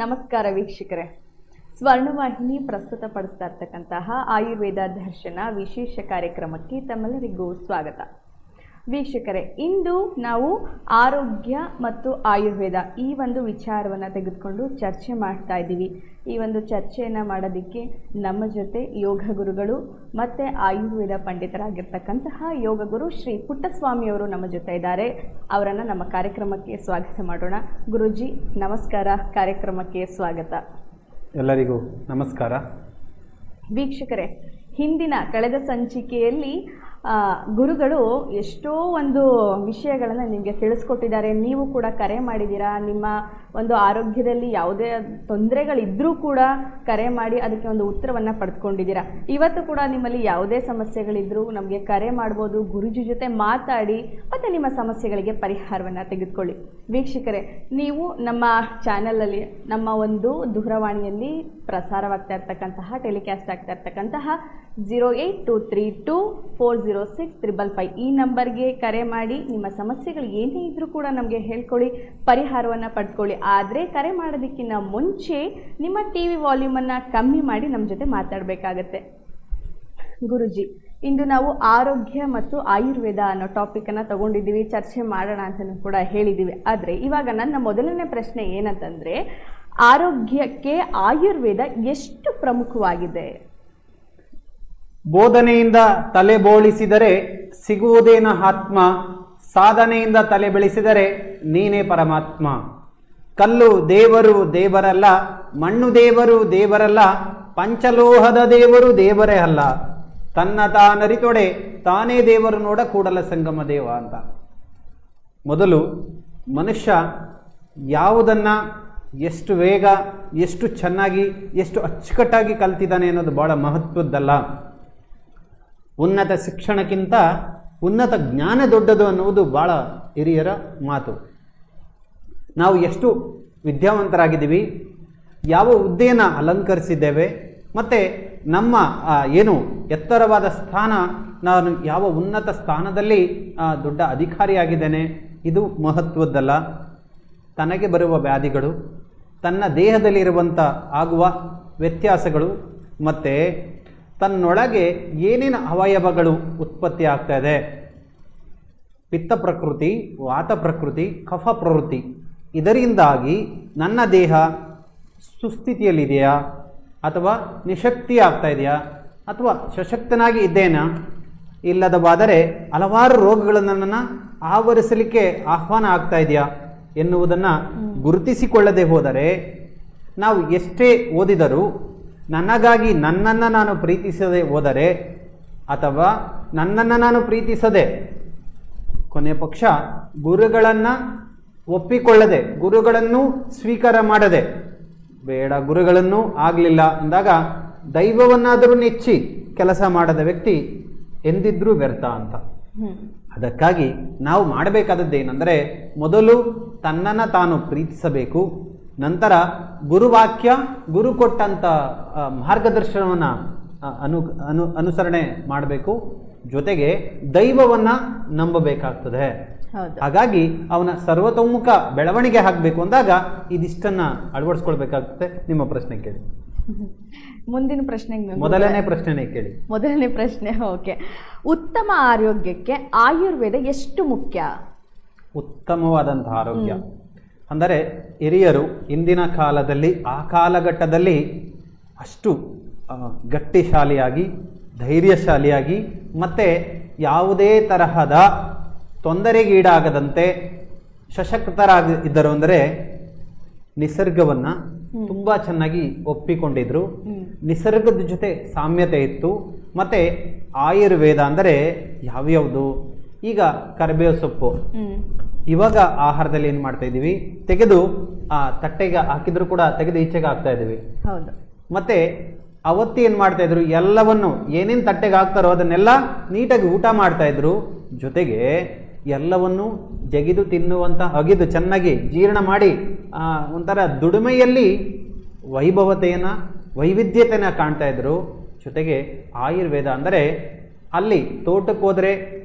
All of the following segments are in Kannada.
ನಮಸ್ಕಾರ ವೀಕ್ಷಕರೇ ಸ್ವರ್ಣವಾಹಿನಿ ಪ್ರಸ್ತುತಪಡಿಸ್ತಾ ಇರ್ತಕ್ಕಂತಹ ಆಯುರ್ವೇದ ದರ್ಶನ ವಿಶೇಷ ಕಾರ್ಯಕ್ರಮಕ್ಕೆ ತಮ್ಮೆಲ್ಲರಿಗೂ ಸ್ವಾಗತ ವೀಕ್ಷಕರೇ ಇಂದು ನಾವು ಆರೋಗ್ಯ ಮತ್ತು ಆಯುರ್ವೇದ ಈ ಒಂದು ವಿಚಾರವನ್ನು ತೆಗೆದುಕೊಂಡು ಚರ್ಚೆ ಮಾಡ್ತಾ ಇದ್ದೀವಿ ಈ ಒಂದು ಚರ್ಚೆಯನ್ನು ಮಾಡೋದಕ್ಕೆ ನಮ್ಮ ಜೊತೆ ಯೋಗ ಗುರುಗಳು ಮತ್ತು ಆಯುರ್ವೇದ ಪಂಡಿತರಾಗಿರ್ತಕ್ಕಂತಹ ಯೋಗ ಗುರು ಶ್ರೀ ಪುಟ್ಟಸ್ವಾಮಿಯವರು ನಮ್ಮ ಜೊತೆ ಇದ್ದಾರೆ ಅವರನ್ನು ನಮ್ಮ ಕಾರ್ಯಕ್ರಮಕ್ಕೆ ಸ್ವಾಗತ ಮಾಡೋಣ ಗುರುಜಿ ನಮಸ್ಕಾರ ಕಾರ್ಯಕ್ರಮಕ್ಕೆ ಸ್ವಾಗತ ಎಲ್ಲರಿಗೂ ನಮಸ್ಕಾರ ವೀಕ್ಷಕರೇ ಹಿಂದಿನ ಕಳೆದ ಸಂಚಿಕೆಯಲ್ಲಿ ಆ, ಗುರುಗಳು ಎಷ್ಟೋ ಒಂದು ವಿಷಯಗಳನ್ನು ನಿಮಗೆ ತಿಳಿಸ್ಕೊಟ್ಟಿದ್ದಾರೆ ನೀವು ಕೂಡ ಕರೆ ಮಾಡಿದ್ದೀರಾ ನಿಮ್ಮ ಒಂದು ಆರೋಗ್ಯದಲ್ಲಿ ಯಾವುದೇ ತೊಂದರೆಗಳಿದ್ದರೂ ಕೂಡ ಕರೆ ಮಾಡಿ ಅದಕ್ಕೆ ಒಂದು ಉತ್ತರವನ್ನು ಪಡೆದುಕೊಂಡಿದ್ದೀರಾ ಇವತ್ತು ಕೂಡ ನಿಮ್ಮಲ್ಲಿ ಯಾವುದೇ ಸಮಸ್ಯೆಗಳಿದ್ದರೂ ನಮಗೆ ಕರೆ ಮಾಡ್ಬೋದು ಗುರುಜಿ ಜೊತೆ ಮಾತಾಡಿ ಮತ್ತು ನಿಮ್ಮ ಸಮಸ್ಯೆಗಳಿಗೆ ಪರಿಹಾರವನ್ನು ತೆಗೆದುಕೊಳ್ಳಿ ವೀಕ್ಷಕರೇ ನೀವು ನಮ್ಮ ಚಾನಲಲ್ಲಿ ನಮ್ಮ ಒಂದು ದೂರವಾಣಿಯಲ್ಲಿ ಪ್ರಸಾರವಾಗ್ತಾ ಇರ್ತಕ್ಕಂತಹ ಟೆಲಿಕಾಸ್ಟ್ ಆಗ್ತಾ ಇರ್ತಕ್ಕಂತಹ zero eight two three two four zero six triple five ಈ ನಂಬರ್ಗೆ ಕರೆ ಮಾಡಿ ನಿಮ್ಮ ಸಮಸ್ಯೆಗಳು ಏನೇ ಇದ್ದರೂ ಕೂಡ ನಮಗೆ ಹೇಳ್ಕೊಳ್ಳಿ ಪರಿಹಾರವನ್ನು ಪಡ್ಕೊಳ್ಳಿ ಆದರೆ ಕರೆ ಮಾಡೋದಕ್ಕಿಂತ ಮುಂಚೆ ನಿಮ್ಮ ಟಿ ವಿ ವಾಲ್ಯೂಮನ್ನು ಕಮ್ಮಿ ಮಾಡಿ ನಮ್ಮ ಜೊತೆ ಮಾತಾಡಬೇಕಾಗತ್ತೆ ಗುರುಜಿ ಇಂದು ನಾವು ಆರೋಗ್ಯ ಮತ್ತು ಆಯುರ್ವೇದ ಅನ್ನೋ ಟಾಪಿಕನ್ನು ತಗೊಂಡಿದ್ದೀವಿ ಚರ್ಚೆ ಮಾಡೋಣ ಅಂತಲೂ ಕೂಡ ಹೇಳಿದ್ದೀವಿ ಆದರೆ ಇವಾಗ ನನ್ನ ಮೊದಲನೇ ಪ್ರಶ್ನೆ ಏನಂತಂದರೆ ಆರೋಗ್ಯಕ್ಕೆ ಆಯುರ್ವೇದ ಎಷ್ಟು ಪ್ರಮುಖವಾಗಿದೆ ಬೋಧನೆಯಿಂದ ತಲೆ ಬೋಳಿಸಿದರೆ ಸಿಗುವುದೇನ ಆತ್ಮ ಸಾಧನೆಯಿಂದ ತಲೆ ಬೆಳೆಸಿದರೆ ನೀನೇ ಪರಮಾತ್ಮ ಕಲ್ಲು ದೇವರು ದೇವರಲ್ಲ ಮಣ್ಣು ದೇವರು ದೇವರಲ್ಲ ಪಂಚಲೋಹದ ದೇವರು ದೇವರೇ ಅಲ್ಲ ತನ್ನ ತಾನರಿತೊಡೆ ತಾನೇ ದೇವರು ನೋಡ ಕೂಡಲ ಸಂಗಮ ದೇವ ಅಂತ ಮೊದಲು ಮನುಷ್ಯ ಯಾವುದನ್ನ ಎಷ್ಟು ಬೇಗ ಎಷ್ಟು ಚೆನ್ನಾಗಿ ಎಷ್ಟು ಅಚ್ಚುಕಟ್ಟಾಗಿ ಕಲ್ತಿದ್ದಾನೆ ಅನ್ನೋದು ಬಹಳ ಮಹತ್ವದ್ದಲ್ಲ ಉನ್ನತ ಶಿಕ್ಷಣಕ್ಕಿಂತ ಉನ್ನತ ಜ್ಞಾನ ದೊಡ್ಡದು ಅನ್ನುವುದು ಬಹಳ ಹಿರಿಯರ ಮಾತು ನಾವು ಎಷ್ಟು ವಿದ್ಯಾವಂತರಾಗಿದ್ದೀವಿ ಯಾವ ಹುದ್ದೆಯನ್ನು ಅಲಂಕರಿಸಿದ್ದೇವೆ ಮತ್ತು ನಮ್ಮ ಆ, ಏನು ಎತ್ತರವಾದ ಸ್ಥಾನ ನಾನು ಯಾವ ಉನ್ನತ ಸ್ಥಾನದಲ್ಲಿ ಆ, ದೊಡ್ಡ ಅಧಿಕಾರಿಯಾಗಿದ್ದೇನೆ ಇದು ಮಹತ್ವದ್ದಲ್ಲ ತನಗೆ ಬರುವ ವ್ಯಾಧಿಗಳು ತನ್ನ ದೇಹದಲ್ಲಿರುವಂಥ ಆಗುವ ವ್ಯತ್ಯಾಸಗಳು ಮತ್ತು ತನ್ನೊಳಗೆ ಏನೇನು ಅವಯವಗಳು ಉತ್ಪತ್ತಿ ಆಗ್ತಾ ಇದೆ ಪಿತ್ತ ಪ್ರಕೃತಿ ವಾತ ಪ್ರಕೃತಿ ಕಫ ಪ್ರವೃತ್ತಿ ಇದರಿಂದಾಗಿ ನನ್ನ ದೇಹ ಸುಸ್ಥಿತಿಯಲ್ಲಿದೆಯಾ ಅಥವಾ ನಿಶಕ್ತಿ ಆಗ್ತಾ ಇದೆಯಾ ಅಥವಾ ಸಶಕ್ತನಾಗಿ ಇದ್ದೇನಾ ಇಲ್ಲದವಾದರೆ ಹಲವಾರು ರೋಗಗಳು ನನ್ನನ್ನು ಆವರಿಸಲಿಕ್ಕೆ ಆಹ್ವಾನ ಆಗ್ತಾ ಇದೆಯಾ ಎನ್ನುವುದನ್ನು ಗುರುತಿಸಿಕೊಳ್ಳದೆ ಹೋದರೆ ನಾವು ಎಷ್ಟೇ ಓದಿದರೂ ನನಗಾಗಿ ನನ್ನನ್ನು ನಾನು ಪ್ರೀತಿಸದೆ ಹೋದರೆ ಅಥವಾ ನನ್ನನ್ನು ನಾನು ಪ್ರೀತಿಸದೆ ಕೊನೆಯ ಪಕ್ಷ ಗುರುಗಳನ್ನು ಒಪ್ಪಿಕೊಳ್ಳದೆ ಗುರುಗಳನ್ನು ಸ್ವೀಕಾರ ಮಾಡದೆ ಬೇಡ ಗುರುಗಳನ್ನು ಆಗಲಿಲ್ಲ ಅಂದಾಗ ದೈವವನ್ನಾದರೂ ನೆಚ್ಚಿ ಕೆಲಸ ಮಾಡದ ವ್ಯಕ್ತಿ ಎಂದಿದ್ರೂ ವ್ಯರ್ಥ ಅಂತ ಹ್ಮ್. ಅದಕ್ಕಾಗಿ ನಾವು ಮಾಡಬೇಕಾದದ್ದು ಏನಂದರೆ ಮೊದಲು ತನ್ನನ್ನು ತಾನು ಪ್ರೀತಿಸಬೇಕು ನಂತರ ಗುರುವಾಕ್ಯ ಗುರು ಕೊಟ್ಟಂಥ ಆ, ಮಾರ್ಗದರ್ಶನವನ್ನು ಆ, ಅನು ಅನು ಅನುಸರಣೆ ಮಾಡಬೇಕು ಜೊತೆಗೆ ದೈವವನ್ನು ನಂಬಬೇಕಾಗ್ತದೆ ಹೌದು ಹಾಗಾಗಿ ಅವನ ಸರ್ವತೋಮುಖ ಬೆಳವಣಿಗೆ ಆಗಬೇಕು ಅಂದಾಗ ಇದಿಷ್ಟನ್ನ ಅಳವಡಿಸ್ಕೊಳ್ಬೇಕಾಗುತ್ತೆ ನಿಮ್ಮ ಪ್ರಶ್ನೆ ಕೇಳಿ ಮುಂದಿನ ಪ್ರಶ್ನೆಗೆ ಮೊದಲನೇ ಪ್ರಶ್ನೆನೇ ಕೇಳಿ ಮೊದಲನೇ ಪ್ರಶ್ನೆ ಓಕೆ ಉತ್ತಮ ಆರೋಗ್ಯಕ್ಕೆ ಆಯುರ್ವೇದ ಎಷ್ಟು ಮುಖ್ಯ ಉತ್ತಮವಾದಂತಹ ಆರೋಗ್ಯ ಅಂದರೆ ಹಿರಿಯರು ಇಂದಿನ ಕಾಲದಲ್ಲಿ ಆ ಕಾಲಘಟ್ಟದಲ್ಲಿ ಅಷ್ಟು ಆ, ಗಟ್ಟಿಶಾಲಿಯಾಗಿ ಧೈರ್ಯಶಾಲಿಯಾಗಿ ಮತ್ತು ಯಾವುದೇ ತರಹದ ತೊಂದರೆಗೀಡಾಗದಂತೆ ಸಶಕ್ತರಾಗಿ ಇದ್ದರು ಅಂದರೆ ನಿಸರ್ಗವನ್ನು ತುಂಬ ಚೆನ್ನಾಗಿ ಒಪ್ಪಿಕೊಂಡಿದ್ರು ಹ್ಮ್. ನಿಸರ್ಗದ ಜೊತೆ ಸಾಮ್ಯತೆ ಇತ್ತು ಮತ್ತು ಆಯುರ್ವೇದ ಅಂದರೆ ಯಾವ್ಯಾವುದು ಈಗ ಕರಿಬೇವು ಸೊಪ್ಪು ಹ್ಮ್ ಇವಾಗ ಆಹಾರದಲ್ಲಿ ಏನು ಮಾಡ್ತಾ ಇದ್ದೀವಿ ತೆಗೆದು ಆ ತಟ್ಟೆಗೆ ಹಾಕಿದ್ರು ಕೂಡ ತೆಗೆದು ಈಚೆಗೆ ಹಾಕ್ತಾ ಇದ್ದೀವಿ ಹೌದು ಮತ್ತೆ ಅವತ್ತು ಏನು ಮಾಡ್ತಾ ಇದ್ರು ಎಲ್ಲವನ್ನು ಏನೇನು ತಟ್ಟೆಗೆ ಹಾಕ್ತಾರೋ ಅದನ್ನೆಲ್ಲ ನೀಟಾಗಿ ಊಟ ಮಾಡ್ತಾ ಇದ್ರು ಜೊತೆಗೆ ಎಲ್ಲವನ್ನು ಜಗಿದು ತಿನ್ನುವಂತ ಅಗಿದು ಚೆನ್ನಾಗಿ ಜೀರ್ಣ ಮಾಡಿ ಆ, ಒಂಥರ ದುಡಿಮೆಯಲ್ಲಿ ವೈಭವತೆಯನ್ನು ವೈವಿಧ್ಯತೆಯನ್ನು ಕಾಣ್ತಾ ಇದ್ರು ಜೊತೆಗೆ ಆಯುರ್ವೇದ ಅಂದರೆ ಅಲ್ಲಿ ತೋಟಕ್ಕೆ ಹೋದರೆ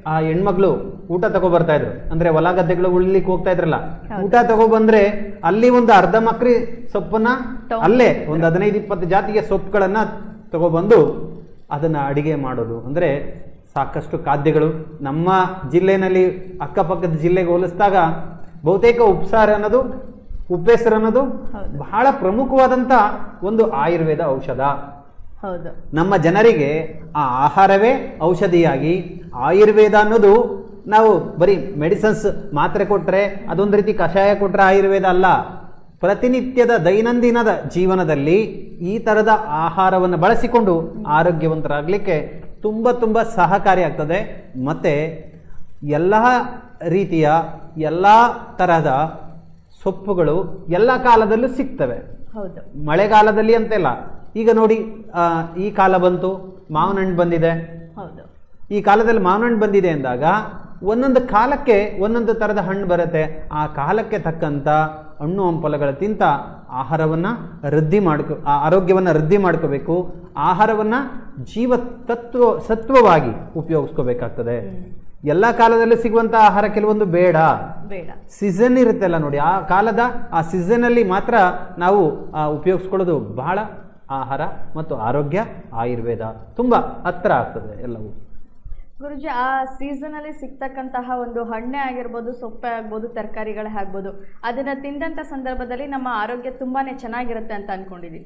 ಆ ಹೆಣ್ಮಕ್ಳು ಊಟ ತಗೋ ಬರ್ತಾ ಇದ್ರು ಅಂದ್ರೆ ಹೊಲ ಗದ್ದೆಗಳು ಉಳ್ಲಿಕ್ಕೆ ಹೋಗ್ತಾ ಇದ್ರಲ್ಲ ಹೌದು. ಊಟ ತಗೋ ಬಂದ್ರೆ ಅಲ್ಲಿ ಒಂದು ಅರ್ಧ ಮಕ್ರಿ ಸೊಪ್ಪನ್ನ ತಗೊ- ಅಲ್ಲೇ ಒಂದು ಹದಿನೈದು ಇಪ್ಪತ್ತು ಜಾತಿಯ ಸೊಪ್ಪುಗಳನ್ನ ತಗೊಬಂದು ಅದನ್ನ ಅಡಿಗೆ ಮಾಡೋದು ಅಂದ್ರೆ ಸಾಕಷ್ಟು ಖಾದ್ಯಗಳು ನಮ್ಮ ಜಿಲ್ಲೆನಲ್ಲಿ ಅಕ್ಕಪಕ್ಕದ ಜಿಲ್ಲೆಗೆ ಹೋಲಿಸಿದಾಗ ಬಹುತೇಕ ಉಪ್ಸಾರ ಅನ್ನೋದು ಉಪ್ಪೆಸರು ಅನ್ನೋದು ಹೌದು. ಬಹಳ ಪ್ರಮುಖವಾದಂತ ಒಂದು ಆಯುರ್ವೇದ ಔಷಧ ಹೌದು ನಮ್ಮ ಜನರಿಗೆ ಆ ಆಹಾರವೇ ಔಷಧಿಯಾಗಿ ಆಯುರ್ವೇದ ಅನ್ನೋದು ನಾವು ಬರೀ ಮೆಡಿಸನ್ಸ್ ಮಾತ್ರೆ ಕೊಟ್ಟರೆ ಅದೊಂದು ರೀತಿ ಕಷಾಯ ಕೊಟ್ಟರೆ ಆಯುರ್ವೇದ ಅಲ್ಲ ಪ್ರತಿನಿತ್ಯದ ದೈನಂದಿನದ ಜೀವನದಲ್ಲಿ ಈ ಥರದ ಆಹಾರವನ್ನು ಬಳಸಿಕೊಂಡು ಆರೋಗ್ಯವಂತರಾಗಲಿಕ್ಕೆ ತುಂಬ ತುಂಬ ಸಹಕಾರಿಯಾಗ್ತದೆ ಮತ್ತು ಎಲ್ಲ ರೀತಿಯ ಎಲ್ಲ ತರಹದ ಸೊಪ್ಪುಗಳು ಎಲ್ಲ ಕಾಲದಲ್ಲೂ ಸಿಗ್ತವೆ ಹೌದು ಮಳೆಗಾಲದಲ್ಲಿ ಅಂತೆಲ್ಲ ಈಗ ನೋಡಿ ಆ, ಈ ಕಾಲ ಬಂತು ಮಾವಿನ ಹಣ್ಣು ಬಂದಿದೆ ಹೌದು ಈ ಕಾಲದಲ್ಲಿ ಮಾವಿನ ಹಣ್ಣು ಬಂದಿದೆ ಅಂದಾಗ ಒಂದೊಂದು ಕಾಲಕ್ಕೆ ಒಂದೊಂದು ಥರದ ಹಣ್ಣು ಬರುತ್ತೆ ಆ ಕಾಲಕ್ಕೆ ತಕ್ಕಂಥ ಹಣ್ಣು ಹಂಪಲಗಳ ತಿಂತ ಆಹಾರವನ್ನು ವೃದ್ಧಿ ಮಾಡ್ಕೊ ಆ ಆರೋಗ್ಯವನ್ನು ವೃದ್ಧಿ ಮಾಡ್ಕೋಬೇಕು ಆಹಾರವನ್ನು ಜೀವ ತತ್ವ ಸತ್ವವಾಗಿ ಉಪಯೋಗಿಸ್ಕೋಬೇಕಾಗ್ತದೆ ಎಲ್ಲ ಕಾಲದಲ್ಲೂ ಸಿಗುವಂಥ ಆಹಾರ ಕೆಲವೊಂದು ಬೇಡ ಬೇಡ ಸೀಸನ್ ಇರುತ್ತಲ್ಲ ನೋಡಿ ಆ ಕಾಲದ ಆ ಸೀಸನಲ್ಲಿ ಮಾತ್ರ ನಾವು ಆ, ಉಪಯೋಗಿಸ್ಕೊಳ್ಳೋದು ಬಹಳ ಆಹಾರ ಮತ್ತು ಆರೋಗ್ಯ ಆಯುರ್ವೇದ ತುಂಬ ಹತ್ರ ಆಗ್ತದೆ ಎಲ್ಲವೂ ಗುರುಜಿ ಆ ಸೀಸನ್ ಅಲ್ಲಿ ಸಿಗ್ತಕ್ಕಂತಹ ಒಂದು ಹಣ್ಣೆ ಆಗಿರ್ಬೋದು ಸೊಪ್ಪೆ ಆಗ್ಬೋದು ತರಕಾರಿಗಳೇ ಆಗ್ಬೋದು ಅದನ್ನ ತಿಂದಂತ ಸಂದರ್ಭದಲ್ಲಿ ನಮ್ಮ ಆರೋಗ್ಯ ತುಂಬಾನೇ ಚೆನ್ನಾಗಿರುತ್ತೆ ಅಂತ ಅನ್ಕೊಂಡಿದೀವಿ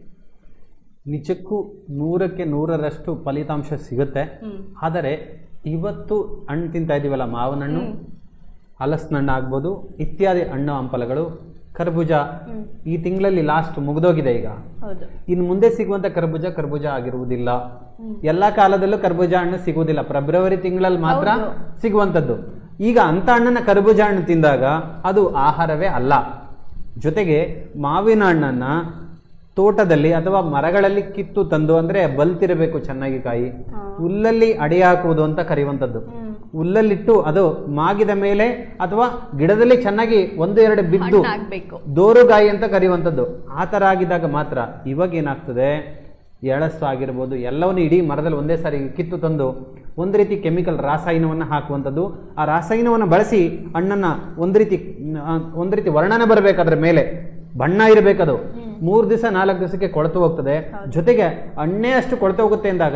ನಿಜಕ್ಕೂ ನೂರಕ್ಕೆ ನೂರರಷ್ಟು ಫಲಿತಾಂಶ ಸಿಗುತ್ತೆ ಹ್ಮ್ ಆದರೆ ಇವತ್ತು ಹಣ್ಣು ತಿಂತಾ ಇದೀವಲ್ಲ ಮಾವಿನ ಹಣ್ಣು ಹ್ಮ್. ಹಲಸಿನ ಹಣ್ಣು ಆಗ್ಬೋದು ಇತ್ಯಾದಿ ಹಣ್ಣು ಹಂಪಲಗಳು ಕರ್ಬೂಜ ಹ್ಮ್ ಈ ತಿಂಗಳಲ್ಲಿ ಲಾಸ್ಟ್ ಮುಗಿದೋಗಿದೆ ಈಗ ಹೌದು ಇನ್ನು ಮುಂದೆ ಸಿಗುವಂತ ಕರ್ಬೂಜ ಕರ್ಬೂಜ ಆಗಿರುವುದಿಲ್ಲ ಹ್ಮ್. ಎಲ್ಲಾ ಕಾಲದಲ್ಲೂ ಕರ್ಬೂಜ ಹಣ್ಣು ಸಿಗುವುದಿಲ್ಲ ಫೆಬ್ರವರಿ ತಿಂಗಳಲ್ಲಿ ಮಾತ್ರ ಹೌದು. ಸಿಗುವಂತದ್ದು ಈಗ ಅಂತ ಹಣ್ಣನ್ನ ಕರ್ಬೂಜ ಹಣ್ಣು ತಿಂದಾಗ ಅದು ಆಹಾರವೇ ಅಲ್ಲ ಜೊತೆಗೆ ಮಾವಿನ ಹಣ್ಣನ್ನ ತೋಟದಲ್ಲಿ ಅಥವಾ ಮರಗಳಲ್ಲಿ ಕಿತ್ತು ತಂದು ಅಂದ್ರೆ ಬಲ್ತಿರಬೇಕು ಚೆನ್ನಾಗಿ ಕಾಯಿ ಹಾ. ಹುಲ್ಲಲ್ಲಿ ಅಡಿ ಹಾಕುವುದು ಅಂತ ಕರೆಯುವಂಥದ್ದು ಹ್ಮ್ ಹುಲ್ಲಲ್ಲಿಟ್ಟು ಅದು ಮಾಗಿದ ಮೇಲೆ ಅಥವಾ ಗಿಡದಲ್ಲಿ ಚೆನ್ನಾಗಿ ಒಂದು ಎರಡು ಬಿದ್ದು ಹಣ್ಣಾಗ್ಬೇಕು ದೋರುಗಾಯಿ ಅಂತ ಕರೆಯುವಂಥದ್ದು ಆ ಥರ ಆಗಿದ್ದಾಗ ಮಾತ್ರ ಇವಾಗ ಏನಾಗ್ತದೆ ಎಳಸು ಆಗಿರ್ಬೋದು ಎಲ್ಲವನ್ನು ಇಡೀ ಮರದಲ್ಲಿ ಒಂದೇ ಸಾರಿ ಕಿತ್ತು ತಂದು ಒಂದು ರೀತಿ ಕೆಮಿಕಲ್ ರಾಸಾಯನವನ್ನು ಹಾಕುವಂಥದ್ದು ಆ ರಾಸಾಯನವನ್ನು ಬಳಸಿ ಹಣ್ಣನ್ನು ಒಂದು ರೀತಿ ಆ, ಒಂದು ರೀತಿ ವರ್ಣನೆ ಬರಬೇಕಾದ್ರ ಮೇಲೆ ಬಣ್ಣ ಇರಬೇಕದು ಮೂರು ದಿವಸ ನಾಲ್ಕು ದಿವಸಕ್ಕೆ ಕೊಳೆತು ಹೋಗ್ತದೆ ಜೊತೆಗೆ ಹಣ್ಣೇ ಅಷ್ಟು ಕೊಳೆತು ಹೋಗುತ್ತೆ ಅಂದಾಗ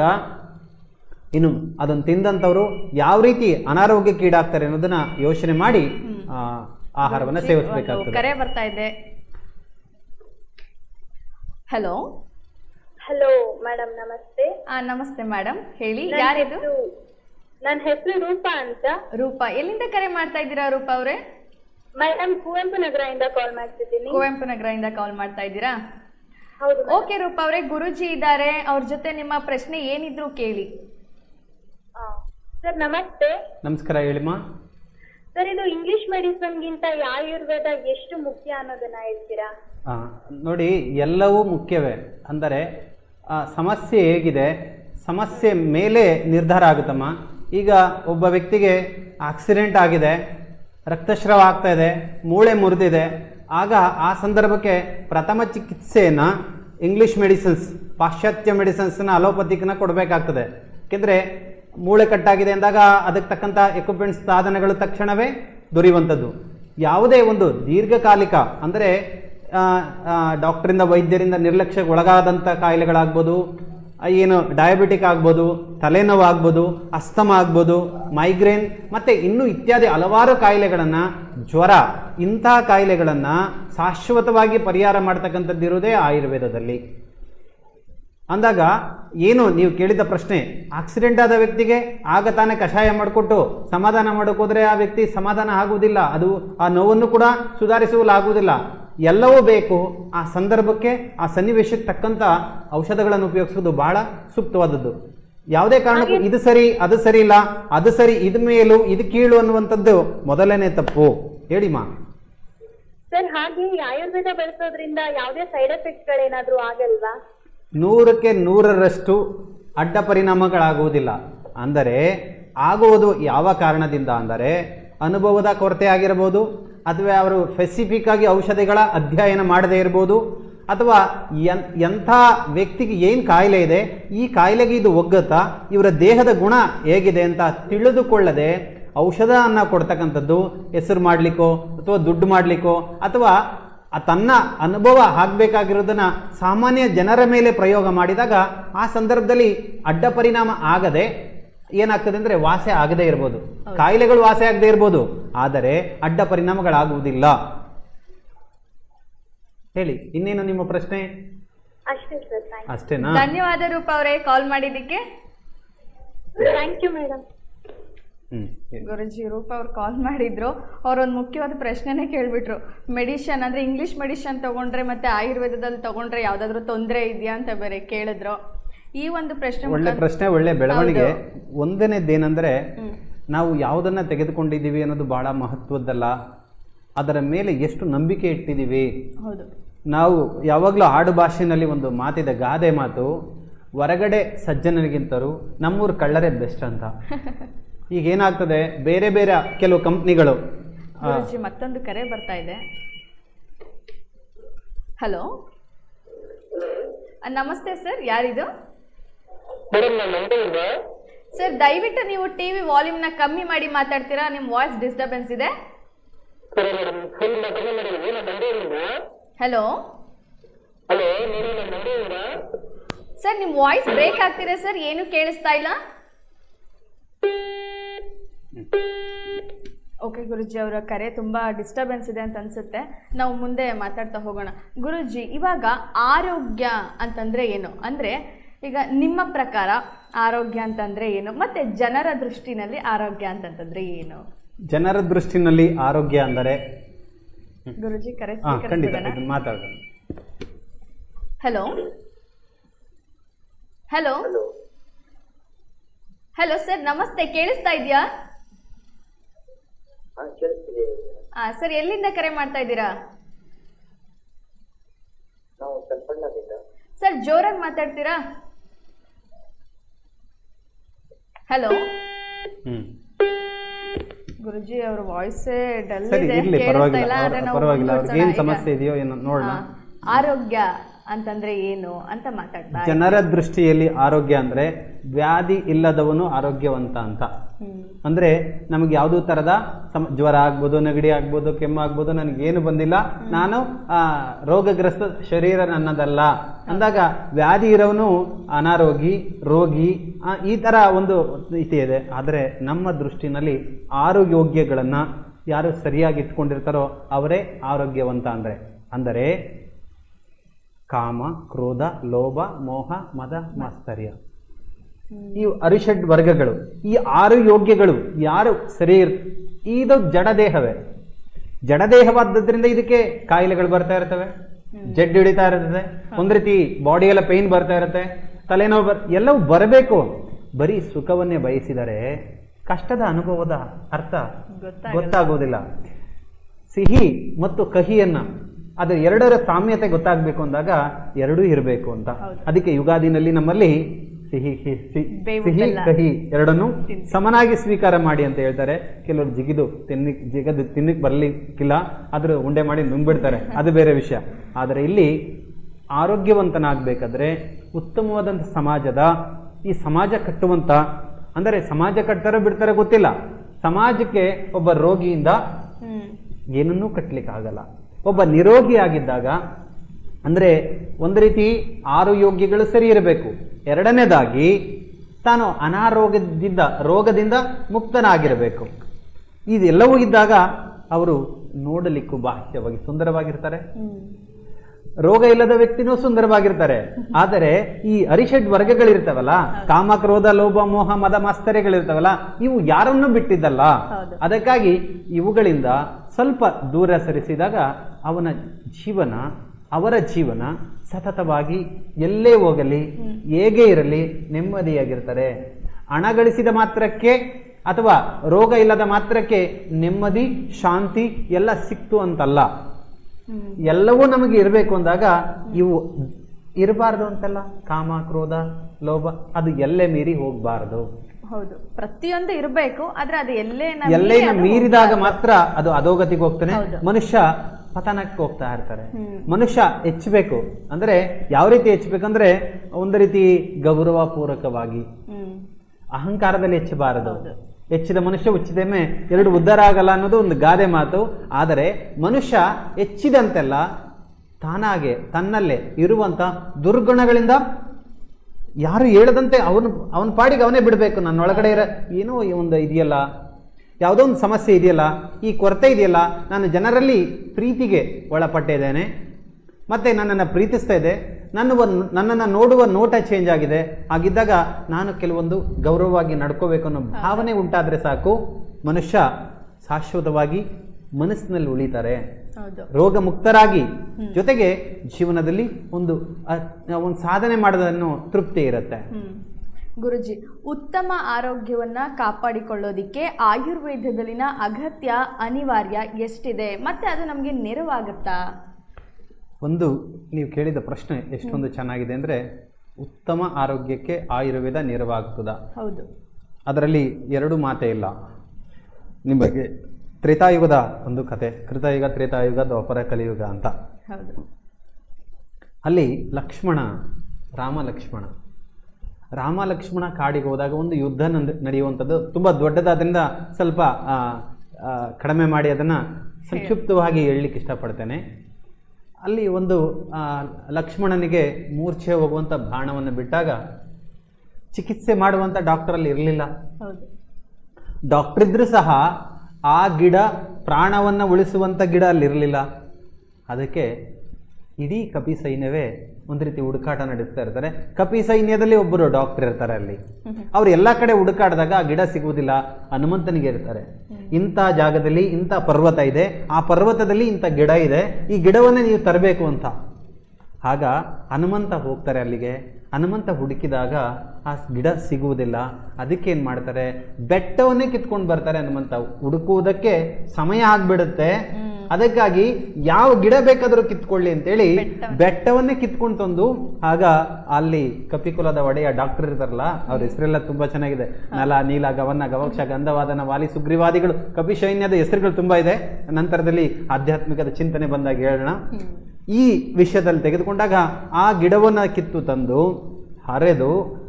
ಇನ್ನು ಅದನ್ನು ತಿಂದಂಥವ್ರು ಯಾವ ರೀತಿ ಅನಾರೋಗ್ಯಕ್ಕೀಡಾಗ್ತಾರೆ ಅನ್ನೋದನ್ನ ಯೋಚನೆ ಮಾಡಿ ಆ, ಆಹಾರವನ್ನು ಒಂದು ಸೇವಿಸಬೇಕಾಗ್ತದೆ ಕರೆ ಬರ್ತಾ ಇದೆ ಹಲೋ ಹಲೋ ಮೇಡಮ್ ನಮಸ್ತೆ ಆ ನಮಸ್ತೆ ಮೇಡಮ್ ಹೇಳಿ ಯಾರಿದು ನನ್ನ ಹೆಸರು ರೂಪಾ ಅಂತ ರೂಪಾ ಎಲ್ಲಿಂದ ಕರೆ ಮಾಡ್ತಾ ಇದ್ದೀರಾ ರೂಪಾ ಅವರೇ ಮೇಡಮ್ ಕುವೆಂಪು ನಗರದಿಂದ ಕಾಲ್ ಮಾಡ್ತಿದ್ದೀನಿ ಕುವೆಂಪು ನಗರದಿಂದ ಕಾಲ್ ಮಾಡ್ತಾ ಇದ್ದೀರಾ ಹೌದು ಓಕೆ ರೂಪಾ ಅವರೇ ಗುರುಜಿ ಇದ್ದಾರೆ ಅವ್ರ ಜೊತೆ ನಿಮ್ಮ ಪ್ರಶ್ನೆ ಏನಿದ್ರು ಕೇಳಿ ಸರ್ ನಮಸ್ತೆ ನಮಸ್ಕಾರ ಹೇಳಿಮ್ಮ ಸರ್ ಇದು ಇಂಗ್ಲಿಷ್ ಮೆಡಿಸನ್ಗಿಂತ ಆಯುರ್ವೇದ ಎಷ್ಟು ಮುಖ್ಯ ಅನ್ನೋದನ್ನ ಹೇಳ್ತೀರಾ ಆ, ನೋಡಿ ಎಲ್ಲವೂ ಮುಖ್ಯವೇ ಅಂದರೆ ಆ, ಸಮಸ್ಯೆ ಹೇಗಿದೆ ಸಮಸ್ಯೆ ಮೇಲೆ ನಿರ್ಧಾರ ಆಗುತ್ತಮ್ಮ ಈಗ ಒಬ್ಬ ವ್ಯಕ್ತಿಗೆ ಆಕ್ಸಿಡೆಂಟ್ ಆಗಿದೆ ರಕ್ತಸ್ರಾವ ಆಗ್ತಾ ಇದೆ ಮೂಳೆ ಮುರಿದಿದೆ ಆಗ ಆ ಸಂದರ್ಭಕ್ಕೆ ಪ್ರಥಮ ಚಿಕಿತ್ಸೆಯನ್ನು ಇಂಗ್ಲಿಷ್ ಮೆಡಿಸಿನ್ಸ್ ಪಾಶ್ಚಾತ್ಯ ಮೆಡಿಸಿನ್ಸ್ನ ಅಲೋಪತಿಕ್ನ ಕೊಡಬೇಕಾಗ್ತದೆ ಯಾಕೆಂದರೆ ಮೂಳೆ ಕಟ್ಟಾಗಿದೆ ಅಂದಾಗ ಅದಕ್ಕೆ ತಕ್ಕಂಥ ಎಕ್ವಿಪ್ಮೆಂಟ್ಸ್ ಸಾಧನಗಳು ತಕ್ಷಣವೇ ದೊರೆಯುವಂಥದ್ದು ಯಾವುದೇ ಒಂದು ದೀರ್ಘಕಾಲಿಕ ಅಂದರೆ ಡಾಕ್ಟರಿಂದ ವೈದ್ಯರಿಂದ ನಿರ್ಲಕ್ಷ್ಯಕ್ಕೆ ಒಳಗಾದಂಥ ಕಾಯಿಲೆಗಳಾಗ್ಬೋದು ಆ, ಏನು ಡಯಾಬಿಟಿಕ್ ಆಗ್ಬೋದು ತಲೆನೋವು ಆಗ್ಬೋದು ಅಸ್ತಮ ಆಗ್ಬೋದು ಮೈಗ್ರೇನ್ ಮತ್ತು ಇನ್ನೂ ಇತ್ಯಾದಿ ಹಲವಾರು ಕಾಯಿಲೆಗಳನ್ನು ಜ್ವರ ಇಂತಹ ಕಾಯಿಲೆಗಳನ್ನು ಶಾಶ್ವತವಾಗಿ ಪರಿಹಾರ ಮಾಡ್ತಕ್ಕಂಥದ್ದು ಇರೋದೇ ಆಯುರ್ವೇದದಲ್ಲಿ ಅಂದಾಗ ಏನು ನೀವು ಕೇಳಿದ ಪ್ರಶ್ನೆ ಆಕ್ಸಿಡೆಂಟ್ ಆದ ವ್ಯಕ್ತಿಗೆ ಆಗ ತಾನೇ ಕಷಾಯ ಮಾಡಿಕೊಟ್ಟು ಸಮಾಧಾನ ಮಾಡೋಕೆ ಹೋದ್ರೆ ಆ ವ್ಯಕ್ತಿ ಸಮಾಧಾನ ಆಗುವುದಿಲ್ಲ ಅದು ಆ ನೋವನ್ನು ಕೂಡ ಸುಧಾರಿಸುವಲಾಗುವುದಿಲ್ಲ ಎಲ್ಲವೂ ಬೇಕು ಆ ಸಂದರ್ಭಕ್ಕೆ ಆ ಸನ್ನಿವೇಶಕ್ಕೆ ತಕ್ಕಂಥ ಔಷಧಗಳನ್ನು ಉಪಯೋಗಿಸೋದು ಬಹಳ ಸೂಕ್ತವಾದದ್ದು ಯಾವುದೇ ಕಾರಣಕ್ಕೂ ಇದು ಸರಿ ಅದು ಸರಿ ಇಲ್ಲ ಅದು ಸರಿ ಇದು ಮೇಲು ಇದು ಕೀಳು ಅನ್ನುವಂಥದ್ದು ಮೊದಲನೇ ತಪ್ಪು ಹೇಳಿಮಾ ಸರ್ ಹಾಗೆ ಈ ಆಯುರ್ವೇದ ಬಳಸೋದ್ರಿಂದ ಯಾವುದೇ ಸೈಡ್ ಎಫೆಕ್ಟ್ ಗಳೇನಾದ್ರೂ ಆಗಲ್ವಾ ನೂರಕ್ಕೆ ನೂರರಷ್ಟು ಅಡ್ಡ ಪರಿಣಾಮಗಳಾಗುವುದಿಲ್ಲ ಅಂದರೆ ಆಗುವುದು ಯಾವ ಕಾರಣದಿಂದ ಅಂದರೆ ಅನುಭವದ ಕೊರತೆ ಆಗಿರಬಹುದು ಅಥವಾ ಅವರು ಸ್ಪೆಸಿಫಿಕ್ ಆಗಿ ಔಷಧಿಗಳ ಅಧ್ಯಯನ ಮಾಡದೇ ಇರ್ಬೋದು ಅಥವಾ ಎನ್ ಎಂಥ ವ್ಯಕ್ತಿಗೆ ಏನು ಕಾಯಿಲೆ ಇದೆ ಈ ಕಾಯಿಲೆಗೆ ಇದು ಒಗ್ಗತ್ತಾ ಇವರ ದೇಹದ ಗುಣ ಹೇಗಿದೆ ಅಂತ ತಿಳಿದುಕೊಳ್ಳದೆ ಔಷಧವನ್ನು ಕೊಡ್ತಕ್ಕಂಥದ್ದು ಹೆಸರು ಮಾಡಲಿಕ್ಕೋ ಅಥವಾ ದುಡ್ಡು ಮಾಡಲಿಕ್ಕೋ ಅಥವಾ ಆ ತನ್ನ ಅನುಭವ ಆಗಬೇಕಾಗಿರೋದನ್ನ ಸಾಮಾನ್ಯ ಜನರ ಮೇಲೆ ಪ್ರಯೋಗ ಮಾಡಿದಾಗ ಆ ಸಂದರ್ಭದಲ್ಲಿ ಅಡ್ಡ ಪರಿಣಾಮ ಆಗದೆ ಏನಾಗ್ತದೆ ಅಂದರೆ ವಾಸೆ ಆಗದೇ ಇರ್ಬೋದು ಕಾಯಿಲೆಗಳು ವಾಸೆ ಆಗದೆ ಇರ್ಬೋದು ಆದರೆ ಅಡ್ಡ ಪರಿಣಾಮಗಳಾಗುವುದಿಲ್ಲ ಹೇಳಿ ಇನ್ನೇನು ನಿಮ್ಮ ಪ್ರಶ್ನೆ ಅಷ್ಟೇ ಸರ್ ಥ್ಯಾಂಕ್ ಅಷ್ಟೇನಾ ಧನ್ಯವಾದ ರೂಪ ಅವರೇ ಕಾಲ್ ಮಾಡಿದ್ದಕ್ಕೆ ಥ್ಯಾಂಕ್ ಯು ಮೇಡಮ್ ಹ್ಮ್ ಹೇಳಿ. ಗುರುಜಿ ರೂಪ ಅವ್ರು ಕಾಲ್ ಮಾಡಿದ್ರು ಅವ್ರೊಂದು ಮುಖ್ಯವಾದ ಪ್ರಶ್ನೆನೇ ಕೇಳ್ಬಿಟ್ರು ಮೆಡಿಷನ್ ಅಂದ್ರೆ ಇಂಗ್ಲಿಷ್ ಮೆಡಿಷನ್ ತಗೊಂಡ್ರೆ ಮತ್ತೆ ಆಯುರ್ವೇದದಲ್ಲಿ ತಗೊಂಡ್ರೆ ಯಾವ್ದಾದ್ರು ತೊಂದರೆ ಇದೆಯಾ ಅಂತ ಬೇರೆ ಕೇಳಿದ್ರು ಈ ಒಂದು ಪ್ರಶ್ನೆ ಒಳ್ಳೆ ಮುಖಾಂತರ- ಪ್ರಶ್ನೆ ಒಳ್ಳೆ ಬೆಳವಣಿಗೆ ಹೌದು. ಒಂದನೇದ್ದೇನೆಂದರೆ ಹ್ಮ್. ನಾವು ಯಾವುದನ್ನ ತೆಗೆದುಕೊಂಡಿದ್ದೀವಿ ಅನ್ನೋದು ಬಹಳ ಮಹತ್ವದ್ದಲ್ಲ ಅದರ ಮೇಲೆ ಎಷ್ಟು ನಂಬಿಕೆ ಇಟ್ಟಿದ್ದೀವಿ ಹೌದು ನಾವು ಯಾವಾಗಲೂ ಆಡು ಭಾಷೆಯಲ್ಲಿ ಒಂದು ಮಾತಿದೆ ಗಾದೆ ಮಾತು ಹೊರಗಡೆ ಸಜ್ಜನರಿಗಿಂತರೂ ನಮ್ಮೂರು ಕಳ್ಳರೇ ಬೆಸ್ಟ್ ಅಂತ ಈಗ ಏನಾಗ್ತದೆ ಬೇರೆ ಬೇರೆ ಕೆಲವು ಕಂಪ್ನಿಗಳು ಗುರುಜಿ ಮತ್ತೊಂದು ಕರೆ ಬರ್ತಾ ಇದೆ ಹಲೋ ನಮಸ್ತೆ ಸರ್ ಯಾರಿದು ಮೇಡಮ್ ನಾನು ಮಂಗಳೂರಿಂದ ಸರ್ ದಯವಿಟ್ಟು ನೀವು ಟಿವಿ ವಾಲ್ಯೂಮ್ನ ಕಮ್ಮಿ ಮಾಡಿ ಮಾತಾಡ್ತೀರಾ ನಿಮ್ಮ ವಾಯ್ಸ್ ಡಿಸ್ಟರ್ಬೆನ್ಸ್ ಇದೆ ಸರಿ ಮೇಡಮ್ ಫುಲ್ ಕಡಿಮೆ ಮಾಡಿದ್ವಿ ನಾನು ಮಂಗಳೂರಿಂದ ಹಲೋ ಹಲೋ ನೀನು ನಾನು ಮಂಗಳೂರಿಂದ ಸರ್ ನಿಮ್ಮ ವಾಯ್ಸ್ ಬ್ರೇಕ್ ಆಗ್ತಿದೆ ಸರ್ ಏನು ಕೇಳಿಸ್ತಾ ಇಲ್ಲ ಓಕೆ ಗುರುಜಿ ಅವರ ಕರೆ ತುಂಬ ಡಿಸ್ಟರ್ಬೆನ್ಸ್ ಇದೆ ಅಂತ ಅನ್ಸುತ್ತೆ ನಾವು ಮುಂದೆ ಮಾತಾಡ್ತಾ ಹೋಗೋಣ ಗುರುಜಿ ಇವಾಗ ಆರೋಗ್ಯ ಅಂತಂದ್ರೆ ಏನು ಅಂದ್ರೆ ಈಗ ನಿಮ್ಮ ಪ್ರಕಾರ ಆರೋಗ್ಯ ಅಂತಂದ್ರೆ ಏನು ಮತ್ತೆ ಜನರ ದೃಷ್ಟಿನಲ್ಲಿ ಆರೋಗ್ಯ ಅಂತಂತಂದ್ರೆ ಏನು ಜನರ ದೃಷ್ಟಿನಲ್ಲಿ ಆರೋಗ್ಯ ಅಂದರೆ ಗುರುಜಿ ಕರೆ ಹಾ ಖಂಡಿತ ಸ್ವೀಕರಿಸ್ತಿದ್ದಾರಾ? ಇದನ್ನ ಮಾತಾಡೋಣ ಹಲೋ ಹಲೋ ಹಲೋ ಸರ್ ನಮಸ್ತೆ ಕೇಳಿಸ್ತಾ ಇದೆಯಾ ಹಾಂ ಕೇಳಿಸ್ತಿದೆ ಆ, ಸರ್ ಎಲ್ಲಿಂದ ಕರೆ ಮಾಡ್ತಾ ಇದ್ದೀರಾ ನಾವು ಕಲ್ಪಣ್ಣದಿಂದ ಸರ್ ಜೋರಾಗಿ ಮಾತಾಡ್ತೀರಾ ಹಲೋ ಹ್ಮ್ ಗುರುಜಿ ಅವ್ರ ವಾಯ್ಸೇ ಡಲ್ ಸರಿ ಇದೆ ಇರ್ಲಿ ಕೇಳಿಸ್ತಾ ಪರವಾಗಿಲ್ಲ ಇಲ್ಲ ಅವ್ರ- ಆದ್ರೆ ನಾವು ಪರವಾಗಿಲ್ಲ ಅವ್ರಿಗೆ ಮುಂದುವರ್ಸೋಣ ಏನ್ ಈಗ. ಸಮಸ್ಯೆ ಇದೆಯೋ ಏನೋ ನೋಡೋಣ ಆ, ಆರೋಗ್ಯ ಅಂತಂದ್ರೆ ಏನು ಅಂತ ಮಾತಾಡ್ತಾ ಇದ್ದೀನಿ. ಜನರ ದೃಷ್ಟಿಯಲ್ಲಿ ಆರೋಗ್ಯ ಅಂದ್ರೆ ವ್ಯಾಧಿ ಇಲ್ಲದವನು ಆರೋಗ್ಯವಂತ ಅಂತ ಹ್ಮ್ ಅಂದ್ರೆ ನಮಗೆ ಯಾವುದೋ ತರದ ಸಮ ಜ್ವರ ಆಗ್ಬೋದು ನೆಗಡಿ ಆಗ್ಬೋದು ಕೆಮ್ಮು ಆಗ್ಬೋದು ನನಗೇನು ಬಂದಿಲ್ಲ ನಾನು ಆ, ರೋಗಗ್ರಸ್ತ ಶರೀರ ನನ್ನದಲ್ಲ ಅಂದಾಗ ವ್ಯಾಧಿ ಇರೋನು ಅನಾರೋಗಿ ರೋಗಿ ಆ, ಈ ತರ ಒಂದು ರೀತಿ ಇದೆ ಆದರೆ ನಮ್ಮ ದೃಷ್ಟಿನಲ್ಲಿ ಆರೋಗ್ಯೋಗ್ಯಗಳನ್ನ ಯಾರು ಸರಿಯಾಗಿ ಇಟ್ಕೊಂಡಿರ್ತಾರೋ ಅವರೇ ಆರೋಗ್ಯವಂತ ಅಂದ್ರೆ ಅಂದರೆ ಕಾಮ ಕ್ರೋಧ ಲೋಭ ಮೋಹ ಮದ ಮಾಸ್ತರ್ಯ ಈ ಅರಿಷಡ್ ವರ್ಗಗಳು ಈ ಆರು ಯೋಗ್ಯಗಳು ಯಾರು ಸರಿ ಇರ್ ಇದು ಜಡದೇಹವೇ ಜಡದೇಹವಾದ್ದರಿಂದ ಇದಕ್ಕೆ ಕಾಯಿಲೆಗಳು ಬರ್ತಾ ಇರ್ತವೆ ಜಡ್ ಹಿಡಿತಾ ಇರ್ತದೆ ಒಂದ್ ರೀತಿ ಬಾಡಿ ಎಲ್ಲ ಪೈನ್ ಬರ್ತಾ ಇರುತ್ತೆ ತಲೆನೋವು ಬರ್ ಎಲ್ಲವೂ ಬರಬೇಕು ಬರೀ ಸುಖವನ್ನೇ ಬಯಸಿದರೆ ಕಷ್ಟದ ಅನುಭವದ ಅರ್ಥ ಗೊತ್ತಾಗಲ್ಲ. ಗೊತ್ತಾಗೋದಿಲ್ಲ ಸಿಹಿ ಮತ್ತು ಕಹಿಯನ್ನ ಅದು ಎರಡರ ಸಾಮ್ಯತೆ ಗೊತ್ತಾಗಬೇಕು ಅಂದಾಗ ಎರಡೂ ಇರಬೇಕು ಅಂತ ಹೌದು. ಅದಕ್ಕೆ ಯುಗಾದಿನಲ್ಲಿ ನಮ್ಮಲ್ಲಿ ಸಿಹಿ ಹಿ- ಸಿ- ಬೇವು ಸಿಹಿ ಬೆಲ್ಲ. ಕಹಿ ಎರಡನ್ನು ತಿನ್ನಿ. ಸಮನಾಗಿ ಸ್ವೀಕಾರ ಮಾಡಿ ಅಂತ ಹೇಳ್ತಾರೆ ಕೆಲವರು ಜಿಗಿದು ತಿನ್ನಿಕ್ ಜಿಗದು ತಿನ್ನಕ್ ಬರ್ಲಿಕ್ಕಿಲ್ಲ ಆದ್ರೂ ಉಂಡೆ ಮಾಡಿ ನುಂಗ್ಬಿಡ್ತಾರೆ ಅದು ಬೇರೆ ವಿಷಯ ಆದರೆ ಇಲ್ಲಿ ಆರೋಗ್ಯವಂತನಾಗಬೇಕಾದ್ರೆ ಉತ್ತಮವಾದಂಥ ಸಮಾಜದ ಈ ಸಮಾಜ ಕಟ್ಟುವಂತ ಅಂದರೆ ಸಮಾಜ ಕಟ್ತಾರೋ ಬಿಡ್ತಾರೋ ಗೊತ್ತಿಲ್ಲ ಸಮಾಜಕ್ಕೆ ಒಬ್ಬ ರೋಗಿಯಿಂದ ಹ್ಮ್ ಏನನ್ನೂ ಕಟ್ಟಲಿಕ್ಕಾಗಲ್ಲ ಒಬ್ಬ ನಿರೋಗಿ ಆಗಿದ್ದಾಗ ಅಂದರೆ ಒಂದು ರೀತಿ ಆರೋಗ್ಯಗಳು ಸರಿ ಇರಬೇಕು ಎರಡನೇದಾಗಿ ತಾನು ಅನಾರೋಗ್ಯದಿಂದ ರೋಗದಿಂದ ಮುಕ್ತನಾಗಿರಬೇಕು ಇದೆಲ್ಲವೂ ಇದ್ದಾಗ ಅವರು ನೋಡಲಿಕ್ಕೂ ಬಾಹ್ಯವಾಗಿ ಸುಂದರವಾಗಿರ್ತಾರೆ ಹ್ಮ್ ರೋಗ ಇಲ್ಲದ ವ್ಯಕ್ತಿನೂ ಸುಂದರವಾಗಿರ್ತಾರೆ ಆದರೆ ಈ ಅರಿಷಡ್ ವರ್ಗಗಳಿರ್ತಾವಲ್ಲ ಕಾಮ ಕ್ರೋಧ ಲೋಭ ಮೋಹ ಮದ ಮಾಸ್ತರ್ಯಗಳಿರ್ತಾವಲ್ಲ ಇವು ಯಾರನ್ನೂ ಬಿಟ್ಟಿದ್ದಲ್ಲ ಹೌದು. ಅದಕ್ಕಾಗಿ ಇವುಗಳಿಂದ ಸ್ವಲ್ಪ ದೂರ ಸರಿಸಿದಾಗ ಅವನ ಜೀವನ ಅವರ ಜೀವನ ಸತತವಾಗಿ ಎಲ್ಲೇ ಹೋಗಲಿ ಹೇಗೆ ಇರಲಿ ನೆಮ್ಮದಿಯಾಗಿರ್ತಾರೆ ಹಣ ಗಳಿಸಿದ ಮಾತ್ರಕ್ಕೆ ಅಥವಾ ರೋಗ ಇಲ್ಲದ ಮಾತ್ರಕ್ಕೆ ನೆಮ್ಮದಿ ಶಾಂತಿ ಎಲ್ಲ ಸಿಕ್ತು ಅಂತಲ್ಲ ಹ್ಮ್ ಎಲ್ಲವೂ ನಮಗೆ ಇರಬೇಕು ಅಂದಾಗ ಇವು ಇರಬಾರ್ದು ಅಂತಲ್ಲ ಕಾಮ ಕ್ರೋಧ ಲೋಭ ಅದು ಎಲ್ಲೇ ಮೀರಿ ಹೋಗಬಾರದು ಹೌದು ಪ್ರತಿಯೊಂದು ಇರಬೇಕು ಆದ್ರೆ ಅದು ಎಲ್ಲೇ ನಮ್ಗೆ ಎಲ್ಲೇನ ಅದು ಮೀರಿದಾಗ ಮಾತ್ರ ಅದು ಅಧೋಗತಿಗೆ ಹೋಗ್ತಾನೆ ಹೌದು. ಮನುಷ್ಯ ಪತನಕ್ಕೆ ಹೋಗ್ತಾ ಇರ್ತಾರೆ ಹ್ಮ್. ಮನುಷ್ಯ ಹೆಚ್ಚಬೇಕು ಅಂದ್ರೆ ಯಾವ ರೀತಿ ಹೆಚ್ಚಬೇಕಂದ್ರೆ ಒಂದು ರೀತಿ ಗೌರವಪೂರ್ವಕವಾಗಿ ಹ್ಮ್ ಅಹಂಕಾರದಲ್ಲಿ ಹೆಚ್ಚಬಾರದು ಹೌದು. ಹೆಚ್ಚಿದ ಮನುಷ್ಯ ಉಚ್ಚಿದೆಮೆ ಎರಡು ಉದ್ಧಾರ ಆಗಲ್ಲ ಅನ್ನೋದು ಒಂದು ಗಾದೆ ಮಾತು ಆದರೆ ಮನುಷ್ಯ ಹೆಚ್ಚಿದಂತೆಲ್ಲ ತಾನಾಗೆ ತನ್ನಲ್ಲೇ ಇರುವಂತ ದುರ್ಗುಣಗಳಿಂದ ಯಾರು ಹೇಳದಂತೆ ಅವನು ಅವನ ಪಾಡಿಗೆ ಅವನೇ ಬಿಡಬೇಕು ನನ್ನ ಒಳಗಡೆ ಇರೋ ಏನೋ ಈ ಒಂದು ಇದೆಯಲ್ಲ ಯಾವುದೋ ಒಂದು ಸಮಸ್ಯೆ ಇದೆಯಲ್ಲ ಈ ಕೊರತೆ ಇದೆಯಲ್ಲ ನಾನು ಜನರಲ್ಲಿ ಪ್ರೀತಿಗೆ ಒಳಪಟ್ಟಿದ್ದೇನೆ ಮತ್ತೆ ನನ್ನನ್ನು ಪ್ರೀತಿಸ್ತಾ ಇದೆ ನನ್ನ ಒಂದು ನನ್ನನ್ನು ನೋಡುವ ನೋಟ ಚೇಂಜ್ ಆಗಿದೆ ಹಾಗಿದ್ದಾಗ ನಾನು ಕೆಲವೊಂದು ಗೌರವವಾಗಿ ನಡ್ಕೋಬೇಕು ಅನ್ನೋ ಭಾವನೆ ಉಂಟಾದರೆ ಸಾಕು ಮನುಷ್ಯ ಶಾಶ್ವತವಾಗಿ ಮನಸ್ಸಿನಲ್ಲಿ ಉಳಿತಾರೆ ಹೌದು ರೋಗ ಮುಕ್ತರಾಗಿ ಜೊತೆಗೆ ಜೀವನದಲ್ಲಿ ಒಂದು ಅ- ಒಂದು ಸಾಧನೆ ಮಾಡೋದನ್ನು ತೃಪ್ತಿ ಇರುತ್ತೆ ಹ್ಮ್ ಗುರುಜಿ ಉತ್ತಮ ಆರೋಗ್ಯವನ್ನ ಕಾಪಾಡಿಕೊಳ್ಳೋದಿಕ್ಕೆ ಆಯುರ್ವೇದದಲ್ಲಿನ ಅಗತ್ಯ ಅನಿವಾರ್ಯ ಎಷ್ಟಿದೆ ಮತ್ತೆ ಅದು ನಮಗೆ ನೆರವಾಗುತ್ತಾ ಒಂದು ನೀವು ಕೇಳಿದ ಪ್ರಶ್ನೆ ಎಷ್ಟೊಂದು ಚೆನ್ನಾಗಿದೆ ಅಂದರೆ ಉತ್ತಮ ಆರೋಗ್ಯಕ್ಕೆ ಆಯುರ್ವೇದ ನೆರವಾಗ್ತದ ಹೌದು ಅದರಲ್ಲಿ ಎರಡು ಮಾತೇ ಇಲ್ಲ ನಿಮಗೆ ತ್ರೇತಾಯುಗದ ಒಂದು ಕತೆ ಕೃತಯುಗ ತ್ರೇತಾಯುಗ ದ್ವಾಪರ ಕಲಿಯುಗ ಅಂತ ಹೌದು ಅಲ್ಲಿ ಲಕ್ಷ್ಮಣ ರಾಮ ಲಕ್ಷ್ಮಣ ರಾಮ ಲಕ್ಷ್ಮಣ ಕಾಡಿಗೆ ಹೋದಾಗ ಒಂದು ಯುದ್ಧ ನಂದ್- ನಡೆಯುವಂಥದ್ದು ತುಂಬ ದೊಡ್ಡದಾದ್ರಿಂದ ಸ್ವಲ್ಪ ಆ, ಆ, ಕಡಿಮೆ ಮಾಡಿ ಅದನ್ನು ಸಂಕ್ಷಿಪ್ತವಾಗಿ ಹೇಳಲಿಕ್ಕೆ ಇಷ್ಟಪಡ್ತೇನೆ ಅಲ್ಲಿ ಒಂದು ಆ, ಲಕ್ಷ್ಮಣನಿಗೆ ಮೂರ್ಛೆ ಹೋಗುವಂಥ ಬಾಣವನ್ನು ಬಿಟ್ಟಾಗ ಚಿಕಿತ್ಸೆ ಮಾಡುವಂಥ ಡಾಕ್ಟರ್ ಅಲ್ಲಿ ಇರಲಿಲ್ಲ ಹೌದು ಡಾಕ್ಟರ್ ಇದ್ರೂ ಸಹ ಆ ಗಿಡ ಪ್ರಾಣವನ್ನು ಉಳಿಸುವಂಥ ಗಿಡ ಅಲ್ಲಿರಲಿಲ್ಲ ಅದಕ್ಕೆ ಇಡೀ ಕಪಿ ಸೈನ್ಯವೇ ಒಂದು ರೀತಿ ಹುಡುಕಾಟ ನಡೆಸ್ತಾ ಇರ್ತಾರೆ ಕಪಿ ಸೈನ್ಯದಲ್ಲಿ ಒಬ್ಬರು ಡಾಕ್ಟರ್ ಇರ್ತಾರೆ ಅಲ್ಲಿ ಅವ್ರು ಎಲ್ಲ ಕಡೆ ಹುಡುಕಾಡಿದಾಗ ಆ ಗಿಡ ಸಿಗುವುದಿಲ್ಲ ಹನುಮಂತನಿಗೆ ಇರ್ತಾರೆ ಇಂಥ ಜಾಗದಲ್ಲಿ ಇಂಥ ಪರ್ವತ ಇದೆ ಆ ಪರ್ವತದಲ್ಲಿ ಇಂಥ ಗಿಡ ಇದೆ ಈ ಗಿಡವನ್ನೇ ನೀವು ತರಬೇಕು ಅಂತ ಆಗ ಹನುಮಂತ ಹೋಗ್ತಾರೆ ಅಲ್ಲಿಗೆ ಹನುಮಂತ ಹುಡುಕಿದಾಗ ಆ ಗಿಡ ಸಿಗುವುದಿಲ್ಲ ಅದಕ್ಕೆ ಏನು ಮಾಡ್ತಾರೆ ಬೆಟ್ಟವನ್ನೇ ಕಿತ್ಕೊಂಡು ಬರ್ತಾರೆ ಹನುಮಂತ ಹುಡುಕುವುದಕ್ಕೆ ಸಮಯ ಆಗ್ಬಿಡುತ್ತೆ ಅದಕ್ಕಾಗಿ ಯಾವ ಗಿಡ ಬೇಕಾದರೂ ಕಿತ್ಕೊಳ್ಳಿ ಅಂತೇಳಿ ಬೆಟ್ಟವನ್ನ- ಬೆಟ್ಟವನ್ನೇ ಕಿತ್ಕೊಂಡು ತಂದು ಆಗ ಅಲ್ಲಿ ಕಪಿಕುಲದ ಒಡೆಯ ಡಾಕ್ಟರ್ ಇರ್ತಾರಲ್ಲ ಅವ್ರ ಹೆಸರೆಲ್ಲ ತುಂಬಾ ಚೆನ್ನಾಗಿದೆ ನಲ ನೀಲ ಗವನ ಗವಕ್ಷ ಗಂಧವಾದನ ವಾಲಿ ಸುಗ್ರೀವಾದಿಗಳು ಕಪಿ ಸೈನ್ಯದ ಹೆಸರುಗಳು ತುಂಬಾ ಇದೆ ನಂತರದಲ್ಲಿ ಆಧ್ಯಾತ್ಮಿಕದ ಚಿಂತನೆ ಬಂದಾಗ ಹೇಳೋಣ ಈ ವಿಷಯದಲ್ಲಿ ತೆಗೆದುಕೊಂಡಾಗ ಆ ಗಿಡವನ್ನ ಕಿತ್ತು ತಂದು ಹರಿದು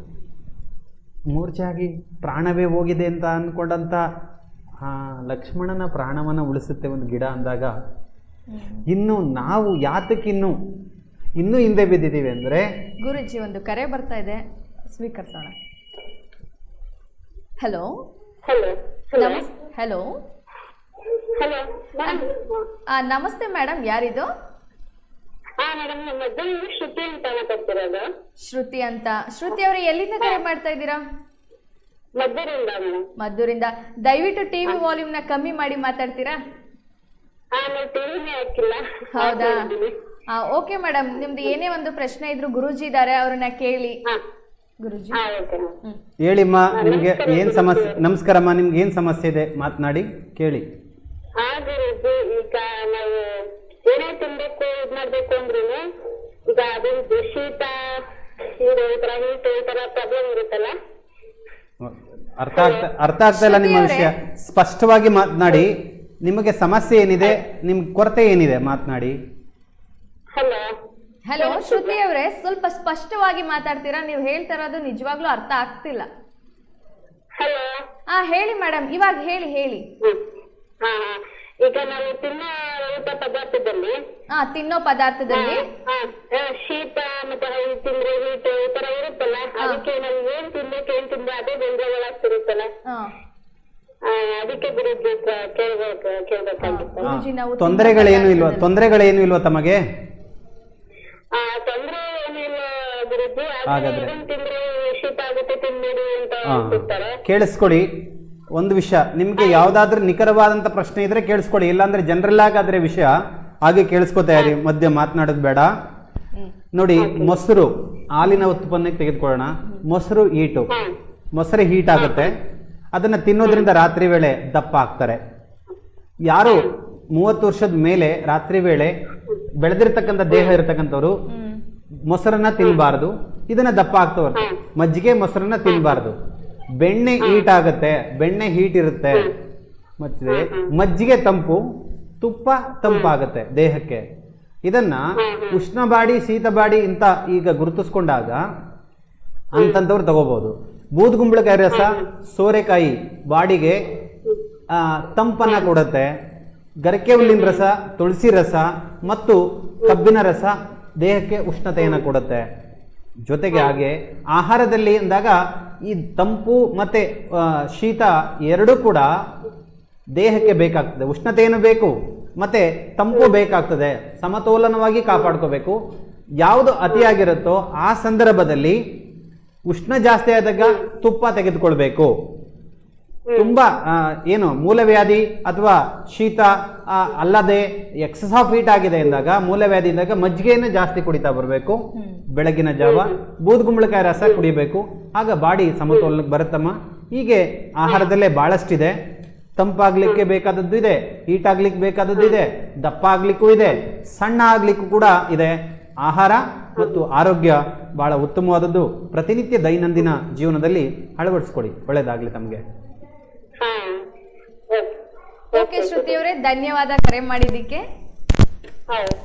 ಮೂರ್ಛೆಯಾಗಿ ಪ್ರಾಣವೇ ಹೋಗಿದೆ ಅಂತ ಅನ್ಕೊಂಡಂತ ಆ ಲಕ್ಷ್ಮಣನ ಪ್ರಾಣವನ್ನ ಉಳಿಸುತ್ತೆ ಒಂದು ಗಿಡ ಅಂದಾಗ ಇನ್ನು ನಾವು ಯಾತಕ್ಕಿನ್ನು ಇನ್ನೂ ಹಿಂದೆ ಬಿದ್ದಿದ್ದೀವಿ ಅಂದ್ರೆ ಗುರುಜಿ ಒಂದು ಕರೆ ಬರ್ತಾ ಇದೆ ಸ್ವೀಕರಿಸೋಣ hello hello hello hello hello madam ನಮಸ್ತೆ ಮೇಡಮ್ ಯಾರಿದು ಹಾ ಮೇಡಮ್ ನಮ್ಮ ಮದ್ದೂರಿಂದ ಶ್ರುತಿ ಅಂತ ಮಾತಾಡ್ತಿರೋದು ಶ್ರುತಿ ಅಂತ ಶ್ರುತಿ ಅವರು ಎಲ್ಲಿಂದ ಕರೆ ಮಾಡ್ತಾ ಇದ್ದೀರಾ ಮದ್ದೂರಿಂದ ಮೇಡಮ್ ಮದ್ದೂರಿಂದ ದಯವಿಟ್ಟು ಟಿವಿ ವಾಲ್ಯೂಮ್ ನ ಕಮ್ಮಿ ಮಾಡಿ ಮಾತಾಡ್ತೀರಾ ಹಾ ನಾವು ಟಿವಿನೇ ಹಾಕಿಲ್ಲ ಹೌದಾ ಹಾಕಿದ್ದೀನಿ. ಓಕೆ ಮೇಡಮ್ ನಿಮ್ದು ಏನೇ ಒಂದು ಪ್ರಶ್ನೆ ಇದ್ರು ಗುರೂಜಿ ಇದ್ದಾರೆ ಅವ್ರನ್ನ ಕೇಳಿ ಹಾ ಗುರುಜಿ ಹಾ ಓಕೆ ಮೇಡಮ್ ಹ್ಮ್ ಹೇಳಿಮ್ಮ ನಿಮ್ಗೆ ಏನ್ ಸಮಸ್ಯೆ ನಮಸ್ಕಾರಮ್ಮ ನಿಮ್ಗೆ ಏನ್ ಸಮಸ್ಯೆ ಇದೆ ಮಾತನಾಡಿ ಕೇಳಿ ಹಾ ಗುರುಜಿ ಈಗ ನಾವು ಏನೇ ತಿನ್ಬೇಕು ಇದ್ ಮಾಡ್ಬೇಕು ಅಂದ್ರೂ ಈಗ ಅದೊಂದು ಶೀತ ಇದು ಈ ತರ ಹೀಟ್ ಈ ತರ ಪ್ರಾಬ್ಲಮ್ ಇರುತ್ತಲ್ಲ ಅರ್ಥ ಆಗ್ತಾ ಅರ್ಥ ಆಗ್ತಾ ಇಲ್ಲ ನಿಮ್ಮ ಶ್ರುತಿ ವಿಷಯ ಸ್ಪಷ್ಟವಾಗಿ ಮಾತನಾಡಿ ನಿಮಗೆ ಸಮಸ್ಯೆ ಏನಿದೆ ನಿಮ್ಗೆ ಕೊರತೆ ಏನಿದೆ ಮಾತನಾಡಿ ಹಲೋ ಹಲೋ ಶ್ರುತಿ ಅವರೇ ಸ್ವಲ್ಪ ಸ್ಪಷ್ಟವಾಗಿ ಮಾತಾಡ್ತೀರಾ ನೀವು ಹೇಳ್ತಾ ಇರೋದು ನಿಜವಾಗ್ಲೂ ಅರ್ಥ ಆಗ್ತಿಲ್ಲ ಹಲೋ ಹಾ ಹೇಳಿ ಮೇಡಮ್ ಇವಾಗ ಹೇಳಿ ಹೇಳಿ ಹ್ಮ್ ಹಾ ಹಾ. ಈಗ ನಾವು ತಿನ್ನೋ ಊಟ ಪದಾರ್ಥದಲ್ಲಿ ಹಾ ತಿನ್ನೋ ಪದಾರ್ಥದಲ್ಲಿ ಹಾ, ಹಾ, ಶೀತ ಮತ್ತೆ ಇದು ತಿಂದ್ರೆ ಹೀಟ್ ಈ ತರ ಇರುತ್ತಲ್ಲ ಅದಕ್ಕೆ ನಾವು ಏನ್ ತಿನ್ಬೇಕು ಏನ್ ತಿಂದ್ರೆ ಅದೇ ಗೊಂದಲಗಳಾಗ್ತಿರುತ್ತಲ್ಲ ಹಾ ಆ, ಅದಕ್ಕೆ ಗುರುಜಿ ಹತ್ರ ಕೇಳ್ಬೇಕು ಕೇಳ್ಬೇಕಾಗಿತ್ತು ಗುರೂಜಿ ನಾವು ತೊಂದರೆಗಳೇನು ಇಲ್ವಾ ತೊಂದರೆಗಳೇನು ಇಲ್ವಾ ತಮಗೆ ಆ ತೊಂದ್ರೆ ಏನಿಲ್ಲ ಗುರುಜಿ ಆದ್ರೆ ಹಾಗಾದ್ರೆ. ಇದನ್ ತಿಂದ್ರೆ ಶೀತ ಆಗುತ್ತೆ ತಿನ್ಬೇಡಿ ಅಂತ ಹಾ. ಹೇಳ್ತಿರ್ತಾರೆ ಕೇಳಿಸ್ಕೊಡಿ ಒಂದು ವಿಷಯ ನಿಮ್ಗೆ ಯಾವ್ದಾದ್ರೂ ನಿಖರವಾದಂತ ಪ್ರಶ್ನೆ ಇದ್ರೆ ಕೇಳಿಸ್ಕೊಡಿ ಇಲ್ಲಾಂದ್ರೆ ಜನರಲ್ ಆಗಾದ್ರೆ ವಿಷಯ ಹಾಗೆ ಕೇಳಿಸ್ಕೊತಾ ಇರಿ ಮಧ್ಯೆ ಮಾತನಾಡೋದು ಬೇಡ ಹ್ಮ್. ನೋಡಿ ಮೊಸರು ಹಾಲಿನ ಉತ್ಪನ್ನಕ್ಕೆ ತೆಗೆದುಕೊಳ್ಳೋಣ ಮೊಸರು ಹೀಟು ಹಾ ಮೊಸರು ಹೀಟ್ ಆಗುತ್ತೆ ಅದನ್ನ ತಿನ್ನೋದ್ರಿಂದ ರಾತ್ರಿ ವೇಳೆ ದಪ್ಪ ಆಗ್ತಾರೆ ಯಾರು ಮೂವತ್ತು ವರ್ಷದ ಮೇಲೆ ರಾತ್ರಿ ವೇಳೆ ಬೆಳೆದಿರ್ತಕ್ಕಂಥ ದೇಹ ಇರತಕ್ಕಂಥವ್ರು ಹ್ಮ್ ಮೊಸರನ್ನ ತಿನ್ನಬಾರದು ಇದನ್ನ ದಪ್ಪ ಆಗ್ತಾ ಬರುತ್ತೆ ಮಜ್ಜಿಗೆ ಮೊಸರನ್ನ ತಿನ್ನಬಾರದು ಬೆಣ್ಣೆ ಹೀಟ್ ಆಗುತ್ತೆ ಬೆಣ್ಣೆ ಹೀಟ್ ಇರುತ್ತೆ ಮತ್ತೆ ಮಜ್ಜಿಗೆ ತಂಪು ತುಪ್ಪ ತಂಪಾಗುತ್ತೆ ದೇಹಕ್ಕೆ ಇದನ್ನ ಉಷ್ಣ ಬಾಡಿ ಶೀತ ಬಾಡಿ ಅಂತ ಈಗ ಗುರುತಿಸ್ಕೊಂಡಾಗ ಅಂತಂತವ್ರು ತಗೋಬಹುದು ಬೂದ್ಗುಂಬಳಕಾಯಿ ರಸ ಸೋರೆಕಾಯಿ ಬಾಡಿಗೆ ಆ, ತಂಪನ್ನ ಕೊಡುತ್ತೆ ಗರಕೆ ಹುಲ್ಲಿನ ರಸ ತುಳಸಿ ರಸ ಮತ್ತು ಕಬ್ಬಿನ ರಸ ದೇಹಕ್ಕೆ ಉಷ್ಣತೆಯನ್ನು ಕೊಡುತ್ತೆ ಜೊತೆಗೆ ಹಾಗೆ ಆಹಾರದಲ್ಲಿ ಅಂದಾಗ ಈ ತಂಪು ಮತ್ತೆ ಆ, ಶೀತ ಎರಡೂ ಕೂಡ ದೇಹಕ್ಕೆ ಬೇಕಾಗ್ತದೆ ಉಷ್ಣತೆಯನ್ನು ಬೇಕು ಮತ್ತೆ ತಂಪು ಬೇಕಾಗ್ತದೆ ಸಮತೋಲನವಾಗಿ ಕಾಪಾಡ್ಕೋಬೇಕು ಯಾವುದು ಅತಿಯಾಗಿರುತ್ತೋ ಆ ಸಂದರ್ಭದಲ್ಲಿ ಉಷ್ಣ ಜಾಸ್ತಿ ಆದಾಗ ತುಪ್ಪ ತೆಗೆದುಕೊಳ್ಬೇಕು ತುಂಬಾ ಆ, ಏನು ಮೂಲವ್ಯಾಧಿ ಅಥವಾ ಶೀತ ಆ, ಅಲ್ಲದೆ ಎಕ್ಸಸ್ ಆಫ್ ಹೀಟ್ ಆಗಿದೆ ಎಂದಾಗ ಮೂಲವ್ಯಾಧಿ ಇದ್ದಾಗ ಮಜ್ಜಿಗೆಯನ್ನು ಜಾಸ್ತಿ ಕುಡಿತಾ ಬರಬೇಕು ಬೆಳಗಿನ ಜಾವ ಬೂದ್ಗುಂಬಳಕಾಯಿ ರಸ ಕುಡಿಬೇಕು ಆಗ ಬಾಡಿ ಸಮತೋಲನಕ್ಕೆ ಬರುತ್ತಮ್ಮ ಹೀಗೆ ಆಹಾರದಲ್ಲೇ ಬಹಳಷ್ಟಿದೆ ತಂಪಾಗ್ಲಿಕ್ಕೆ ಬೇಕಾದದ್ದು ಇದೆ ಹೀಟ್ ಆಗ್ಲಿಕ್ಕೆ ಬೇಕಾದದ್ದು ಇದೆ ದಪ್ಪ ಆಗ್ಲಿಕ್ಕೂ ಇದೆ ಸಣ್ಣ ಆಗ್ಲಿಕ್ಕೂ ಕೂಡ ಇದೆ ಆಹಾರ ಮತ್ತು ಆರೋಗ್ಯ ಬಹಳ ಉತ್ತಮವಾದದ್ದು ಪ್ರತಿನಿತ್ಯ ದೈನಂದಿನ ಜೀವನದಲ್ಲಿ ಅಳವಡಿಸ್ಕೊಡಿ ಒಳ್ಳೇದಾಗ್ಲಿ ತಮಗೆ ಹಾ ಓಕೆ ಶ್ರುತಿ ಅವರೇ ಧನ್ಯವಾದ ಕರೆ ಮಾಡಿದ್ದಕ್ಕೆ ಹೌದು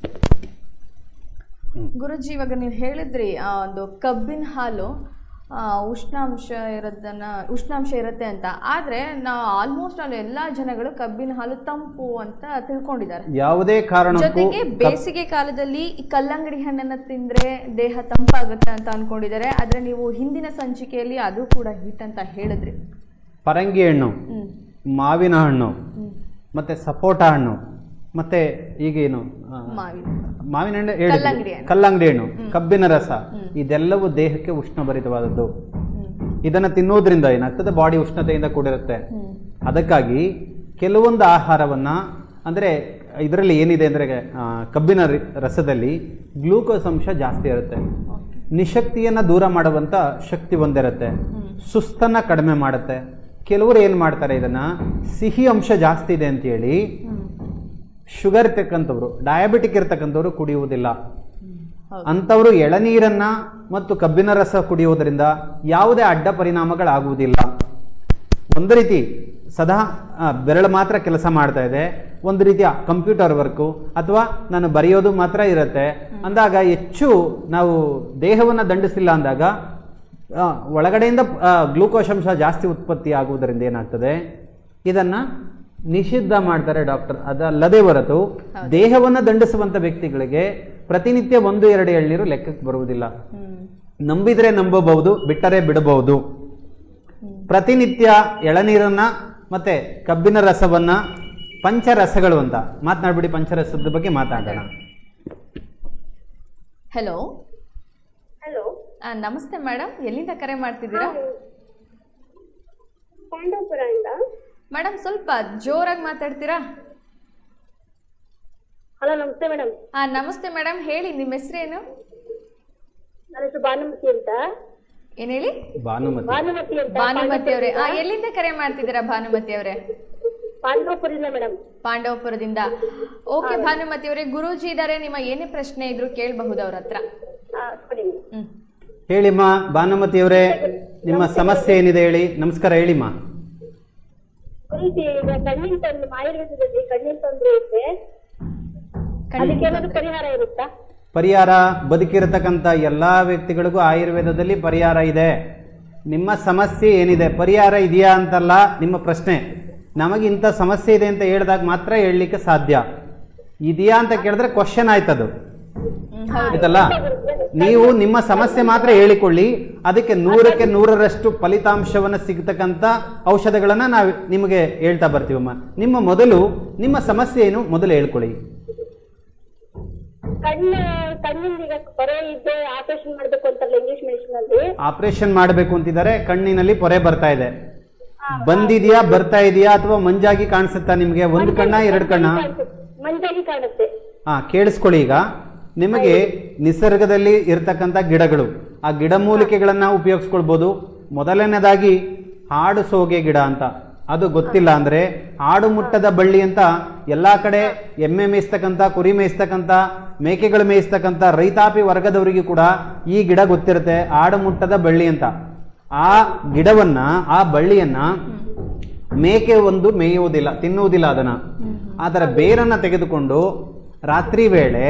ಗುರುಜಿ ಇವಾಗ ನೀವು ಹೇಳಿದ್ರಿ ಆ ಒಂದು ಕಬ್ಬಿನ ಹಾಲು ಆ, ಉಷ್ಣಾಂಶ ಇರೋದನ್ನ ಉಷ್ಣಾಂಶ ಇರುತ್ತೆ ಅಂತ ಆದ್ರೆ ನಾ ಆಲ್ಮೋಸ್ಟ್ ಅಲ್ಲಿ ಎಲ್ಲಾ ಜನಗಳು ಕಬ್ಬಿನ ಹಾಲು ತಂಪು ಅಂತ ತಿಳ್ಕೊಂಡಿದ್ದಾರೆ ಯಾವುದೇ ಕಾರಣಕ್ಕೂ ಜೊತೆಗೆ ಕಬ್- ಬೇಸಿಗೆ ಕಾಲದಲ್ಲಿ ಈ ಕಲ್ಲಂಗಡಿ ಹಣ್ಣನ್ನ ತಿಂದ್ರೆ ದೇಹ ತಂಪಾಗುತ್ತೆ ಅಂತ ಅನ್ಕೊಂಡಿದ್ದಾರೆ ಆದ್ರೆ ನೀವು ಹಿಂದಿನ ಸಂಚಿಕೆಯಲ್ಲಿ ಅದು ಕೂಡ ಹಿಟ್ ಅಂತ ಹೇಳಿದ್ರಿ ಪರಂಗಿ ಹಣ್ಣು ಹ್ಮ್ ಮಾವಿನ ಹಣ್ಣು ಹ್ಮ್ ಮತ್ತೆ ಸಪೋಟ ಹಣ್ಣು ಮತ್ತೆ ಈಗೇನು ಆ, ಮಾವಿನ ಮಾವಿನ ಹಣ್ಣು ಹೇಳಿದ್ವಿ. ಕಲ್ಲಂಗಡಿ ಹಣ್ಣು. ಕಲ್ಲಂಗಡಿ ಹಣ್ಣು ಕಬ್ಬಿನ ರಸ ಇದೆಲ್ಲವೂ ದೇಹಕ್ಕೆ ಉಷ್ಣಭರಿತವಾದದ್ದು ಹ್ಮ್ ಇದನ್ನು ತಿನ್ನೋದ್ರಿಂದ ಏನಾಗ್ತದೆ ಬಾಡಿ ಉಷ್ಣತೆಯಿಂದ ಕೂಡಿರುತ್ತೆ ಹ್ಮ್ ಅದಕ್ಕಾಗಿ ಕೆಲವೊಂದು ಆಹಾರವನ್ನ ಅಂದರೆ ಇದರಲ್ಲಿ ಏನಿದೆ ಅಂದರೆ ಕಬ್ಬಿನ ರಿ- ರಸದಲ್ಲಿ ಗ್ಲೂಕೋಸ್ ಅಂಶ ಜಾಸ್ತಿ ಇರುತ್ತೆ ನಿಶಕ್ತಿಯನ್ನು ದೂರ ಮಾಡುವಂಥ ಶಕ್ತಿ ಹೊಂದಿರುತ್ತೆ ಸುಸ್ತನ್ನ ಕಡಿಮೆ ಮಾಡುತ್ತೆ ಕೆಲವರು ಏನು ಮಾಡ್ತಾರೆ ಇದನ್ನ ಸಿಹಿ ಅಂಶ ಜಾಸ್ತಿ ಇದೆ ಅಂತೇಳಿ ಹ್ಮ್ ಶುಗರ್ ಇರ್ತಕ್ಕಂಥವ್ರು ಡಯಾಬಿಟಿಕ್ ಇರ್ತಕ್ಕಂಥವ್ರು ಕುಡಿಯುವುದಿಲ್ಲ ಹೌದು. ಅಂಥವರು ಎಳನೀರನ್ನ ಮತ್ತು ಕಬ್ಬಿನ ರಸ ಕುಡಿಯುವುದರಿಂದ ಯಾವುದೇ ಅಡ್ಡ ಪರಿಣಾಮಗಳಾಗುವುದಿಲ್ಲ ಒಂದು ರೀತಿ ಸದಾ ಆ, ಬೆರಳು ಮಾತ್ರ ಕೆಲಸ ಮಾಡ್ತಾ ಇದೆ ಒಂದು ರೀತಿಯ ಕಂಪ್ಯೂಟರ್ ವರ್ಕು ಅಥವಾ ನಾನು ಬರೆಯೋದು ಮಾತ್ರ ಇರುತ್ತೆ ಅಂದಾಗ ಹೆಚ್ಚು ನಾವು ದೇಹವನ್ನು ದಂಡಿಸಿಲ್ಲ ಅಂದಾಗ ಆ, ಒಳಗಡೆಯಿಂದ ಆ, ಗ್ಲೂಕೋಸ್ ಅಂಶ ಜಾಸ್ತಿ ಉತ್ಪತ್ತಿ ಆಗುವುದರಿಂದ ಏನಾಗ್ತದೆ ಇದನ್ನ ನಿಷಿದ್ಧ ಮಾಡ್ತಾರೆ ಡಾಕ್ಟರ್ ಅದಲ್ಲದೆ ಹೊರತು ದೇಹವನ್ನು ದಂಡಿಸುವಂತ ವ್ಯಕ್ತಿಗಳಿಗೆ ಪ್ರತಿನಿತ್ಯ ಒಂದು ಎರಡು ಎಳ್ನೀರು ಲೆಕ್ಕಕ್ಕೆ ಬರುವುದಿಲ್ಲ ಹ್ಮ್ ನಂಬಿದ್ರೆ ನಂಬಬಹುದು ಬಿಟ್ಟರೆ ಬಿಡಬಹುದು ಪ್ರತಿನಿತ್ಯ ಎಳನೀರನ್ನ ಮತ್ತೆ ಕಬ್ಬಿನ ರಸವನ್ನ ಪಂಚರಸಗಳು ಅಂತ ಮಾತನಾಡ್ಬಿಡಿ ಪಂಚರಸದ ಬಗ್ಗೆ ಮಾತಾಡೋಣ ಹಲೋ ಹಲೋ ನಮಸ್ತೆ ಮೇಡಮ್ ಎಲ್ಲಿಂದ ಕರೆ ಮಾಡ್ತಿದ್ದೀರಾ ಪಾಂಡವಪುರ ಇಂದ ಮೇಡಮ್ ಸ್ವಲ್ಪ ಜೋರಾಗಿ ಮಾತಾಡ್ತೀರಾ ಹಲೋ ನಮಸ್ತೆ ಮೇಡಮ್ ಆ ನಮಸ್ತೆ ಮೇಡಮ್ ಹೇಳಿ ನಿಮ್ಮ ಹೆಸರೇನು ನನ್ನ ಹೆಸರು ಭಾನುಮತಿ ಅಂತ ಏನ್ ಹೇಳಿ ಭಾನುಮತಿ ಭಾನುಮತಿ ಅಂತ ಭಾನುಮತಿ ಅವರೇ ಆ ಎಲ್ಲಿಂದ ಕರೆ ಮಾಡ್ತಿದ್ದೀರಾ ಭಾನುಮತಿ ಅವರೇ ಪಾಂಡವಪುರದಿಂದ ಮೇಡಮ್ ಪಾಂಡವಪುರದಿಂದ ಓಕೆ ಭಾನುಮತಿ ಅವರೇ ಗುರೂಜಿ ಇದಾರೆ ನಿಮ್ಮ ಏನೇ ಪ್ರಶ್ನೆ ಇದ್ರು ಕೇಳಬಹುದು ಅವ್ರ ಹತ್ರ ಕೊಡಿ ಹ್ಮ್ ಹೇಳಿಮ್ಮ ಭಾನುಮತಿ ಅವರೇ ನಿಮ್ಮ ಸಮಸ್ಯೆ ಏನಿದೆ ಹೇಳಿ ನಮಸ್ಕಾರ ಹೇಳಿಮ್ಮ ಗುರುಜಿ ಈಗ ಕಣ್ಣಿನ ತೊಂದ್ರೆ ಆಯುರ್ವೇದದಲ್ಲಿ ಕಣ್ಣಿನ ತೊಂದ್ರೆ ಇದೆ ಅದಕ್ಕೆ ಏನಾದ್ರು ಪರಿಹಾರ ಇರುತ್ತಾ ಪರಿಹಾರ ಬದುಕಿರತಕ್ಕಂಥ ಎಲ್ಲ ವ್ಯಕ್ತಿಗಳಿಗೂ ಆಯುರ್ವೇದದಲ್ಲಿ ಪರಿಹಾರ ಇದೆ ನಿಮ್ಮ ಸಮಸ್ಯೆ ಏನಿದೆ ಪರಿಹಾರ ಇದೆಯಾ ಅಂತಲ್ಲ ನಿಮ್ಮ ಪ್ರಶ್ನೆ ನಮಗೆ ಇಂಥ ಸಮಸ್ಯೆ ಇದೆ ಅಂತ ಹೇಳಿದಾಗ ಮಾತ್ರ ಹೇಳಲಿಕ್ಕೆ ಸಾಧ್ಯ ಇದೆಯಾ ಅಂತ ಕೇಳಿದ್ರೆ ಕ್ವಶನ್ ಆಯ್ತದು ಹ್ಮ್, ಹೌದು ಆಯ್ತಲ್ಲ ನೀವು ನಿಮ್ಮ ಸಮಸ್ಯೆ ಮಾತ್ರ ಹೇಳಿಕೊಳ್ಳಿ ಅದಕ್ಕೆ ನೂರಕ್ಕೆ ನೂರರಷ್ಟು ಫಲಿತಾಂಶವನ್ನು ಸಿಗ್ತಕ್ಕಂಥ ಔಷಧಗಳನ್ನು ನಾವು ನಿಮಗೆ ಹೇಳ್ತಾ ಬರ್ತೀವಮ್ಮ ನಿಮ್ಮ ಮೊದಲು ನಿಮ್ಮ ಸಮಸ್ಯೆ ಏನು ಮೊದಲು ಹೇಳ್ಕೊಳ್ಳಿ ಕಣ್ಣು ಕಣ್ಣಿಂದ ಈಗ ಪೊರೆ ಇದ್ದು ಆಪರೇಷನ್ ಮಾಡ್ಬೇಕು ಅಂತಲ್ಲ ಇಂಗ್ಲಿಷ್ ಮೆಡಿಸಿನ್ ಅಲ್ಲಿ ಆಪರೇಷನ್ ಮಾಡಬೇಕು ಅಂತಿದ್ದಾರೆ ಕಣ್ಣಿನಲ್ಲಿ ಪೊರೆ ಬರ್ತಾ ಇದೆ ಬಂದಿದೆಯಾ ಬರ್ತಾ ಇದೆಯಾ ಅಥವಾ ಮಂಜಾಗಿ ಕಾಣಿಸುತ್ತಾ ನಿಮಗೆ ಒಂದು ಕಣ್ಣ ಎರಡು ಕಣ್ಣ ಮಂಜಾಗಿ ಕಾಣುತ್ತೆ ಹಾ ಕೇಳಿಸ್ಕೊಳ್ಳಿ ಈಗ ನಿಮಗೆ ನಿಸರ್ಗದಲ್ಲಿ ಇರತಕ್ಕಂಥ ಗಿಡಗಳು ಆ ಗಿಡಮೂಲಿಕೆಗಳನ್ನ ಉಪಯೋಗಿಸ್ಕೊಳ್ಬೋದು ಮೊದಲನೇದಾಗಿ ಹಾಡು ಸೋಗೆ ಗಿಡ ಅಂತ ಅದು ಗೊತ್ತಿಲ್ಲ ಅಂದ್ರೆ ಹಾಡು ಮುಟ್ಟದ ಬಳ್ಳಿ ಅಂತ ಎಲ್ಲಾ ಕಡೆ ಎಮ್ಮೆ ಮೇಯಿಸ್ತಕ್ಕಂಥ ಕುರಿ ಮೇಯಿಸ್ತಕ್ಕಂಥ ಮೇಕೆಗಳು ಮೇಯಿಸ್ತಕ್ಕಂಥ ರೈತಾಪಿ ವರ್ಗದವರಿಗೂ ಕೂಡ ಈ ಗಿಡ ಗೊತ್ತಿರುತ್ತೆ ಹಾಡು ಮುಟ್ಟದ ಬಳ್ಳಿ ಅಂತ ಆ ಗಿಡವನ್ನ ಆ ಬಳ್ಳಿಯನ್ನ ಮೇಕೆ ಒಂದು ಮೇಯುವುದಿಲ್ಲ ತಿನ್ನುವುದಿಲ್ಲ ಅದನ್ನ ಅದರ ಬೇರನ್ನ ತೆಗೆದುಕೊಂಡು ರಾತ್ರಿ ವೇಳೆ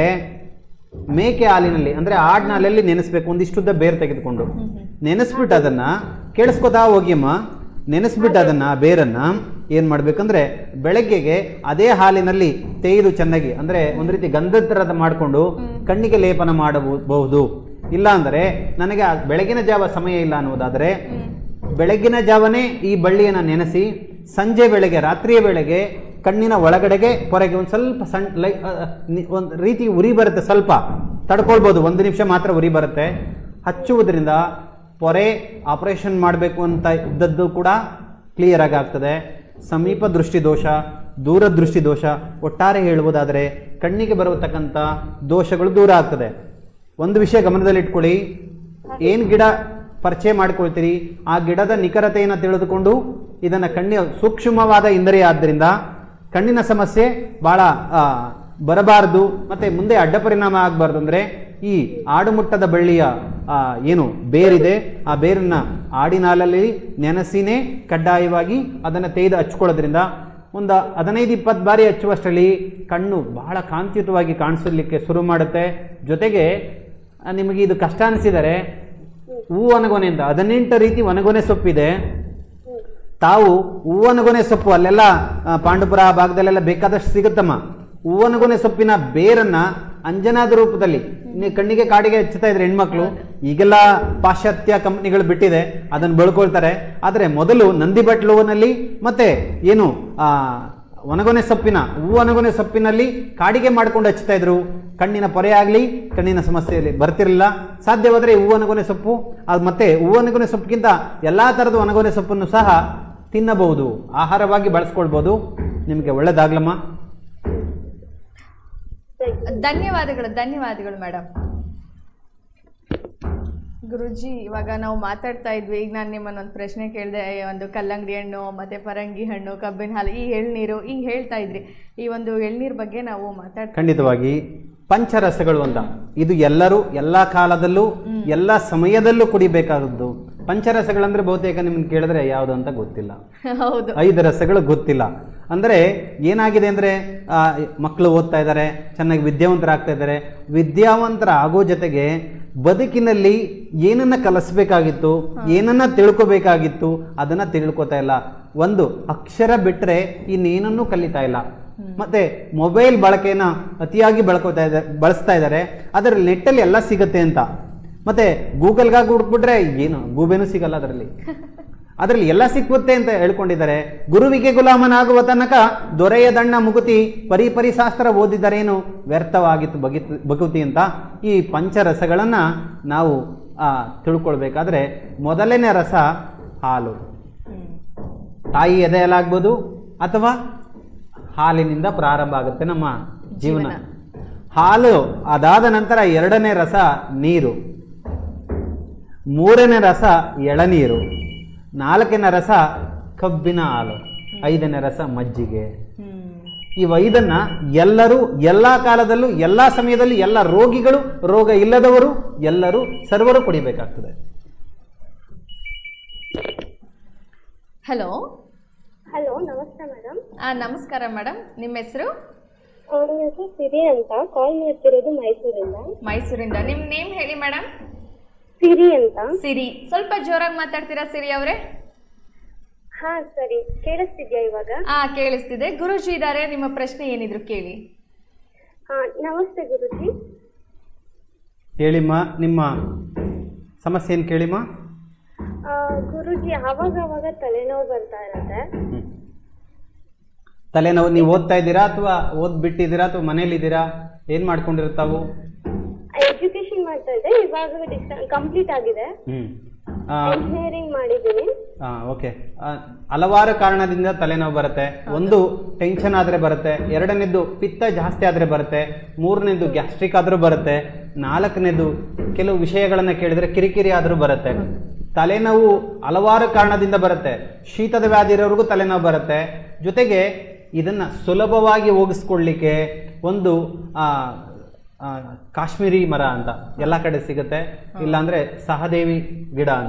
ಮೇಕೆ ಹಾಲಿನಲ್ಲಿ ಅಂದ್ರೆ ಆಡಿನ ಹಾಲಲ್ಲಿ ನೆನೆಸ್ಬೇಕು ಒಂದಿಷ್ಟುದ್ದ ಬೇರು ತೆಗೆದುಕೊಂಡು ನೆನೆಸ್ಬಿಟ್ಟು ಅದನ್ನ ಕೇಳಿಸ್ಕೊತಾ ಹೋಗಿಯಮ್ಮ ನೆನೆಸ್ಬಿಟ್ಟು ಅದನ್ನ ಆ ಬೇರನ್ನ ಏನ್ ಮಾಡ್ಬೇಕಂದ್ರೆ ಬೆಳಗ್ಗೆಗೆ ಅದೇ ಹಾಲಿನಲ್ಲಿ ತೇಯ್ದು ಚೆನ್ನಾಗಿ ಅಂದ್ರೆ ಒಂದ್ ರೀತಿ ಗಂಧದ ಥರದ ಮಾಡಿಕೊಂಡು ಕಣ್ಣಿಗೆ ಲೇಪನ ಮಾಡಬಹುದು ಇಲ್ಲ ಅಂದ್ರೆ ನನಗೆ ಆ ಬೆಳಗಿನ ಜಾವ ಸಮಯ ಇಲ್ಲ ಅನ್ನೋದಾದ್ರೆ ಬೆಳಗಿನ ಜಾವನೇ ಈ ಬಳ್ಳಿಯನ್ನು ನೆನೆಸಿ ಸಂಜೆ ವೇಳೆಗೆ ರಾತ್ರಿಯ ವೇಳೆಗೆ ಕಣ್ಣಿನ ಒಳಗಡೆಗೆ ಹೊರಗೆ ಒಂದು ಸ್ವಲ್ಪ ಸಣ್ಣ ಲೈ ಒಂದು ರೀತಿ ಉರಿ ಬರುತ್ತೆ ಸ್ವಲ್ಪ ತಡ್ಕೊಳ್ಬೋದು ಒಂದು ನಿಮಿಷ ಮಾತ್ರ ಉರಿ ಬರುತ್ತೆ ಹಚ್ಚುವುದರಿಂದ ಪೊರೆ ಆಪರೇಷನ್ ಮಾಡಬೇಕು ಅಂತ ಇದ್ದದ್ದು ಕೂಡ ಕ್ಲಿಯರ್ ಆಗಿ ಆಗ್ತದೆ ಸಮೀಪ ದೃಷ್ಟಿ ದೋಷ ದೂರ ದೃಷ್ಟಿ ದೋಷ ಒಟ್ಟಾರೆ ಹೇಳುವುದಾದರೆ ಕಣ್ಣಿಗೆ ಬರತಕ್ಕಂಥ ದೋಷಗಳು ದೂರ ಆಗ್ತದೆ ಒಂದು ವಿಷಯ ಗಮನದಲ್ಲಿಟ್ಕೊಳ್ಳಿ ಏನು ಗಿಡ ಪರಿಚಯ ಮಾಡ್ಕೊಳ್ತೀರಿ ಆ ಗಿಡದ ನಿಖರತೆಯನ್ನು ತಿಳಿದುಕೊಂಡು ಇದನ್ನು ಕಣ್ಣಿನ ಸೂಕ್ಷ್ಮವಾದ ಇಂದ್ರಿಯ ಆದ್ದರಿಂದ ಕಣ್ಣಿನ ಸಮಸ್ಯೆ ಭಾಳ ಆ, ಬರಬಾರದು ಮತ್ತೆ ಮುಂದೆ ಅಡ್ಡ ಪರಿಣಾಮ ಆಗಬಾರ್ದು ಅಂದರೆ ಈ ಆಡುಮುಟ್ಟದ ಬಳ್ಳಿಯ ಆ, ಏನು ಬೇರಿದೆ ಆ ಬೇರನ್ನ ಆಡಿನಾಲಲ್ಲಿ ನೆನೆಸಿನೇ ಕಡ್ಡಾಯವಾಗಿ ಅದನ್ನು ತೆಗೆದು ಹಚ್ಕೊಳ್ಳೋದ್ರಿಂದ ಒಂದು ಹದಿನೈದು ಇಪ್ಪತ್ತು ಬಾರಿ ಹಚ್ಚುವಷ್ಟರಲ್ಲಿ ಕಣ್ಣು ಬಹಳ ಕಾಂತಿಯುತವಾಗಿ ಕಾಣಿಸಲಿಕ್ಕೆ ಶುರು ಮಾಡುತ್ತೆ ಜೊತೆಗೆ ಆ, ನಿಮಗೆ ಇದು ಕಷ್ಟ ಅನಿಸಿದರೆ ಹೂ ಒಣಗೊನೆ ಅಂತ ಹದಿನೆಂಟು ರೀತಿ ಒಣಗೊನೆ ಸೊಪ್ಪಿದೆ ತಾವು ಹೂವನಗೊನೆ ಸೊಪ್ಪು ಅಲ್ಲೆಲ್ಲ ಆ, ಪಾಂಡುಪುರ ಆ ಭಾಗದಲ್ಲೆಲ್ಲ ಬೇಕಾದಷ್ಟು ಸಿಗುತ್ತಮ್ಮ ಹೂವನಗೊನೆ ಸೊಪ್ಪಿನ ಬೇರನ್ನ ಅಂಜನಾದ ರೂಪದಲ್ಲಿ ನೀವು ಕಣ್ಣಿಗೆ ಕಾಡಿಗೆ ಹಚ್ಚುತ್ತಾ ಇದ್ರೆ ಹೆಣ್ಮಕ್ಳು ಈಗೆಲ್ಲ ಪಾಶ್ಚಾತ್ಯ ಕಂಪ್ನಿಗಳು ಬಿಟ್ಟಿದೆ ಅದನ್ನು ಬೆಳ್ಕೊಳ್ತಾರೆ ಆದರೆ ಮೊದಲು ನಂದಿ ಬಟ್ಲುವನಲ್ಲಿ ಮತ್ತೆ ಏನು ಆ ಒಣಗೊನೆ ಸೊಪ್ಪಿನ ಹೂ ಒಣಗೊನೆ ಸೊಪ್ಪಿನಲ್ಲಿ ಕಾಡಿಗೆ ಮಾಡ್ಕೊಂಡು ಹಚ್ತಾ ಇದ್ರು ಕಣ್ಣಿನ ಪೊರೆ ಆಗಲಿ ಕಣ್ಣಿನ ಸಮಸ್ಯೆಯಲ್ಲಿ ಬರ್ತಿರಲಿಲ್ಲ ಸಾಧ್ಯವಾದರೆ ಹೂ ಒಣಗೊನೆ ಸೊಪ್ಪು ಅದು ಮತ್ತೆ ಹೂ ಒಣಗೊನೆ ಸೊಪ್ಪಿಗಿಂತ ಎಲ್ಲ ಥರದ ಒಣಗೊನೆ ಸೊಪ್ಪನ್ನು ಸಹ ತಿನ್ನಬಹುದು ಆಹಾರವಾಗಿ ಬಳಸ್ಕೊಳ್ಬೋದು ನಿಮಗೆ ಒಳ್ಳೇದಾಗ್ಲಮ್ಮ ಧನ್ಯವಾದಗಳು ಧನ್ಯವಾದಗಳು ಮೇಡಮ್ ಗುರುಜಿ ಇವಾಗ ನಾವು ಮಾತಾಡ್ತಾ ಇದ್ವಿ ಈಗ ನಾನು ನಿಮ್ಮನ್ನ ಒಂದು ಪ್ರಶ್ನೆ ಕೇಳಿದೆ ಒಂದು ಕಲ್ಲಂಗಡಿ ಹಣ್ಣು ಮತ್ತೆ ಪರಂಗಿ ಹಣ್ಣು ಕಬ್ಬಿನ ಹಾಲು ಈ ಎಳ್ನೀರು ಈಗ ಹೇಳ್ತಾ ಇದ್ರಿ ಈ ಒಂದು ಎಳ್ನೀರ್ ಬಗ್ಗೆ ನಾವು ಮಾತಾಡ್ತಾ ಖಂಡಿತವಾಗಿ ಪಂಚರಸಗಳು ಅಂತ ಇದು ಎಲ್ಲರೂ ಎಲ್ಲ ಕಾಲದಲ್ಲೂ ಎಲ್ಲ ಸಮಯದಲ್ಲೂ ಕುಡಿಬೇಕಾದದ್ದು ಪಂಚರಸಗಳಂದ್ರೆ ಬಹುತೇಕ ನಿಮ್ಗೆ ಕೇಳಿದ್ರೆ ಯಾವುದು ಅಂತ ಗೊತ್ತಿಲ್ಲ ಹೌದು ಐದು ರಸಗಳು ಗೊತ್ತಿಲ್ಲ ಅಂದರೆ ಏನಾಗಿದೆ ಅಂದರೆ ಮಕ್ಕಳು ಓದ್ತಾ ಇದ್ದಾರೆ ಚೆನ್ನಾಗಿ ವಿದ್ಯಾವಂತರಾಗ್ತಾ ಇದ್ದಾರೆ ವಿದ್ಯಾವಂತರ ಆಗೋ ಜೊತೆಗೆ ಬದುಕಿನಲ್ಲಿ ಏನನ್ನ ಕಲಿಸ್ಬೇಕಾಗಿತ್ತು ಏನನ್ನ ತಿಳ್ಕೊಬೇಕಾಗಿತ್ತು ಅದನ್ನ ತಿಳ್ಕೊತಾ ಇಲ್ಲ ಒಂದು ಅಕ್ಷರ ಬಿಟ್ಟರೆ ಇನ್ನೇನನ್ನೂ ಕಲಿತಾ ಇಲ್ಲ ಮತ್ತೆ ಮೊಬೈಲ್ ಬಳಕೆನ ಅತಿಯಾಗಿ ಬಳಕೋತಾ ಇದ್ದಾರೆ ಬಳಸ್ತಾ ಇದ್ದಾರೆ ಅದರಲ್ಲಿ ನೆಟ್ಟಲ್ಲಿ ಎಲ್ಲ ಸಿಗುತ್ತೆ ಅಂತ ಮತ್ತೆ ಗೂಗಲ್ಗಾಗಿ ಹುಡುಕ್ಬಿಟ್ರೆ ಏನು ಗೂಬೆನೂ ಸಿಗಲ್ಲ ಅದರಲ್ಲಿ ಅದರಲ್ಲಿ ಎಲ್ಲ ಸಿಕ್ಕುತ್ತೆ ಅಂತ ಹೇಳ್ಕೊಂಡಿದ್ದಾರೆ ಗುರುವಿಗೆ ಗುಲಾಮನಾಗುವ ತನಕ ದೊರೆಯ ದಣ್ಣ ಮುಗುತಿ ಪರಿ ಪರಿಶಾಸ್ತ್ರ ಓದಿದರೇನು ವ್ಯರ್ಥವಾಗಿತ್ತು ಬಗಿತ್ ಬಗುತಿ ಅಂತ ಈ ಪಂಚರಸಗಳನ್ನು ನಾವು ಆ, ತಿಳ್ಕೊಳ್ಬೇಕಾದ್ರೆ ಮೊದಲನೇ ರಸ ಹಾಲು ತಾಯಿ ಎದೆಯಲಾಗ್ಬೋದು ಅಥವಾ ಹಾಲಿನಿಂದ ಪ್ರಾರಂಭ ಆಗುತ್ತೆ ನಮ್ಮ ಜೀವನ ಜೀವನ. ಹಾಲು ಅದಾದ ನಂತರ ಎರಡನೇ ರಸ ನೀರು ಮೂರನೇ ರಸ ಎಳನೀರು ನಾಲ್ಕನೇ ರಸ ಕಬ್ಬಿನ ಹಾಲು ಐದನೇ ರಸ ಮಜ್ಜಿಗೆ ಹ್ಮ್ ಇವು ಐದನ್ನ ಎಲ್ಲರೂ ಎಲ್ಲ ಕಾಲದಲ್ಲೂ ಎಲ್ಲ ಸಮಯದಲ್ಲೂ ಎಲ್ಲ ರೋಗಿಗಳು ರೋಗ ಇಲ್ಲದವರು ಎಲ್ಲರೂ ಸರ್ವರು ಕುಡಿಬೇಕಾಗ್ತದೆ ಹಲೋ ಹಲೋ ನಮಸ್ತೆ ಮೇಡಮ್ ಆ ನಮಸ್ಕಾರ ಮೇಡಮ್ ನಿಮ್ಮ ಹೆಸರು ನನ್ನ ಹೆಸರು ಸಿರಿ ಅಂತ ಕಾಲ್ ಮಾಡ್ತಿರೋದು ಮೈಸೂರಿಂದ ಮೈಸೂರಿಂದ ನಿಮ್ಮ ನೇಮ್ ಹೇಳಿ ಮೇಡಮ್ ಸಿರಿ ಅಂತ ಸಿರಿ ಸ್ವಲ್ಪ ಜೋರಾಗಿ ಮಾತಾಡ್ತೀರಾ ಸಿರಿ ಅವರೇ ಹಾ ಸರಿ ಕೇಳಿಸ್ತಿದ್ಯಾ ಇವಾಗ ಆ ಕೇಳಿಸ್ತಿದೆ ಗುರುಜಿ ಇದ್ದಾರೆ ನಿಮ್ಮ ಪ್ರಶ್ನೆ ಏನಿದ್ರು ಕೇಳಿ ಹಾ ನಮಸ್ತೆ ಗುರುಜಿ ಹೇಳಿಮ್ಮ ನಿಮ್ಮ ಸಮಸ್ಯೆ ಏನು ಕೇಳಿಮ್ಮ ಆ, ಗುರುಜಿ ಅವಾಗ ಅವಾಗ ತಲೆನೋವು ಬರ್ತಾ ಇರುತ್ತೆ ಹ್ಮ್. ತಲೆನೋವು ನೀವು ಓದ್ತಾ ಇದ್ದೀರಾ ಅಥವಾ ಓದ್ ಬಿಟ್ಟಿದ್ದೀರಾ ಅಥವಾ ಮನೇಲಿದ್ದೀರಾ ಏನು ಮಾಡ್ಕೊಂಡಿರ್ತಾವು ಎಜುಕೇಶನ್ ಮಾಡ್ತಾ ಇದ್ದೆ ಇವಾಗ ಕಂಪ್ಲೀಟ್ ಆಗಿದೆ ಹ್ಮ್ ಇಂಜಿನಿಯರಿಂಗ್ ಮಾಡಿದ್ದೀನಿ ಓಕೆ ಹಲವಾರು ಕಾರಣದಿಂದ ತಲೆನೋವು ಬರುತ್ತೆ ಒಂದು ಟೆನ್ಷನ್ ಆದ್ರೆ ಬರುತ್ತೆ ಎರಡನೇದು ಪಿತ್ತ ಜಾಸ್ತಿ ಆದ್ರೆ ಬರುತ್ತೆ ಮೂರನೇದು ಗ್ಯಾಸ್ಟ್ರಿಕ್ ಆದ್ರೂ ಬರುತ್ತೆ ನಾಲ್ಕನೇದು ಕೆಲವು ವಿಷಯಗಳನ್ನ ಕೇಳಿದ್ರೆ ಕಿರಿಕಿರಿ ಆದ್ರೂ ಬರುತ್ತೆ ತಲೆನೋವು ಹಲವಾರು ಕಾರಣದಿಂದ ಬರುತ್ತೆ ಶೀತದ ವ್ಯಾಧಿ ಇರೋರಿಗೂ ತಲೆನೋವು ಬರುತ್ತೆ ಜೊತೆಗೆ ಇದನ್ನ ಸುಲಭವಾಗಿ ಹೋಗಿಸ್ಕೊಳ್ಳಿಕ್ಕೆ ಒಂದು ಆ, ಆ, ಕಾಶ್ಮೀರಿ ಮರ ಅಂತ ಎಲ್ಲ ಕಡೆ ಸಿಗುತ್ತೆ ಇಲ್ಲಾಂದ್ರೆ ಸಹದೇವಿ ಗಿಡ ಅಂತ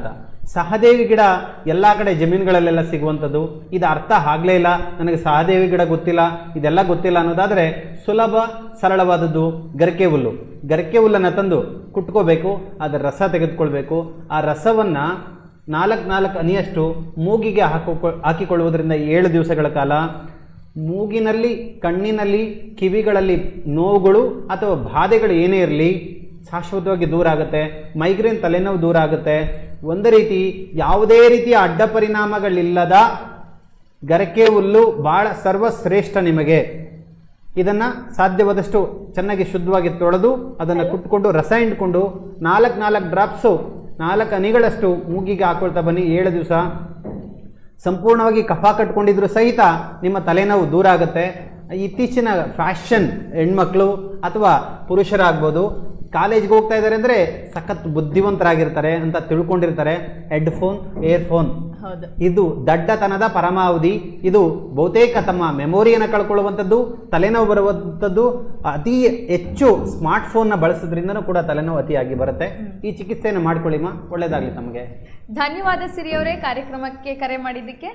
ಸಹದೇವಿ ಗಿಡ ಎಲ್ಲ ಕಡೆ ಜಮೀನುಗಳಲ್ಲೆಲ್ಲ ಸಿಗುವಂಥದ್ದು ಇದು ಅರ್ಥ ಆಗಲೇ ಇಲ್ಲ ನನಗೆ ಸಹದೇವಿ ಗಿಡ ಗೊತ್ತಿಲ್ಲ ಇದೆಲ್ಲ ಗೊತ್ತಿಲ್ಲ ಅನ್ನೋದಾದರೆ ಸುಲಭ ಸರಳವಾದದ್ದು ಗರಿಕೆ ಹುಲ್ಲು ಗರಿಕೆ ಹುಲ್ಲನ್ನು ತಂದು ಕುಟ್ಕೋಬೇಕು ಅದರ ರಸ ತೆಗೆದುಕೊಳ್ಬೇಕು ಆ ರಸವನ್ನು ನಾಲ್ಕು ನಾಲ್ಕು ಹನಿಯಷ್ಟು ಮೂಗಿಗೆ ಹಾಕೋ ಹಾಕಿಕೊಳ್ಳುವುದರಿಂದ ಏಳು ದಿವಸಗಳ ಕಾಲ ಮೂಗಿನಲ್ಲಿ ಕಣ್ಣಿನಲ್ಲಿ ಕಿವಿಗಳಲ್ಲಿ ನೋವುಗಳು ಅಥವಾ ಬಾಧೆಗಳು ಏನೇ ಇರಲಿ ಶಾಶ್ವತವಾಗಿ ದೂರ ಆಗುತ್ತೆ ಮೈಗ್ರೇನ್ ತಲೆನೋವು ದೂರ ಆಗುತ್ತೆ ಒಂದು ರೀತಿ ಯಾವುದೇ ರೀತಿಯ ಅಡ್ಡ ಪರಿಣಾಮಗಳಿಲ್ಲದ ಗರಕೆ ಹುಲ್ಲು ಭಾಳ ಸರ್ವಶ್ರೇಷ್ಠ ನಿಮಗೆ ಇದನ್ನು ಸಾಧ್ಯವಾದಷ್ಟು ಚೆನ್ನಾಗಿ ಶುದ್ಧವಾಗಿ ತೊಳೆದು ಅದನ್ನು ಕುಟ್ಕೊಂಡು ರಸ ಹಿಂಡ್ಕೊಂಡು ನಾಲ್ಕು ನಾಲ್ಕು ಡ್ರಾಪ್ಸು ನಾಲ್ಕು ಹನಿಗಳಷ್ಟು ಮೂಗಿಗೆ ಹಾಕೊಳ್ತಾ ಬನ್ನಿ ಏಳು ದಿವಸ ಸಂಪೂರ್ಣವಾಗಿ ಕಫ ಕಟ್ಕೊಂಡಿದ್ರು ಸಹಿತ ನಿಮ್ಮ ತಲೆನೋವು ದೂರ ಆಗುತ್ತೆ ಇತ್ತೀಚಿನ ಫ್ಯಾಷನ್ ಹೆಣ್ಮಕ್ಳು ಅಥವಾ ಪುರುಷರಾಗ್ಬೋದು ಕಾಲೇಜ್ಗೆ ಹೋಗ್ತಾ ಇದ್ದಾರೆ ಅಂದರೆ ಸಖತ್ ಬುದ್ಧಿವಂತರಾಗಿರ್ತಾರೆ ಅಂತ ತಿಳ್ಕೊಂಡಿರ್ತಾರೆ ಹೆಡ್ಫೋನ್ ಇಯರ್ಫೋನ್ ಹೌದು ಇದು ದಡ್ಡತನದ ಪರಮಾವಧಿ ಇದು ಬಹುತೇಕ ತಮ್ಮ ಮೆಮೊರಿಯನ್ನು ಕಳ್ಕೊಳ್ಳುವಂಥದ್ದು ತಲೆನೋವು ಬರುವಂಥದ್ದು ಅತಿ ಹೆಚ್ಚು ಸ್ಮಾರ್ಟ್ ಫೋನ್ನ ಬಳಸೋದ್ರಿಂದನೂ ಕೂಡ ತಲೆನೋವು ಅತಿಯಾಗಿ ಬರುತ್ತೆ ಈ ಚಿಕಿತ್ಸೆಯನ್ನು ಮಾಡ್ಕೊಳ್ಳಿಮ್ಮ ಒಳ್ಳೆಯದಾಗಲಿ ತಮಗೆ ಧನ್ಯವಾದ ಸಿರಿಯವರೇ ಕಾರ್ಯಕ್ರಮಕ್ಕೆ ಕರೆ ಮಾಡಿದ್ದಕ್ಕೆ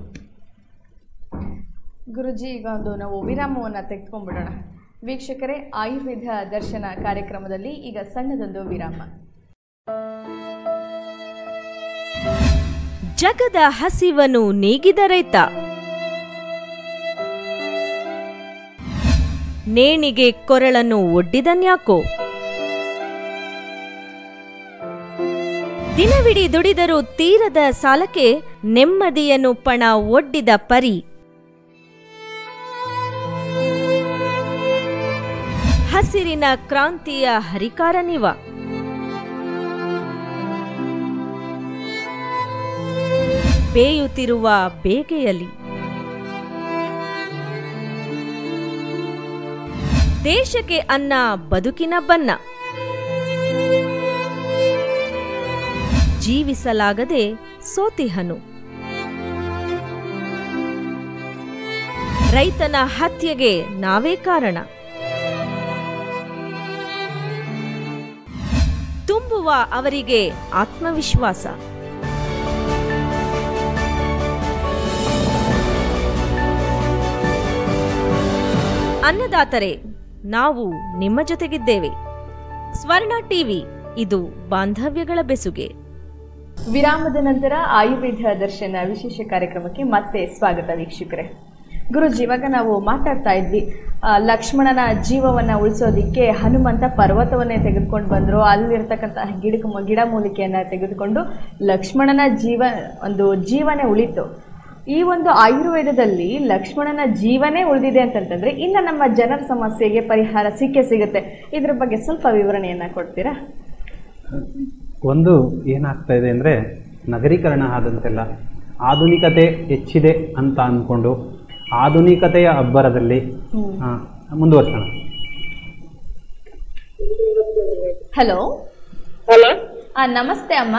ಗುರುಜಿ ಈಗ ಒಂದು ನಾವು ವಿರಾಮವನ್ನು ತೆಗೆದುಕೊಂಡ್ಬಿಡೋಣ ವೀಕ್ಷಕರೇ ಆಯುರ್ವೇದ ದರ್ಶನ ಕಾರ್ಯಕ್ರಮದಲ್ಲಿ ಈಗ ಸಣ್ಣದೊಂದು ವಿರಾಮ ಜಗದ ಹಸಿವನ್ನು ನೀಗಿದ ರೈತ ನೇಣಿಗೆ ಕೊರಳನ್ನು ಒಡ್ಡಿದನ್ಯಾಕೋ ದಿನವಿಡೀ ದುಡಿದರೂ ತೀರದ ಸಾಲಕ್ಕೆ ನೆಮ್ಮದಿಯನ್ನು ಪಣ ಒಡ್ಡಿದ ಪರಿ ಹಸಿರಿನ ಕ್ರಾಂತಿಯ ಹರಿಕಾರ ನೀವ ಬೇಯುತ್ತಿರುವ ಬೇಗೆಯಲ್ಲಿ ದೇಶಕ್ಕೆ ಅನ್ನ ಬದುಕಿನ ಬನ್ನ ಜೀವಿಸಲಾಗದೆ ಸೋತಿಹನು ರೈತನ ಹತ್ಯೆಗೆ ನಾವೇ ಕಾರಣ ತುಂಬುವ ಅವರಿಗೆ ಆತ್ಮವಿಶ್ವಾಸ ಅನ್ನದಾತರೆ ನಾವು ನಿಮ್ಮ ಜೊತೆಗಿದ್ದೇವೆ ಸ್ವರ್ಣ ಟಿವಿ ಇದು ಬಾಂಧವ್ಯಗಳ ಬೆಸುಗೆ ವಿರಾಮದ ನಂತರ ಆಯುರ್ವೇದ ದರ್ಶನ ವಿಶೇಷ ಕಾರ್ಯಕ್ರಮಕ್ಕೆ ಮತ್ತೆ ಸ್ವಾಗತ ವೀಕ್ಷಕರೇ ಗುರುಜಿ ಇವಾಗ ನಾವು ಮಾತಾಡ್ತಾ ಇದ್ವಿ ಆ, ಲಕ್ಷ್ಮಣನ ಜೀವವನ್ನ ಉಳಿಸೋದಿಕ್ಕೆ ಹನುಮಂತ ಪರ್ವತವನ್ನೇ ತೆಗೆದುಕೊಂಡು ಬಂದ್ರು ಅಲ್ಲಿರ್ತಕ್ಕಂತಹ ಗಿಡ ಗಿಡ ಮೂಲಿಕೆಯನ್ನ ತೆಗೆದುಕೊಂಡು ಲಕ್ಷ್ಮಣನ ಜೀವ ಒಂದು ಜೀವನೇ ಉಳಿತು ಈ ಒಂದು ಆಯುರ್ವೇದದಲ್ಲಿ ಲಕ್ಷ್ಮಣನ ಜೀವನೇ ಉಳಿದಿದೆ ಅಂತಂತಂದ್ರೆ ಇನ್ನು ನಮ್ಮ ಜನರ ಸಮಸ್ಯೆಗೆ ಪರಿಹಾರ ಸಿಕ್ಕೇ ಸಿಗುತ್ತೆ ಇದ್ರ ಬಗ್ಗೆ ಸ್ವಲ್ಪ ವಿವರಣೆಯನ್ನ ಕೊಡ್ತೀರಾ ಒಂದು ಏನಾಗ್ತಾ ಇದೆ ಅಂದರೆ ನಗರೀಕರಣ ಆದಂತೆಲ್ಲ ಆಧುನಿಕತೆ ಹೆಚ್ಚಿದೆ ಅಂತ ಅಂದ್ಕೊಂಡು ಆಧುನಿಕತೆಯ ಅಬ್ಬರದಲ್ಲಿ ಹ್ಮ್. ಆ, ಮುಂದುವರ್ಸೋಣ ಹಲೋ ಹಲೋ ಆ ನಮಸ್ತೆ ಅಮ್ಮ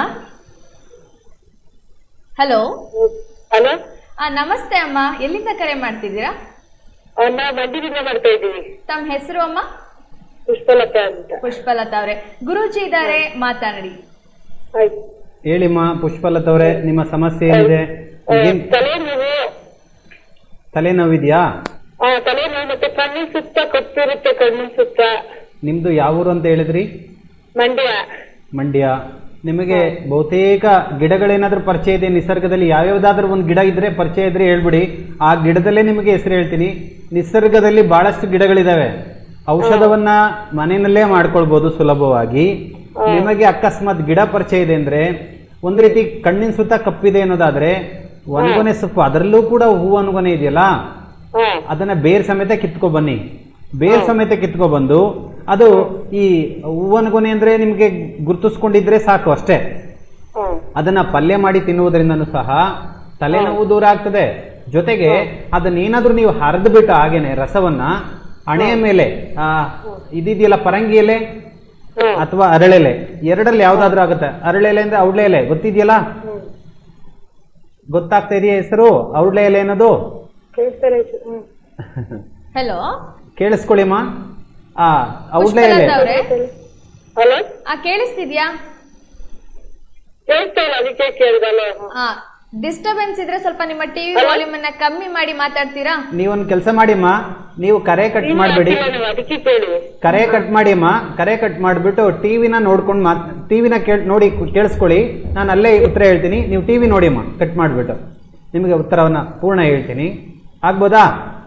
ಹಲೋ ಹಲೋ ಆ ನಮಸ್ತೆ ಅಮ್ಮ ಎಲ್ಲಿಂದ ಕರೆ ಮಾಡ್ತಿದ್ದೀರಾ ನಾವು ಮಂಡ್ಯದಿಂದ ಮಾಡ್ತಾ ಇದ್ದೀವಿ ತಮ್ಮ ಹೆಸರು ಅಮ್ಮ ಪುಷ್ಪಲತಾ ಅಂತ ಪುಷ್ಪಲತಾ ಅವರೇ ಗುರೂಜಿ ಇದ್ದಾರೆ ಮಾತಾಡಿ ಆಯ್ತು ಹೇಳಿಮ್ಮ ಪುಷ್ಪಲತವ್ರೆ ನಿಮ್ಮ ಸಮಸ್ಯೆ ಏನಿದೆ ಆ, ಏನ್ ತಲೆನೋವು ತಲೆನೋವಿದೆಯಾ ಆ ತಲೆನೋವು ಮತ್ತೆ ಕಣ್ಣಿನ ಸುತ್ತ ಕಪ್ಪಿರುತ್ತೆ ಕಣ್ಣಿನ ಸುತ್ತ ನಿಮ್ಮದು ಯಾವ ಊರು ಅಂತ ಹೇಳಿದ್ರಿ ಮಂಡ್ಯ ಮಂಡ್ಯ ನಿಮಗೆ ಬಹುತೇಕ ಗಿಡಗಳೇನಾದ್ರೂ ಪರಿಚಯ ಇದೆ ನಿಸರ್ಗದಲ್ಲಿ ಯಾವ್ಯಾವ್ದಾದ್ರೂ ಒಂದು ಗಿಡ ಇದ್ರೆ ಪರಿಚಯ ಇದ್ರೆ ಹೇಳ್ಬಿಡಿ ಆ ಗಿಡದಲ್ಲೇ ನಿಮಗೆ ಹೆಸರು ಹೇಳ್ತೀನಿ ನಿಸರ್ಗದಲ್ಲಿ ಬಹಳಷ್ಟು ಗಿಡಗಳಿದಾವೆ ಔಷಧವನ್ನ ಮನೆಯಲ್ಲೇ ಮಾಡ್ಕೊಳ್ಬಹುದು ಸುಲಭವಾಗಿ ನಿಮಗೆ ಅಕಸ್ಮಾತ್ ಗಿಡ ಪರಿಚಯ ಇದೆ ಅಂದ್ರೆ ಒಂದು ರೀತಿ ಕಣ್ಣಿನ ಸುತ್ತ ಕಪ್ಪಿದೆ ಅನ್ನೋದಾದ್ರೆ ಒಣಗೊನೆ ಸೊಪ್ಪು ಅದರಲ್ಲೂ ಕೂಡ ಹೂ ಒಣಗೊನೆ ಇದೆಯಲ್ಲ ಹಾ ಅದನ್ನ ಬೇರ್ ಸಮೇತ ಕಿತ್ಕೊ ಬನ್ನಿ ಬೇರ್ ಸಮೇತ ಕಿತ್ಕೊ ಬಂದು ಅದು ಈ ಹೂವನ ಗೊನೆ ಅಂದ್ರೆ ನಿಮ್ಗೆ ಗುರ್ತಿಸ್ಕೊಂಡಿದ್ರೆ ಸಾಕು ಅಷ್ಟೇ ಹಾ ಅದನ್ನ ಪಲ್ಯ ಮಾಡಿ ತಿನ್ನುವುದರಿಂದನೂ ಸಹ ತಲೆನೋವು ದೂರ ಆಗ್ತದೆ ಜೊತೆಗೆ ಅದನ್ನೇನಾದ್ರೂ ನೀವು ಹರಿದು ಬಿಟ್ಟು ಹಾಗೇನೆ ರಸವನ್ನ ಹಣೆಯ ಮೇಲೆ ಆ ಇದಿದೆಯಲ್ಲ ಪರಂಗಿ ಎಲೆ ಹಾ ಅಥವಾ ಅರಳೆಲೆ ಎರಡಲ್ಲಿ ಯಾವ್ದಾದ್ರೂ ಆಗುತ್ತೆ ಅರಳೆಲೆ ಅಂದ್ರೆ ಔಡ್ಲೆ ಎಲೆ ಗೊತ್ತಿದೆಯಲ್ಲ ಹ್ಮ್ ಗೊತ್ತಾಗ್ತಾ ಇದೆಯಾ ಹೆಸರು ಔಡ್ಲೆ ಎಲೆ ಅನ್ನೋದು ಕೇಳಿಸ್ತಾರೆ ಹ್ಮ್ ಹಲೋ ಕೇಳಿಸ್ಕೊಳ್ಳಿಮ್ಮ ಆ ಔಡ್ಲೆ ಎಲೆ ಪುಷ್ಪಲತಾ ಅವರೇ ಹಲೋ ಆ ಕೇಳಿಸ್ತಿದ್ಯಾ ಕೇಳ್ತಾ ಇಲ್ಲ ಅದಕ್ಕೆ ಕೇಳಿದಲ್ಲ ಆ ಡಿಸ್ಟರ್ಬೆನ್ಸ್ ಇದ್ರೆ ಸ್ವಲ್ಪ ನಿಮ್ಮ ಟಿವಿ ವಾಲ್ಯೂಮ್ ಅನ್ನ ಕಮ್ಮಿ ಮಾಡಿ ಮಾತಾಡ್ತೀರಾ ನೀವೊಂದು ಕೆಲಸ ಮಾಡಿಮ್ಮ ನೀವು ಕರೆ ಕಟ್ ಮಾಡಬೇಡಿ ಅದಕ್ಕೆ ಕೇಳಿ ಕರೆ ಕಟ್ ಮಾಡಿಮ್ಮ ಕರೆ ಕಟ್ ಮಾಡಿಬಿಟ್ಟು ಟಿವಿನ ನೋಡ್ಕೊಂಡು ಮಾತ್ ಟಿವಿನ ಕೇಳ್ ನೋಡಿ ಕೇಳಿಸ್ಕೊಳ್ಳಿ ನಾನು ಅಲ್ಲೇ ಉತ್ತರ ಹೇಳ್ತೀನಿ ನೀವು ಟಿವಿ ನೋಡಿಮ್ಮ ಕಟ್ ಮಾಡಿಬಿಟ್ಟು ನಿಮಗೆ ಉತ್ತರವನ್ನ ಪೂರ್ಣ ಹೇಳ್ತೀನಿ ಆಗ್ಬೋದಾ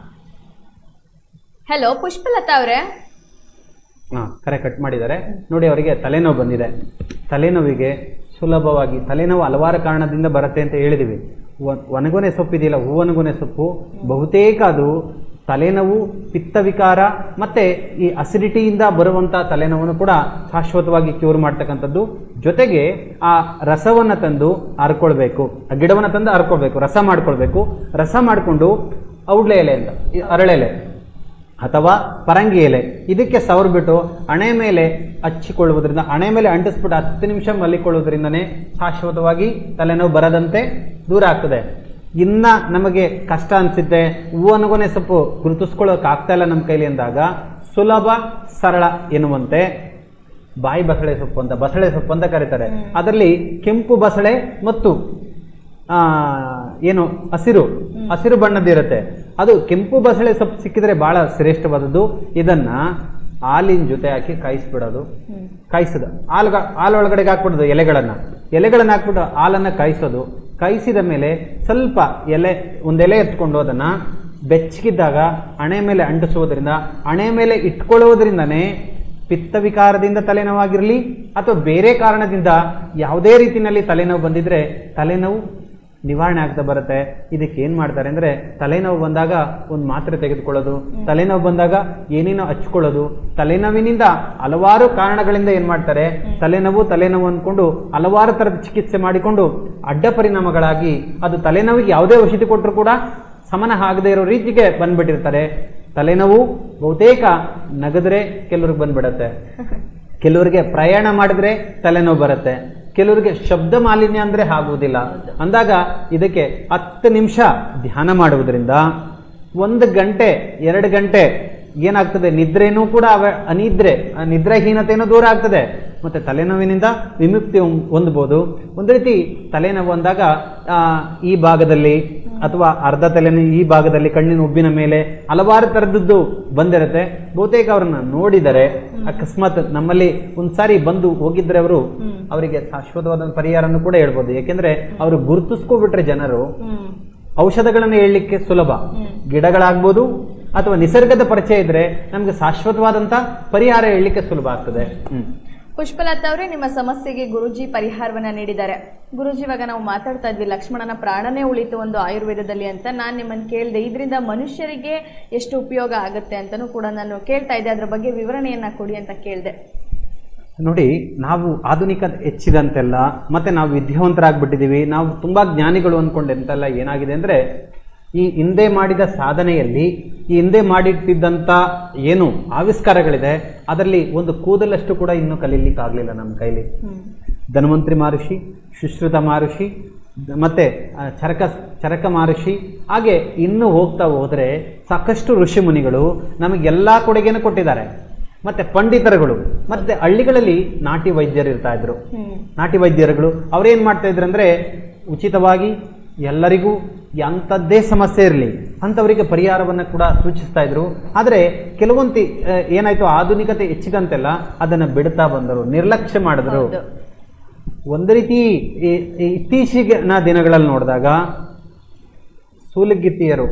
ಹಲೋ ಪುಷ್ಪಲತಾ ಅವರೇ ಹಾಂ ಕರೆ ಕಟ್ ಮಾಡಿದ್ದಾರೆ ನೋಡಿ ಅವರಿಗೆ ತಲೆನೋವು ಬಂದಿದೆ ತಲೆನೋವಿಗೆ ಸುಲಭವಾಗಿ ತಲೆನೋವು ಹಲವಾರು ಕಾರಣದಿಂದ ಬರುತ್ತೆ ಅಂತ ಹೇಳಿದ್ದೀವಿ ಒ- ಒಣಗೊನೆ ಸೊಪ್ಪಿದೆಯಲ್ಲ ಹೂವನಗೊನೆ ಸೊಪ್ಪು ಬಹುತೇಕ ಅದು ತಲೆನೋವು ಪಿತ್ತವಿಕಾರ ಮತ್ತೆ ಈ ಅಸಿಡಿಟಿಯಿಂದ ಬರುವಂಥ ತಲೆನೋವನ್ನು ಕೂಡ ಶಾಶ್ವತವಾಗಿ ಕ್ಯೂರ್ ಮಾಡ್ತಕ್ಕಂಥದ್ದು ಜೊತೆಗೆ ಆ ರಸವನ್ನು ತಂದು ಹರ್ಕೊಳ್ಬೇಕು ಆ ಗಿಡವನ್ನು ತಂದು ಹರ್ಕೊಳ್ಬೇಕು ರಸ ಮಾಡ್ಕೊಳ್ಬೇಕು ರಸ ಮಾಡಿಕೊಂಡು ಔಡ್ಲೆ ಎಲೆ ಅಂತ ಈ ಅರಳೆ ಎಲೆ ಅಥವಾ ಪರಂಗಿ ಎಲೆ ಇದಕ್ಕೆ ಸವರ್ಬಿಟ್ಟು ಹಣೆ ಮೇಲೆ ಹಚ್ಚಿಕೊಳ್ಳುವುದರಿಂದ ಹಣೆ ಮೇಲೆ ಅಂಟಿಸ್ಬಿಟ್ಟು ಹತ್ತು ನಿಮಿಷ ಮಲ್ಲಿಕೊಳ್ಳುವುದರಿಂದನೇ ಶಾಶ್ವತವಾಗಿ ತಲೆನೋವು ಬರದಂತೆ ದೂರ ಆಗ್ತದೆ ಇನ್ನ ನಮಗೆ ಕಷ್ಟ ಅನಿಸುತ್ತೆ ಹೂವನಗೊನೆ ಸೊಪ್ಪು ಗುರುತಿಸ್ಕೊಳ್ಳೋಕೆ ಆಗ್ತಾ ಇಲ್ಲ ನಮ್ಮ ಕೈಲಿ ಅಂದಾಗ ಸುಲಭ ಸರಳ ಎನ್ನುವಂತೆ ಬಾಯಿ ಬಸಳೆ ಸೊಪ್ಪು ಅಂತ ಬಸಳೆ ಸೊಪ್ಪು ಅಂತ ಕರೀತಾರೆ ಅದರಲ್ಲಿ ಕೆಂಪು ಬಸಳೆ ಮತ್ತು ಆ, ಏನು ಹಸಿರು ಹಸಿರು ಬಣ್ಣದಿರುತ್ತೆ ಅದು ಕೆಂಪು ಬಸಳೆ ಸೊಪ್ಪು ಸಿಕ್ಕಿದ್ರೆ ಬಹಳ ಶ್ರೇಷ್ಠವಾದದ್ದು ಇದನ್ನ ಹಾಲಿನ ಜೊತೆ ಹಾಕಿ ಕಾಯಿಸ್ಬಿಡೋದು ಕಾಯಿಸೋದು ಹಾಲು ಹಾಲೊಳಗಡೆಗೆ ಹಾಕ್ಬಿಡೋದು ಎಲೆಗಳನ್ನ ಎಲೆಗಳನ್ನ ಹಾಕ್ಬಿಟ್ಟು ಹಾಲನ್ನ ಕಾಯಿಸೋದು ಕಾಯಿಸಿದ ಮೇಲೆ ಸ್ವಲ್ಪ ಎಲೆ ಒಂದು ಎಲೆ ಎತ್ಕೊಂಡು ಅದನ್ನ ಬೆಚ್ಚಗಿದ್ದಾಗ ಹಣೆ ಮೇಲೆ ಅಂಟಿಸುವುದರಿಂದ ಹಣೆ ಮೇಲೆ ಇಟ್ಕೊಳ್ಳುವುದರಿಂದನೇ ಪಿತ್ತವಿಕಾರದಿಂದ ತಲೆನೋವಾಗಿರಲಿ ಅಥವಾ ಬೇರೆ ಕಾರಣದಿಂದ ಯಾವುದೇ ರೀತಿಯಲ್ಲಿ ತಲೆನೋವು ಬಂದಿದ್ರೆ ತಲೆನೋವು ನಿವಾರಣೆ ಆಗ್ತಾ ಬರುತ್ತೆ ಇದಕ್ಕೆ ಏನ್ ಮಾಡ್ತಾರೆ ಅಂದ್ರೆ ತಲೆನೋವು ಬಂದಾಗ ಒಂದು ಮಾತ್ರೆ ತೆಗೆದುಕೊಳ್ಳೋದು ತಲೆನೋವು ಬಂದಾಗ ಏನೇನೋ ಹಚ್ಕೊಳ್ಳೋದು ತಲೆನೋವಿನಿಂದ ಹಲವಾರು ಕಾರಣಗಳಿಂದ ಏನ್ ಮಾಡ್ತಾರೆ ತಲೆನೋವು ತಲೆನೋವು ಅಂದ್ಕೊಂಡು ಹಲವಾರು ತರದ ಚಿಕಿತ್ಸೆ ಮಾಡಿಕೊಂಡು ಅಡ್ಡ ಪರಿಣಾಮಗಳಾಗಿ ಅದು ತಲೆನೋವಿಗೆ ಯಾವುದೇ ಔಷಧಿ ಕೊಟ್ಟರು ಕೂಡ ಸಮನ ಆಗದೆ ಇರೋ ರೀತಿಗೆ ಬಂದ್ಬಿಟ್ಟಿರ್ತಾರೆ ತಲೆನೋವು ಬಹುತೇಕ ನಗದ್ರೆ ಕೆಲವ್ರಿಗೆ ಬಂದ್ಬಿಡತ್ತೆ ಕೆಲವರಿಗೆ ಪ್ರಯಾಣ ಮಾಡಿದ್ರೆ ತಲೆನೋವು ಬರುತ್ತೆ ಕೆಲವರಿಗೆ ಶಬ್ದ ಮಾಲಿನ್ಯ ಅಂದ್ರೆ ಆಗುವುದಿಲ್ಲ ಅಂದಾಗ ಇದಕ್ಕೆ ಹತ್ತು ನಿಮಿಷ ಧ್ಯಾನ ಮಾಡುವುದರಿಂದ ಒಂದು ಗಂಟೆ ಎರಡು ಗಂಟೆ ಏನಾಗ್ತದೆ ನಿದ್ರೆನೂ ಕೂಡ ಅವ ಅನಿದ್ರೆ ಆ ನಿದ್ರಾಹೀನತೆಯೂ ದೂರ ಆಗ್ತದೆ ಮತ್ತೆ ತಲೆನೋವಿನಿಂದ ವಿಮುಕ್ತಿ ಹೊಂ- ಹೊಂದ್ಬೋದು ಒಂದು ರೀತಿ ತಲೆನೋವು ಅಂದಾಗ ಆ, ಈ ಭಾಗದಲ್ಲಿ ಅಥವಾ ಅರ್ಧ ತಲೆನೋವು ಈ ಭಾಗದಲ್ಲಿ ಕಣ್ಣಿನ ಉಬ್ಬಿನ ಮೇಲೆ ಹಲವಾರು ಥರದ್ದು ಬಂದಿರುತ್ತೆ ಬಹುತೇಕ ಅವ್ರನ್ನ ನೋಡಿದರೆ ಅಕಸ್ಮಾತ್ ನಮ್ಮಲ್ಲಿ ಒಂದ್ಸಾರಿ ಬಂದು ಹೋಗಿದ್ರೆ ಅವರು ಅವರಿಗೆ ಶಾಶ್ವತವಾದ ಪರಿಹಾರನೂ ಕೂಡ ಹೇಳ್ಬೋದು ಯಾಕೆಂದ್ರೆ ಅವರು ಗುರುತಿಸ್ಕೊಬಿಟ್ರೆ ಜನರು ಔಷಧಗಳನ್ನು ಹೇಳಲಿಕ್ಕೆ ಸುಲಭ ಗಿಡಗಳಾಗ್ಬೋದು ಅಥವಾ ನಿಸರ್ಗದ ಪರಿಚಯ ಇದ್ರೆ ನಮ್ಗೆ ಶಾಶ್ವತವಾದಂತ ಪರಿಹಾರ ಹೇಳಲಿಕ್ಕೆ ಸುಲಭ ಆಗ್ತದೆ ಹ್ಮ್ ಪುಷ್ಪಲತಾ ಅವರೇ ನಿಮ್ಮ ಸಮಸ್ಯೆಗೆ ಗುರುಜಿ ಪರಿಹಾರವನ್ನ ನೀಡಿದ್ದಾರೆ ಗುರುಜಿ ಇವಾಗ ನಾವು ಮಾತಾಡ್ತಾ ಇದ್ವಿ ಲಕ್ಷ್ಮಣನ ಪ್ರಾಣನೇ ಉಳಿತು ಒಂದು ಆಯುರ್ವೇದದಲ್ಲಿ ಅಂತ ನಾನು ನಿಮ್ಮನ್ನು ಕೇಳಿದೆ ಇದರಿಂದ ಮನುಷ್ಯರಿಗೆ ಎಷ್ಟು ಉಪಯೋಗ ಆಗುತ್ತೆ ಅಂತಲೂ ಕೂಡ ನಾನು ಕೇಳ್ತಾ ಇದ್ದೆ ಅದ್ರ ಬಗ್ಗೆ ವಿವರಣೆಯನ್ನ ಕೊಡಿ ಅಂತ ಕೇಳಿದೆ ನೋಡಿ ನಾವು ಆಧುನಿಕ ಹೆಚ್ಚಿದಂತೆಲ್ಲ ಮತ್ತೆ ನಾವು ವಿದ್ಯಾವಂತರಾಗ್ಬಿಟ್ಟಿದೀವಿ ನಾವು ತುಂಬಾ ಜ್ಞಾನಿಗಳು ಅನ್ಕೊಂಡು ಎಂತೆಲ್ಲ ಏನಾಗಿದೆ ಅಂದ್ರೆ ಈ ಹಿಂದೆ ಮಾಡಿದ ಸಾಧನೆಯಲ್ಲಿ ಈ ಹಿಂದೆ ಮಾಡಿಟ್ಟಿದ್ದಂಥ ಏನು ಆವಿಷ್ಕಾರಗಳಿದೆ ಅದರಲ್ಲಿ ಒಂದು ಕೂದಲಷ್ಟು ಕೂಡ ಇನ್ನೂ ಕಲೀಲಿಕ್ಕಾಗಲಿಲ್ಲ ನಮ್ಮ ಕೈಲಿ ಧನ್ವಂತ್ರಿ ಮಹರ್ಷಿ ಸುಶ್ರುತ ಮಹರ್ಷಿ ದ- ಮತ್ತೆ ಆ, ಚರಕ ಚರಕ ಮಹರ್ಷಿ ಹಾಗೆ ಇನ್ನು ಹೋಗ್ತಾ ಹೋದರೆ ಸಾಕಷ್ಟು ಋಷಿ ಮುನಿಗಳು ನಮಗೆಲ್ಲ ಕೊಡುಗೆಯನ್ನು ಕೊಟ್ಟಿದ್ದಾರೆ ಮತ್ತೆ ಪಂಡಿತರುಗಳು ಮತ್ತೆ ಹಳ್ಳಿಗಳಲ್ಲಿ ನಾಟಿ ವೈದ್ಯರು ಇರ್ತಾ ಇದ್ರು ನಾಟಿ ವೈದ್ಯರುಗಳು ಅವ್ರೇನ್ ಮಾಡ್ತಾ ಇದ್ರು ಅಂದ್ರೆ ಉಚಿತವಾಗಿ ಎಲ್ಲರಿಗೂ ಎಂಥದ್ದೇ ಸಮಸ್ಯೆ ಇರಲಿ ಅಂಥವರಿಗೆ ಪರಿಹಾರವನ್ನು ಕೂಡ ಸೂಚಿಸ್ತಾ ಇದ್ರು ಆದರೆ ಕೆಲವೊಂದು ಆ, ಏನಾಯ್ತು ಆಧುನಿಕತೆ ಹೆಚ್ಚಿದಂತೆಲ್ಲ ಅದನ್ನು ಬಿಡ್ತಾ ಬಂದರು ನಿರ್ಲಕ್ಷ್ಯ ಮಾಡಿದ್ರು ಹೌದು. ಒಂದು ರೀತಿ ಈ- ಈ ಇತ್ತೀಚಿನ ದಿನಗಳಲ್ಲಿ ನೋಡಿದಾಗ ಸೂಲಗಿತ್ತಿಯರು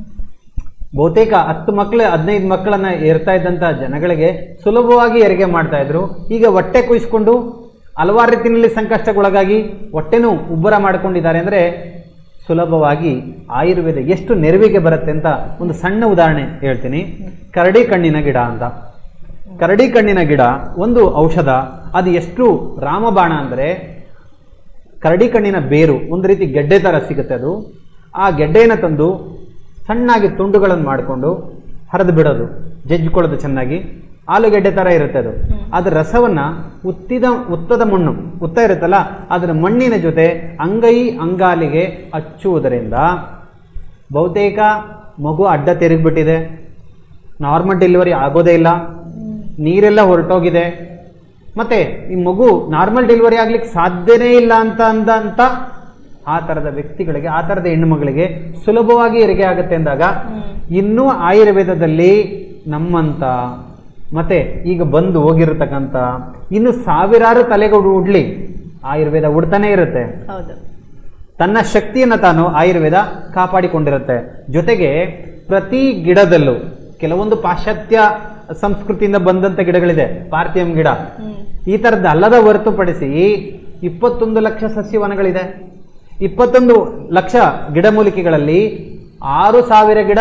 ಬಹುತೇಕ ಹತ್ತು ಮಕ್ಕಳು ಹದಿನೈದು ಮಕ್ಕಳನ್ನ ಏರ್ತಾ ಇದ್ದಂಥ ಜನಗಳಿಗೆ ಸುಲಭವಾಗಿ ಹೆರಿಗೆ ಮಾಡ್ತಾ ಇದ್ರು ಈಗ ಹೊಟ್ಟೆ ಕುಯ್ಸ್ಕೊಂಡು ಹಲವಾರು ರೀತಿಯಲ್ಲಿ ಸಂಕಷ್ಟಕ್ಕೊಳಗಾಗಿ ಹೊಟ್ಟೆನೂ ಉಬ್ಬರ ಮಾಡ್ಕೊಂಡಿದ್ದಾರೆ ಅಂದರೆ ಸುಲಭವಾಗಿ ಆಯುರ್ವೇದ ಎಷ್ಟು ನೆರವಿಗೆ ಬರುತ್ತೆ ಅಂತ ಒಂದು ಸಣ್ಣ ಉದಾಹರಣೆ ಹೇಳ್ತೀನಿ ಕರಡಿ ಕಣ್ಣಿನ ಗಿಡ ಅಂತ ಕರಡಿ ಕಣ್ಣಿನ ಗಿಡ ಒಂದು ಔಷಧ ಅದು ಎಷ್ಟು ರಾಮಬಾಣ ಅಂದರೆ ಕರಡಿ ಕಣ್ಣಿನ ಬೇರು ಒಂದು ರೀತಿ ಗೆಡ್ಡೆ ಥರ ಸಿಗುತ್ತೆ ಅದು ಆ ಗೆಡ್ಡೆಯನ್ನು ತಂದು ಸಣ್ಣಾಗಿ ತುಂಡುಗಳನ್ನು ಮಾಡಿಕೊಂಡು ಹರಿದು ಬಿಡೋದು ಜಜ್ಜಿಕೊಳ್ಳೋದು ಚೆನ್ನಾಗಿ ಆಲೂಗೆಡ್ಡೆ ಥರ ಇರುತ್ತೆ ಅದು ಅದರ ರಸವನ್ನ ಉತ್ತಿದ ಉತ್ತದ ಮಣ್ಣು ಉತ್ತ ಇರುತ್ತಲ್ಲ ಅದರ ಮಣ್ಣಿನ ಜೊತೆ ಅಂಗೈ ಅಂಗಾಲಿಗೆ ಹಚ್ಚುವುದರಿಂದ ಬಹುತೇಕ ಮಗು ಅಡ್ಡ ತಿರುಗಿಬಿಟ್ಟಿದೆ ನಾರ್ಮಲ್ ಡೆಲಿವರಿ ಆಗೋದೇ ಇಲ್ಲ ನೀರೆಲ್ಲ ಹೊರಟೋಗಿದೆ ಮತ್ತೆ ಈ ಮಗು ನಾರ್ಮಲ್ ಡೆಲಿವರಿ ಆಗ್ಲಿಕ್ಕೆ ಸಾಧ್ಯನೇ ಇಲ್ಲ ಅಂತ ಅಂದಂತ ಆ ಥರದ ವ್ಯಕ್ತಿಗಳಿಗೆ ಆ ಥರದ ಹೆಣ್ಣುಮಗಳಿಗೆ ಸುಲಭವಾಗಿ ಹೆರಿಗೆ ಆಗುತ್ತೆ ಅಂದಾಗ ಇನ್ನೂ ಆಯುರ್ವೇದದಲ್ಲಿ ನಮ್ಮಂತ ಮತ್ತೆ ಈಗ ಬಂದು ಹೋಗಿರತಕ್ಕಂಥ ಇನ್ನು ಸಾವಿರಾರು ತಲೆಗಳು ಉಡ್ಲಿ ಆಯುರ್ವೇದ ಉಡ್ತಾನೆ ಇರುತ್ತೆ ಹೌದು ತನ್ನ ಶಕ್ತಿಯನ್ನು ತಾನು ಆಯುರ್ವೇದ ಕಾಪಾಡಿಕೊಂಡಿರುತ್ತೆ ಜೊತೆಗೆ ಪ್ರತಿ ಗಿಡದಲ್ಲೂ ಕೆಲವೊಂದು ಪಾಶ್ಚಾತ್ಯ ಸಂಸ್ಕೃತಿಯಿಂದ ಬಂದಂಥ ಗಿಡಗಳಿದೆ ಪಾರ್ಥಿಯಂ ಗಿಡ ಹ್ಮ್ ಈ ಥರದ್ದು ಅಲ್ಲದ ಹೊರತುಪಡಿಸಿ ಇಪ್ಪತ್ತೊಂದು ಲಕ್ಷ ಸಸ್ಯವನಗಳಿದೆ ಇಪ್ಪತ್ತೊಂದು ಲಕ್ಷ ಗಿಡಮೂಲಿಕೆಗಳಲ್ಲಿ ಆರು ಸಾವಿರ ಗಿಡ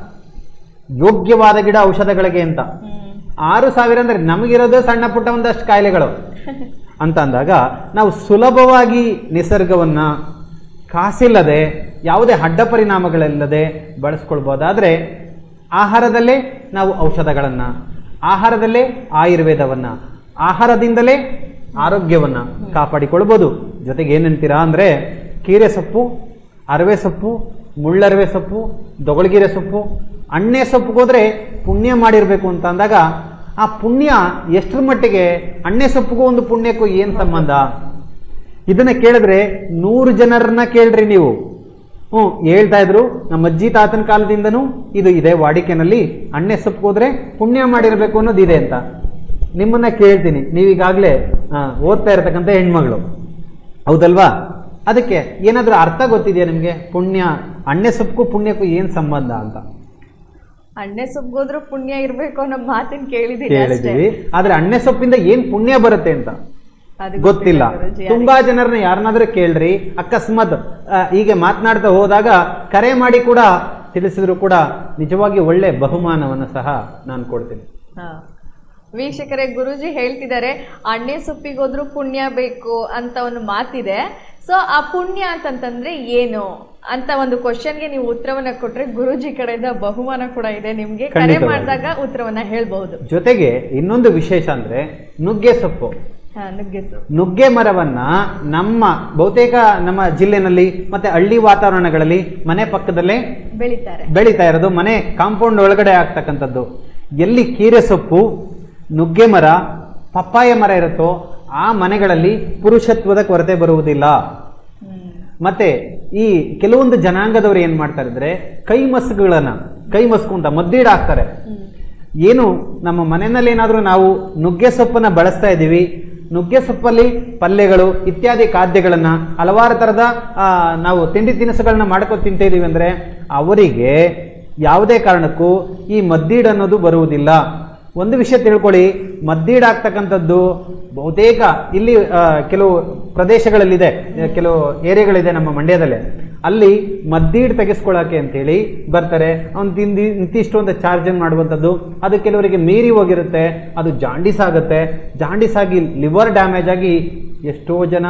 ಯೋಗ್ಯವಾದ ಗಿಡ ಔಷಧಗಳಿಗೆ ಅಂತ ಹ್ಮ್ ಆರು ಸಾವಿರ ಅಂದ್ರೆ ನಮಗಿರೋದು ಸಣ್ಣ ಪುಟ್ಟ ಒಂದಷ್ಟು ಕಾಯಿಲೆಗಳು ಅಂತ ಅಂದಾಗ ನಾವು ಸುಲಭವಾಗಿ ನಿಸರ್ಗವನ್ನ ಕಾಸಿಲ್ಲದೆ ಯಾವುದೇ ಅಡ್ಡ ಪರಿಣಾಮಗಳಿಲ್ಲದೆ ಬಳಸ್ಕೊಳ್ಬೋದಾದ್ರೆ ಆಹಾರದಲ್ಲೇ ನಾವು ಔಷಧಗಳನ್ನು ಆಹಾರದಲ್ಲೇ ಆಯುರ್ವೇದವನ್ನ ಆಹಾರದಿಂದಲೇ ಆರೋಗ್ಯವನ್ನ ಕಾಪಾಡಿಕೊಳ್ಬೋದು ಜೊತೆಗೆ ಏನಂತೀರಾ ಅಂದ್ರೆ ಕೀರೆ ಸೊಪ್ಪು ಅರವೆ ಸೊಪ್ಪು ಮುಳ್ಳರವೆ ಸೊಪ್ಪು ದೊಗಳಗಿರೆ ಸೊಪ್ಪು ಅಣ್ಣೆ ಸೊಪ್ಪಿಗೆ ಹೋದ್ರೆ ಪುಣ್ಯ ಮಾಡಿರ್ಬೇಕು ಅಂತ ಅಂದಾಗ ಆ ಪುಣ್ಯ ಎಷ್ಟರ ಮಟ್ಟಿಗೆ ಅಣ್ಣೆ ಸೊಪ್ಪಿಗೂ ಒಂದು ಪುಣ್ಯಕ್ಕೂ ಏನು ಸಂಬಂಧ ಇದನ್ನ ಕೇಳಿದ್ರೆ ನೂರು ಜನರನ್ನ ಕೇಳ್ರಿ ನೀವು ಹ್ಞೂ ಹೇಳ್ತಾ ಇದ್ರು ನಮ್ಮ ಅಜ್ಜಿ ತಾತನ ಕಾಲದಿಂದನೂ ಇದು ಇದೆ ವಾಡಿಕೆನಲ್ಲಿ ಅಣ್ಣೆ ಸೊಪ್ಪಿಗೆ ಹೋದ್ರೆ ಪುಣ್ಯ ಮಾಡಿರ್ಬೇಕು ಅನ್ನೋದು ಇದೆ ಅಂತ ನಿಮ್ಮನ್ನ ಕೇಳ್ತೀನಿ ನೀವೀಗಾಗಲೇ ಓದ್ತಾ ಇರತಕ್ಕಂಥ ಹೆಣ್ಮಗಳು ಹೌದಲ್ವಾ ಅದಕ್ಕೆ ಏನಾದರೂ ಅರ್ಥ ಗೊತ್ತಿದೆಯಾ ನಿಮಗೆ ಪುಣ್ಯ ಅಣ್ಣೆ ಸೊಪ್ಪು ಪುಣ್ಯಕ್ಕೂ ಏನು ಸಂಬಂಧ ಅಂತ ಅಣ್ಣೆ ಸೊಬ್ಗೋದ್ರು ಪುಣ್ಯ ಇರ್ಬೇಕು ಅನ್ನೋ ಮಾತಿನ ಕೇಳಿದೀನಿ ಅಷ್ಟೇ ಕೇಳಿದೀವಿ ಆದ್ರೆ ಅಣ್ಣೆ ಸೊಪ್ಪಿಂದ ಏನ್ ಪುಣ್ಯ ಬರುತ್ತೆ ಅಂತ ಅದು ಗೊತ್ತಿಲ್ಲ ಗುರುಜಿ. ತುಂಬಾ ಜನರನ್ನ ಯಾರನ್ನಾದ್ರೂ ಕೇಳ್ರಿ ಅಕಸ್ಮಾತ್ ಆ, ಹೀಗೆ ಮಾತನಾಡ್ತಾ ಹೋದಾಗ ಕರೆ ಮಾಡಿ ಕೂಡ ತಿಳಿಸಿದ್ರು ಕೂಡ ನಿಜವಾಗಿ ಒಳ್ಳೆ ಬಹುಮಾನವನ್ನು ಸಹ ನಾನು ಕೊಡ್ತೀನಿ ಹಾ. ವೀಕ್ಷಕರೇ ಗುರುಜಿ ಹೇಳ್ತಿದ್ದಾರೆ ಅಣ್ಣೆ ಸೊಪ್ಪಿಗೋದ್ರು ಪುಣ್ಯ ಬೇಕು ಅಂತ ಒಂದು ಮಾತಿದೆ ಸೊ ಆ ಪುಣ್ಯ ಅಂತಂತಂದ್ರೆ ಏನು ಅಂತ ಒಂದು ಕ್ವಶನ್ಗೆ ನೀವು ಉತ್ತರವನ್ನ ಕೊಟ್ರೆ ಗುರುಜಿ ಕಡೆಯಿಂದ ಬಹುಮಾನ ಕೂಡ ಇದೆ ನಿಮ್ಗೆ ಕರೆ ಖಂಡಿತವಾಗಿ. ಮಾಡಿದಾಗ ಉತ್ತರವನ್ನ ಹೇಳ್ಬಹುದು ಜೊತೆಗೆ ಇನ್ನೊಂದು ವಿಶೇಷ ಅಂದ್ರೆ ನುಗ್ಗೆ ಸೊಪ್ಪು ಹಾ ನುಗ್ಗೆ ಸೊಪ್ಪು ನುಗ್ಗೆ ಮರವನ್ನ ನಮ್ಮ ಬಹುತೇಕ ನಮ್ಮ ಜಿಲ್ಲೆನಲ್ಲಿ ಮತ್ತೆ ಹಳ್ಳಿ ವಾತಾವರಣಗಳಲ್ಲಿ ಮನೆ ಪಕ್ಕದಲ್ಲೇ ಬೆಳಿತಾರೆ ಬೆಳೀತಾ ಇರೋದು ಮನೆ ಕಾಂಪೌಂಡ್ ಒಳಗಡೆ ಆಗ್ತಕ್ಕಂಥದ್ದು ಎಲ್ಲಿ ಕೀರೆ ಸೊಪ್ಪು ನುಗ್ಗೆ ಮರ ಪಪ್ಪಾಯ ಮರ ಇರುತ್ತೋ ಆ ಮನೆಗಳಲ್ಲಿ ಪುರುಷತ್ವದ ಕೊರತೆ ಬರುವುದಿಲ್ಲ ಹ್ಮ್ ಮತ್ತೆ ಈ ಕೆಲವೊಂದು ಜನಾಂಗದವರು ಏನ್ ಮಾಡ್ತಾರೆ ಅಂದ್ರೆ ಕೈ ಮಸ್ಗುಗಳನ್ನ ಕೈ ಮಸ್ಕು ಅಂತ ಮದ್ದೀಡ ಹಾಕ್ತಾರೆ ಹ್ಮ್ ಏನು ನಮ್ಮ ಮನೆಯಲ್ಲಿ ಏನಾದರೂ ನಾವು ನುಗ್ಗೆ ಸೊಪ್ಪನ್ನ ಬಳಸ್ತಾ ಇದ್ದೀವಿ ನುಗ್ಗೆ ಸೊಪ್ಪಲ್ಲಿ ಪಲ್ಯಗಳು ಇತ್ಯಾದಿ ಖಾದ್ಯಗಳನ್ನ ಹಲವಾರು ಥರದ ಆ, ನಾವು ತಿಂಡಿ ತಿನಿಸುಗಳನ್ನ ಮಾಡ್ಕೊಂಡು ತಿಂತಾ ಇದೀವಿ ಅಂದ್ರೆ ಅವರಿಗೆ ಯಾವುದೇ ಕಾರಣಕ್ಕೂ ಈ ಮದ್ದೀಡ್ ಅನ್ನೋದು ಬರುವುದಿಲ್ಲ ಒಂದು ವಿಷಯ ತಿಳ್ಕೊಳ್ಳಿ ಮದ್ದೀಡ್ ಆಗ್ತಕ್ಕಂಥದ್ದು ಬಹುತೇಕ ಇಲ್ಲಿ ಆ, ಕೆಲವು ಪ್ರದೇಶಗಳಲ್ಲಿದೆ ಕೆಲವು ಏರಿಯಾಗಳಿದೆ ನಮ್ಮ ಮಂಡ್ಯದಲ್ಲೇ ಅಲ್ಲಿ ಮದ್ದೀಡ್ ತೆಗೆಸ್ಕೊಳ್ಳೋಕೆ ಅಂತೇಳಿ ಬರ್ತಾರೆ ಅವ್ನು ತಿಂದು ಇಂತಿಷ್ಟು ಅಂತ ಚಾರ್ಜ್ ಮಾಡುವಂಥದ್ದು ಅದು ಕೆಲವರಿಗೆ ಮೀರಿ ಹೋಗಿರುತ್ತೆ ಅದು ಜಾಂಡೀಸ್ ಆಗುತ್ತೆ ಜಾಂಡೀಸ್ ಆಗಿ ಲಿವರ್ ಡ್ಯಾಮೇಜ್ ಆಗಿ ಎಷ್ಟೋ ಜನ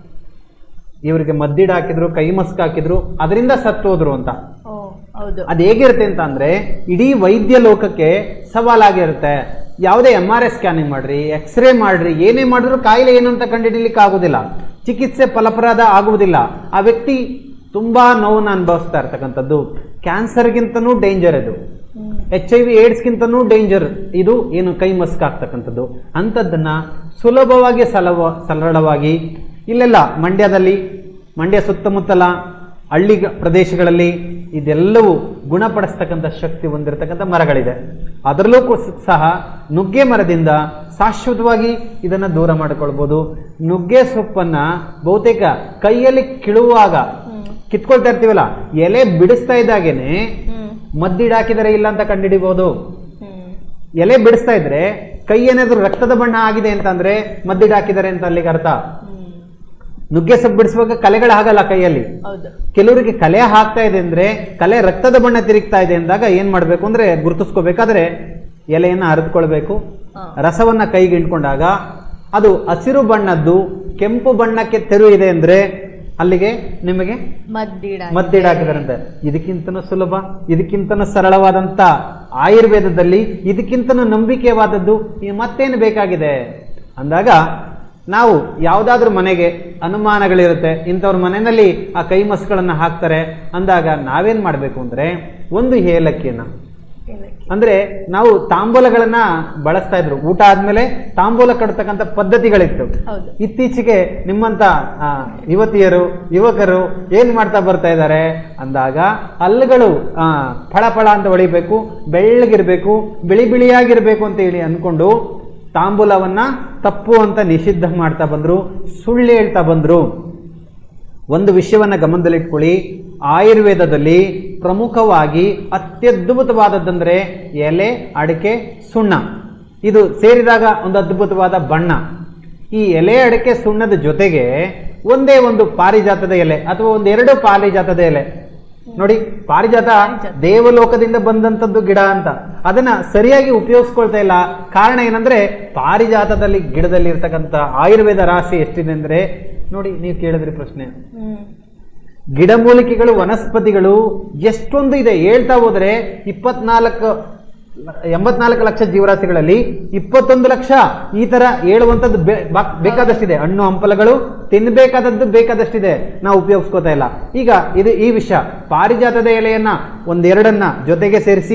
ಇವರಿಗೆ ಮದ್ದೀಡ್ ಹಾಕಿದ್ರು ಕೈ ಮಸ್ಕ್ ಹಾಕಿದ್ರು ಅದರಿಂದ ಸತ್ತೋದ್ರು ಅಂತ ಓ ಹೌದು ಅದು ಹೇಗಿರುತ್ತೆ ಅಂತ ಅಂದ್ರೆ ಇಡೀ ವೈದ್ಯ ಲೋಕಕ್ಕೆ ಸವಾಲಾಗಿರುತ್ತೆ ಯಾವುದೇ ಎಮ್ ಆರ್ ಐ ಸ್ಕ್ಯಾನಿಂಗ್ ಮಾಡ್ರಿ ಎಕ್ಸ್ರೇ ಮಾಡ್ರಿ ಏನೇ ಮಾಡಿದ್ರು ಕಾಯಿಲೆ ಏನು ಅಂತ ಕಂಡುಹಿಡಿಲಿಕ್ಕೆ ಆಗುದಿಲ್ಲ ಚಿಕಿತ್ಸೆ ಫಲಪ್ರದ ಆಗುವುದಿಲ್ಲ ಆ ವ್ಯಕ್ತಿ ತುಂಬಾ ನೋವನ್ನು ಅನುಭವಿಸ್ತಾ ಇರ್ತಕ್ಕಂಥದ್ದು ಕ್ಯಾನ್ಸರ್ಗಿಂತನೂ ಡೇಂಜರ್ ಇದು ಹ್ಮ್ ಎಚ್ ಐ ವಿ ಏಡ್ಸ್ಗಿಂತನೂ ಡೇಂಜರ್ ಇದು ಏನು ಕೈ ಮಸ್ಕ್ ಆಗ್ತಕ್ಕಂಥದ್ದು ಅಂಥದ್ದನ್ನ ಸುಲಭವಾಗಿ ಸಲವ ಸರಳವಾಗಿ ಇಲ್ಲೆಲ್ಲ ಮಂಡ್ಯದಲ್ಲಿ ಮಂಡ್ಯ ಸುತ್ತಮುತ್ತಲ ಹಳ್ಳಿ ಗ- ಪ್ರದೇಶಗಳಲ್ಲಿ ಇದೆಲ್ಲವೂ ಗುಣಪಡಿಸ್ತಕ್ಕಂಥ ಶಕ್ತಿ ಹೊಂದಿರತಕ್ಕಂಥ ಮರಗಳಿದೆ ಅದರಲ್ಲೂ ಕೂ- ಸಹ ನುಗ್ಗೆ ಮರದಿಂದ ಶಾಶ್ವತವಾಗಿ ಇದನ್ನು ದೂರ ಮಾಡಿಕೊಳ್ಬೋದು ನುಗ್ಗೆ ಸೊಪ್ಪನ್ನ ಬಹುತೇಕ ಕೈಯಲ್ಲಿ ಕಿಳುವಾಗ ಹ್ಮ್ ಕಿತ್ಕೊಳ್ತಾ ಇರ್ತೀವಲ್ಲ ಎಲೆ ಬಿಡಿಸ್ತಾ ಇದ್ದಾಗೇನೆ ಹ್ಮ್ ಮದ್ದಿಡ್ ಹಾಕಿದರೆ ಇಲ್ಲ ಅಂತ ಕಂಡುಹಿಡಿಬಹುದು ಹ್ಮ್ ಎಲೆ ಬಿಡಿಸ್ತಾ ಇದ್ರೆ ಕೈ ಏನಾದ್ರು ರಕ್ತದ ಬಣ್ಣ ಆಗಿದೆ ಅಂತಂದ್ರೆ ಮದ್ದಿಡ್ ಹಾಕಿದ್ದಾರೆ ಅಂತ ಅಲ್ಲಿಗೆ ಅರ್ಥ ಹ್ಮ್ ನುಗ್ಗೆ ಸೊಪ್ಪು ಬಿಡಿಸುವಾಗ ಕಲೆಗಳು ಆಗಲ್ಲ ಕೈಯಲ್ಲಿ ಹೌದು ಕೆಲವರಿಗೆ ಕಲೆ ಹಾಕ್ತಾ ಇದೆ ಅಂದ್ರೆ ಕಲೆ ರಕ್ತದ ಬಣ್ಣ ತಿರುಗ್ತಾ ಇದೆ ಅಂದಾಗ ಏನ್ ಮಾಡ್ಬೇಕು ಅಂದ್ರೆ ಗುರುತಿಸ್ಕೋಬೇಕಾದ್ರೆ ಎಲೆಯನ್ನ ಹರಿದುಕೊಳ್ಬೇಕು ಹಾ. ರಸವನ್ನ ಕೈಗೆ ಇಟ್ಕೊಂಡಾಗ ಅದು ಹಸಿರು ಬಣ್ಣದ್ದು ಕೆಂಪು ಬಣ್ಣಕ್ಕೆ ತೆರು ಇದೆ ಅಂದ್ರೆ ಅಲ್ಲಿಗೆ ನಿಮಗೆ ಮದ್ದೀಡ ಮದ್ದಿಡ ಹಾಕಿದಾರಂತೆ ಇದಕ್ಕಿಂತನೂ ಸುಲಭ ಇದಕ್ಕಿಂತನೂ ಸರಳವಾದಂತ ಆಯುರ್ವೇದದಲ್ಲಿ ಇದಕ್ಕಿಂತನೂ ನಂಬಿಕೆವಾದದ್ದು ಈ ಮತ್ತೇನು ಬೇಕಾಗಿದೆ ಅಂದಾಗ ನಾವು ಯಾವುದಾದ್ರೂ ಮನೆಗೆ ಅನುಮಾನಗಳಿರುತ್ತೆ ಇಂಥವ್ರ ಮನೆಯಲ್ಲಿ ಆ ಕೈ ಮಸ್ಗಳನ್ನು ಹಾಕ್ತಾರೆ ಅಂದಾಗ ನಾವೇನ್ ಮಾಡಬೇಕು ಅಂದ್ರೆ ಒಂದು ಏಲಕ್ಕಿಯನ್ನ ಏಲಕ್ಕಿ ಅಂದ್ರೆ ನಾವು ತಾಂಬೂಲಗಳನ್ನ ಬಳಸ್ತಾ ಇದ್ರು ಊಟ ಆದ್ಮೇಲೆ ತಾಂಬೂಲ ಕಟ್ತಕ್ಕಂಥ ಪದ್ಧತಿಗಳಿತ್ತು ಹೌದು ಇತ್ತೀಚೆಗೆ ನಿಮ್ಮಂತ ಆ, ಯುವತಿಯರು ಯುವಕರು ಏನ್ ಮಾಡ್ತಾ ಬರ್ತಾ ಇದ್ದಾರೆ ಅಂದಾಗ ಹಲ್ಲುಗಳು ಆ, ಫಳ ಫಳ ಅಂತ ಹೊಳಿಬೇಕು ಬೆಳ್ಳಗಿರ್ಬೇಕು ಬಿಳಿ ಬಿಳಿಯಾಗಿರ್ಬೇಕು ಅಂತ ಹೇಳಿ ಅನ್ಕೊಂಡು ತಾಂಬೂಲವನ್ನ ತಪ್ಪು ಅಂತ ನಿಷಿದ್ಧ ಮಾಡ್ತಾ ಬಂದ್ರು ಸುಳ್ಳು ಹೇಳ್ತಾ ಬಂದ್ರು ಒಂದು ವಿಷಯವನ್ನ ಗಮನದಲ್ಲಿಟ್ಕೊಳ್ಳಿ ಆಯುರ್ವೇದದಲ್ಲಿ ಪ್ರಮುಖವಾಗಿ ಅತ್ಯದ್ಭುತವಾದದ್ದಂದ್ರೆ ಎಲೆ ಅಡಿಕೆ ಸುಣ್ಣ ಇದು ಸೇರಿದಾಗ ಒಂದು ಅದ್ಭುತವಾದ ಬಣ್ಣ ಈ ಎಲೆ ಅಡಿಕೆ ಸುಣ್ಣದ ಜೊತೆಗೆ ಒಂದೇ ಒಂದು ಪಾರಿಜಾತದ ಎಲೆ ಅಥವಾ ಒಂದೆರಡು ಪಾರಿಜಾತದ ಎಲೆ ನೋಡಿ ಪಾರಿಜಾತ ದೇವಲೋಕದಿಂದ ಬಂದಂತದ್ದು ಗಿಡ ಅಂತ ಅದನ್ನ ಸರಿಯಾಗಿ ಉಪಯೋಗಿಸ್ಕೊಳ್ತಾ ಇಲ್ಲ ಕಾರಣ ಏನಂದ್ರೆ ಪಾರಿಜಾತದಲ್ಲಿ ಗಿಡದಲ್ಲಿ ಇರ್ತಕ್ಕಂಥ ಆಯುರ್ವೇದ ರಾಶಿ ಎಷ್ಟಿದೆ ಅಂದ್ರೆ ನೋಡಿ ನೀವು ಕೇಳಿದ್ರಿ ಪ್ರಶ್ನೆ ಹ್ಮ್ ಗಿಡಮೂಲಿಕೆಗಳು ವನಸ್ಪತಿಗಳು ಎಷ್ಟೊಂದು ಇದೆ ಹೇಳ್ತಾ ಹೋದ್ರೆ ಇಪ್ಪತ್ನಾಲ್ಕು ಎಂಬತ್ನಾಲ್ಕು ಲಕ್ಷ ಜೀವರಾಶಿಗಳಲ್ಲಿ ಇಪ್ಪತ್ತೊಂದು ಲಕ್ಷ ಈ ತರ ಹೇಳುವಂಥದ್ದು ಬೇ- ಬಾ- ಬೇಕಾದಷ್ಟಿದೆ ಹಣ್ಣು ಹಂಪಲಗಳು ತಿನ್ಬೇಕಾದದ್ದು ಬೇಕಾದಷ್ಟಿದೆ ನಾವು ಉಪಯೋಗಿಸ್ಕೋತಾ ಇಲ್ಲ ಈಗ ಇದು ಈ ವಿಷಯ ಪಾರಿಜಾತದ ಎಲೆಯನ್ನ ಒಂದೆರಡನ್ನ ಜೊತೆಗೆ ಸೇರಿಸಿ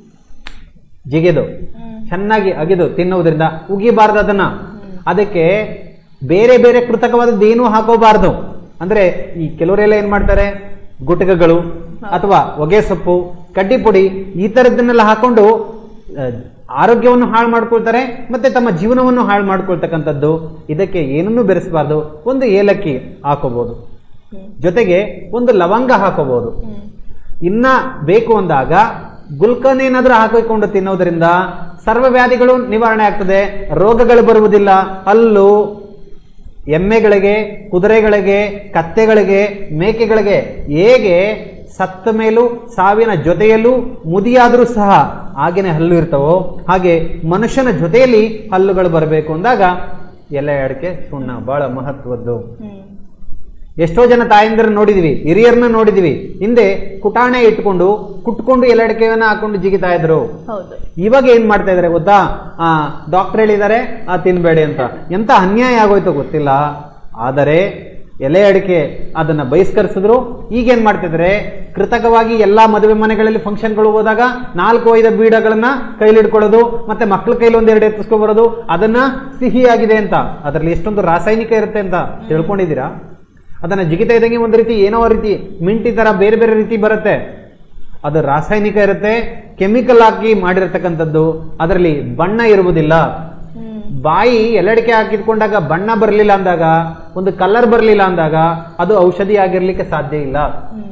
ಜಿಗೆದು ಚೆನ್ನಾಗಿ ಅಗೆದು ತಿನ್ನುವುದರಿಂದ ಉಗಿಬಾರ್ದು ಅದನ್ನ ಅದಕ್ಕೆ ಬೇರೆ ಬೇರೆ ಕೃತಕವಾದದ್ದು ಏನೂ ಹಾಕೋಬಾರ್ದು ಅಂದ್ರೆ ಈ ಕೆಲವರೆಲ್ಲ ಏನ್ ಮಾಡ್ತಾರೆ ಗುಟಕಗಳು ಅಥವಾ ಹೊಗೆ ಸೊಪ್ಪು ಕಡ್ಡಿ ಪುಡಿ ಈ ತರದ್ದನ್ನೆಲ್ಲ ಹಾಕೊಂಡು ಆ, ಆರೋಗ್ಯವನ್ನು ಹಾಳು ಮಾಡ್ಕೊಳ್ತಾರೆ ಮತ್ತೆ ತಮ್ಮ ಜೀವನವನ್ನು ಹಾಳು ಮಾಡ್ಕೊಳ್ತಕ್ಕಂಥದ್ದು ಇದಕ್ಕೆ ಏನನ್ನೂ ಬೆರೆಸಬಾರ್ದು ಒಂದು ಏಲಕ್ಕಿ ಹಾಕೋಬಹುದು ಜೊತೆಗೆ ಒಂದು ಲವಂಗ ಹಾಕೋಬಹುದು ಇನ್ನ ಬೇಕು ಅಂದಾಗ ಗುಲ್ಕನ್ ಏನಾದ್ರೂ ಹಾಕಿಕೊಂಡು ತಿನ್ನೋದ್ರಿಂದ ಸರ್ವ ವ್ಯಾಧಿಗಳು ನಿವಾರಣೆ ಆಗ್ತದೆ ರೋಗಗಳು ಬರುವುದಿಲ್ಲ ಹಲ್ಲು ಎಮ್ಮೆಗಳಿಗೆ ಕುದುರೆಗಳಿಗೆ ಕತ್ತೆಗಳಿಗೆ ಮೇಕೆಗಳಿಗೆ ಹೇಗೆ ಸತ್ತ ಮೇಲೂ ಸಾವಿನ ಜೊತೆಯಲ್ಲೂ ಮುದಿಯಾದರೂ ಸಹ ಹಾಗೇನೆ ಹಲ್ಲು ಇರ್ತವೋ ಹಾಗೆ ಮನುಷ್ಯನ ಜೊತೆಯಲ್ಲಿ ಹಲ್ಲುಗಳು ಬರಬೇಕು ಅಂದಾಗ ಎಲೆ ಅಡಿಕೆ ಸುಣ್ಣ ಬಹಳ ಮಹತ್ವದ್ದು ಹ್ಮ್ ಎಷ್ಟೋ ಜನ ತಾಯಂದಿರನ್ನ ನೋಡಿದ್ವಿ ಹಿರಿಯರನ್ನ ನೋಡಿದ್ವಿ ಹಿಂದೆ ಕುಟಾಣೆ ಇಟ್ಕೊಂಡು ಕುಟ್ಕೊಂಡು ಎಲೆಡಿಕೆಯನ್ನ ಹಾಕೊಂಡು ಜಿಗಿತಾ ಇದ್ರು ಹೌದು ಇವಾಗ ಏನ್ ಮಾಡ್ತಾ ಇದಾರೆ ಗೊತ್ತಾ ಆ ಡಾಕ್ಟರ್ ಹೇಳಿದ್ದಾರೆ ಆ ತಿನ್ಬೇಡಿ ಅಂತ ಎಂತ ಅನ್ಯಾಯ ಆಗೋಯ್ತು ಗೊತ್ತಿಲ್ಲ ಆದರೆ ಎಲೆ ಅಡಿಕೆ ಅದನ್ನ ಬಹಿಷ್ಕರಿಸಿದ್ರು ಈಗೇನ್ ಮಾಡ್ತಿದ್ದಾರೆ ಕೃತಕವಾಗಿ ಎಲ್ಲಾ ಮದುವೆ ಮನೆಗಳಲ್ಲಿ ಫಂಕ್ಷನ್ಗಳು ಹೋದಾಗ ನಾಲ್ಕು ಐದು ಬೀಡಗಳನ್ನ ಕೈಲಿ ಇಟ್ಕೊಳ್ಳೋದು ಮತ್ತೆ ಮಕ್ಳ ಕೈಲಿ ಒಂದೆರಡು ಎತ್ತಿಸ್ಕೊಂಡ್ ಬರೋದು ಅದನ್ನ ಸಿಹಿಯಾಗಿದೆ ಅಂತ ಅದರಲ್ಲಿ ಎಷ್ಟೊಂದು ರಾಸಾಯನಿಕ ಇರುತ್ತೆ ಅಂತ ತಿಳ್ಕೊಂಡಿದ್ದೀರಾ ಅದನ್ನ ಜಿಗಿತಾ ಇದ್ದಂಗೆ ಒಂದು ರೀತಿ ಏನೋ ರೀತಿ ಮಿಂಟಿ ತರ ಬೇರೆ ಬೇರೆ ರೀತಿ ಬರುತ್ತೆ ಅದು ರಾಸಾಯನಿಕ ಇರುತ್ತೆ ಕೆಮಿಕಲ್ ಹಾಕಿ ಮಾಡಿರತಕ್ಕಂಥದ್ದು ಅದರಲ್ಲಿ ಬಣ್ಣ ಇರುವುದಿಲ್ಲ ಹ್ಮ್ ಬಾಯಿ ಎಲ್ಲಡಿಕೆ ಹಾಕಿದ್ಕೊಂಡಾಗ ಬಣ್ಣ ಬರಲಿಲ್ಲ ಅಂದಾಗ ಒಂದು ಕಲರ್ ಬರಲಿಲ್ಲ ಅಂದಾಗ ಅದು ಔಷಧಿ ಆಗಿರ್ಲಿಕ್ಕೆ ಸಾಧ್ಯ ಇಲ್ಲ ಹ್ಮ್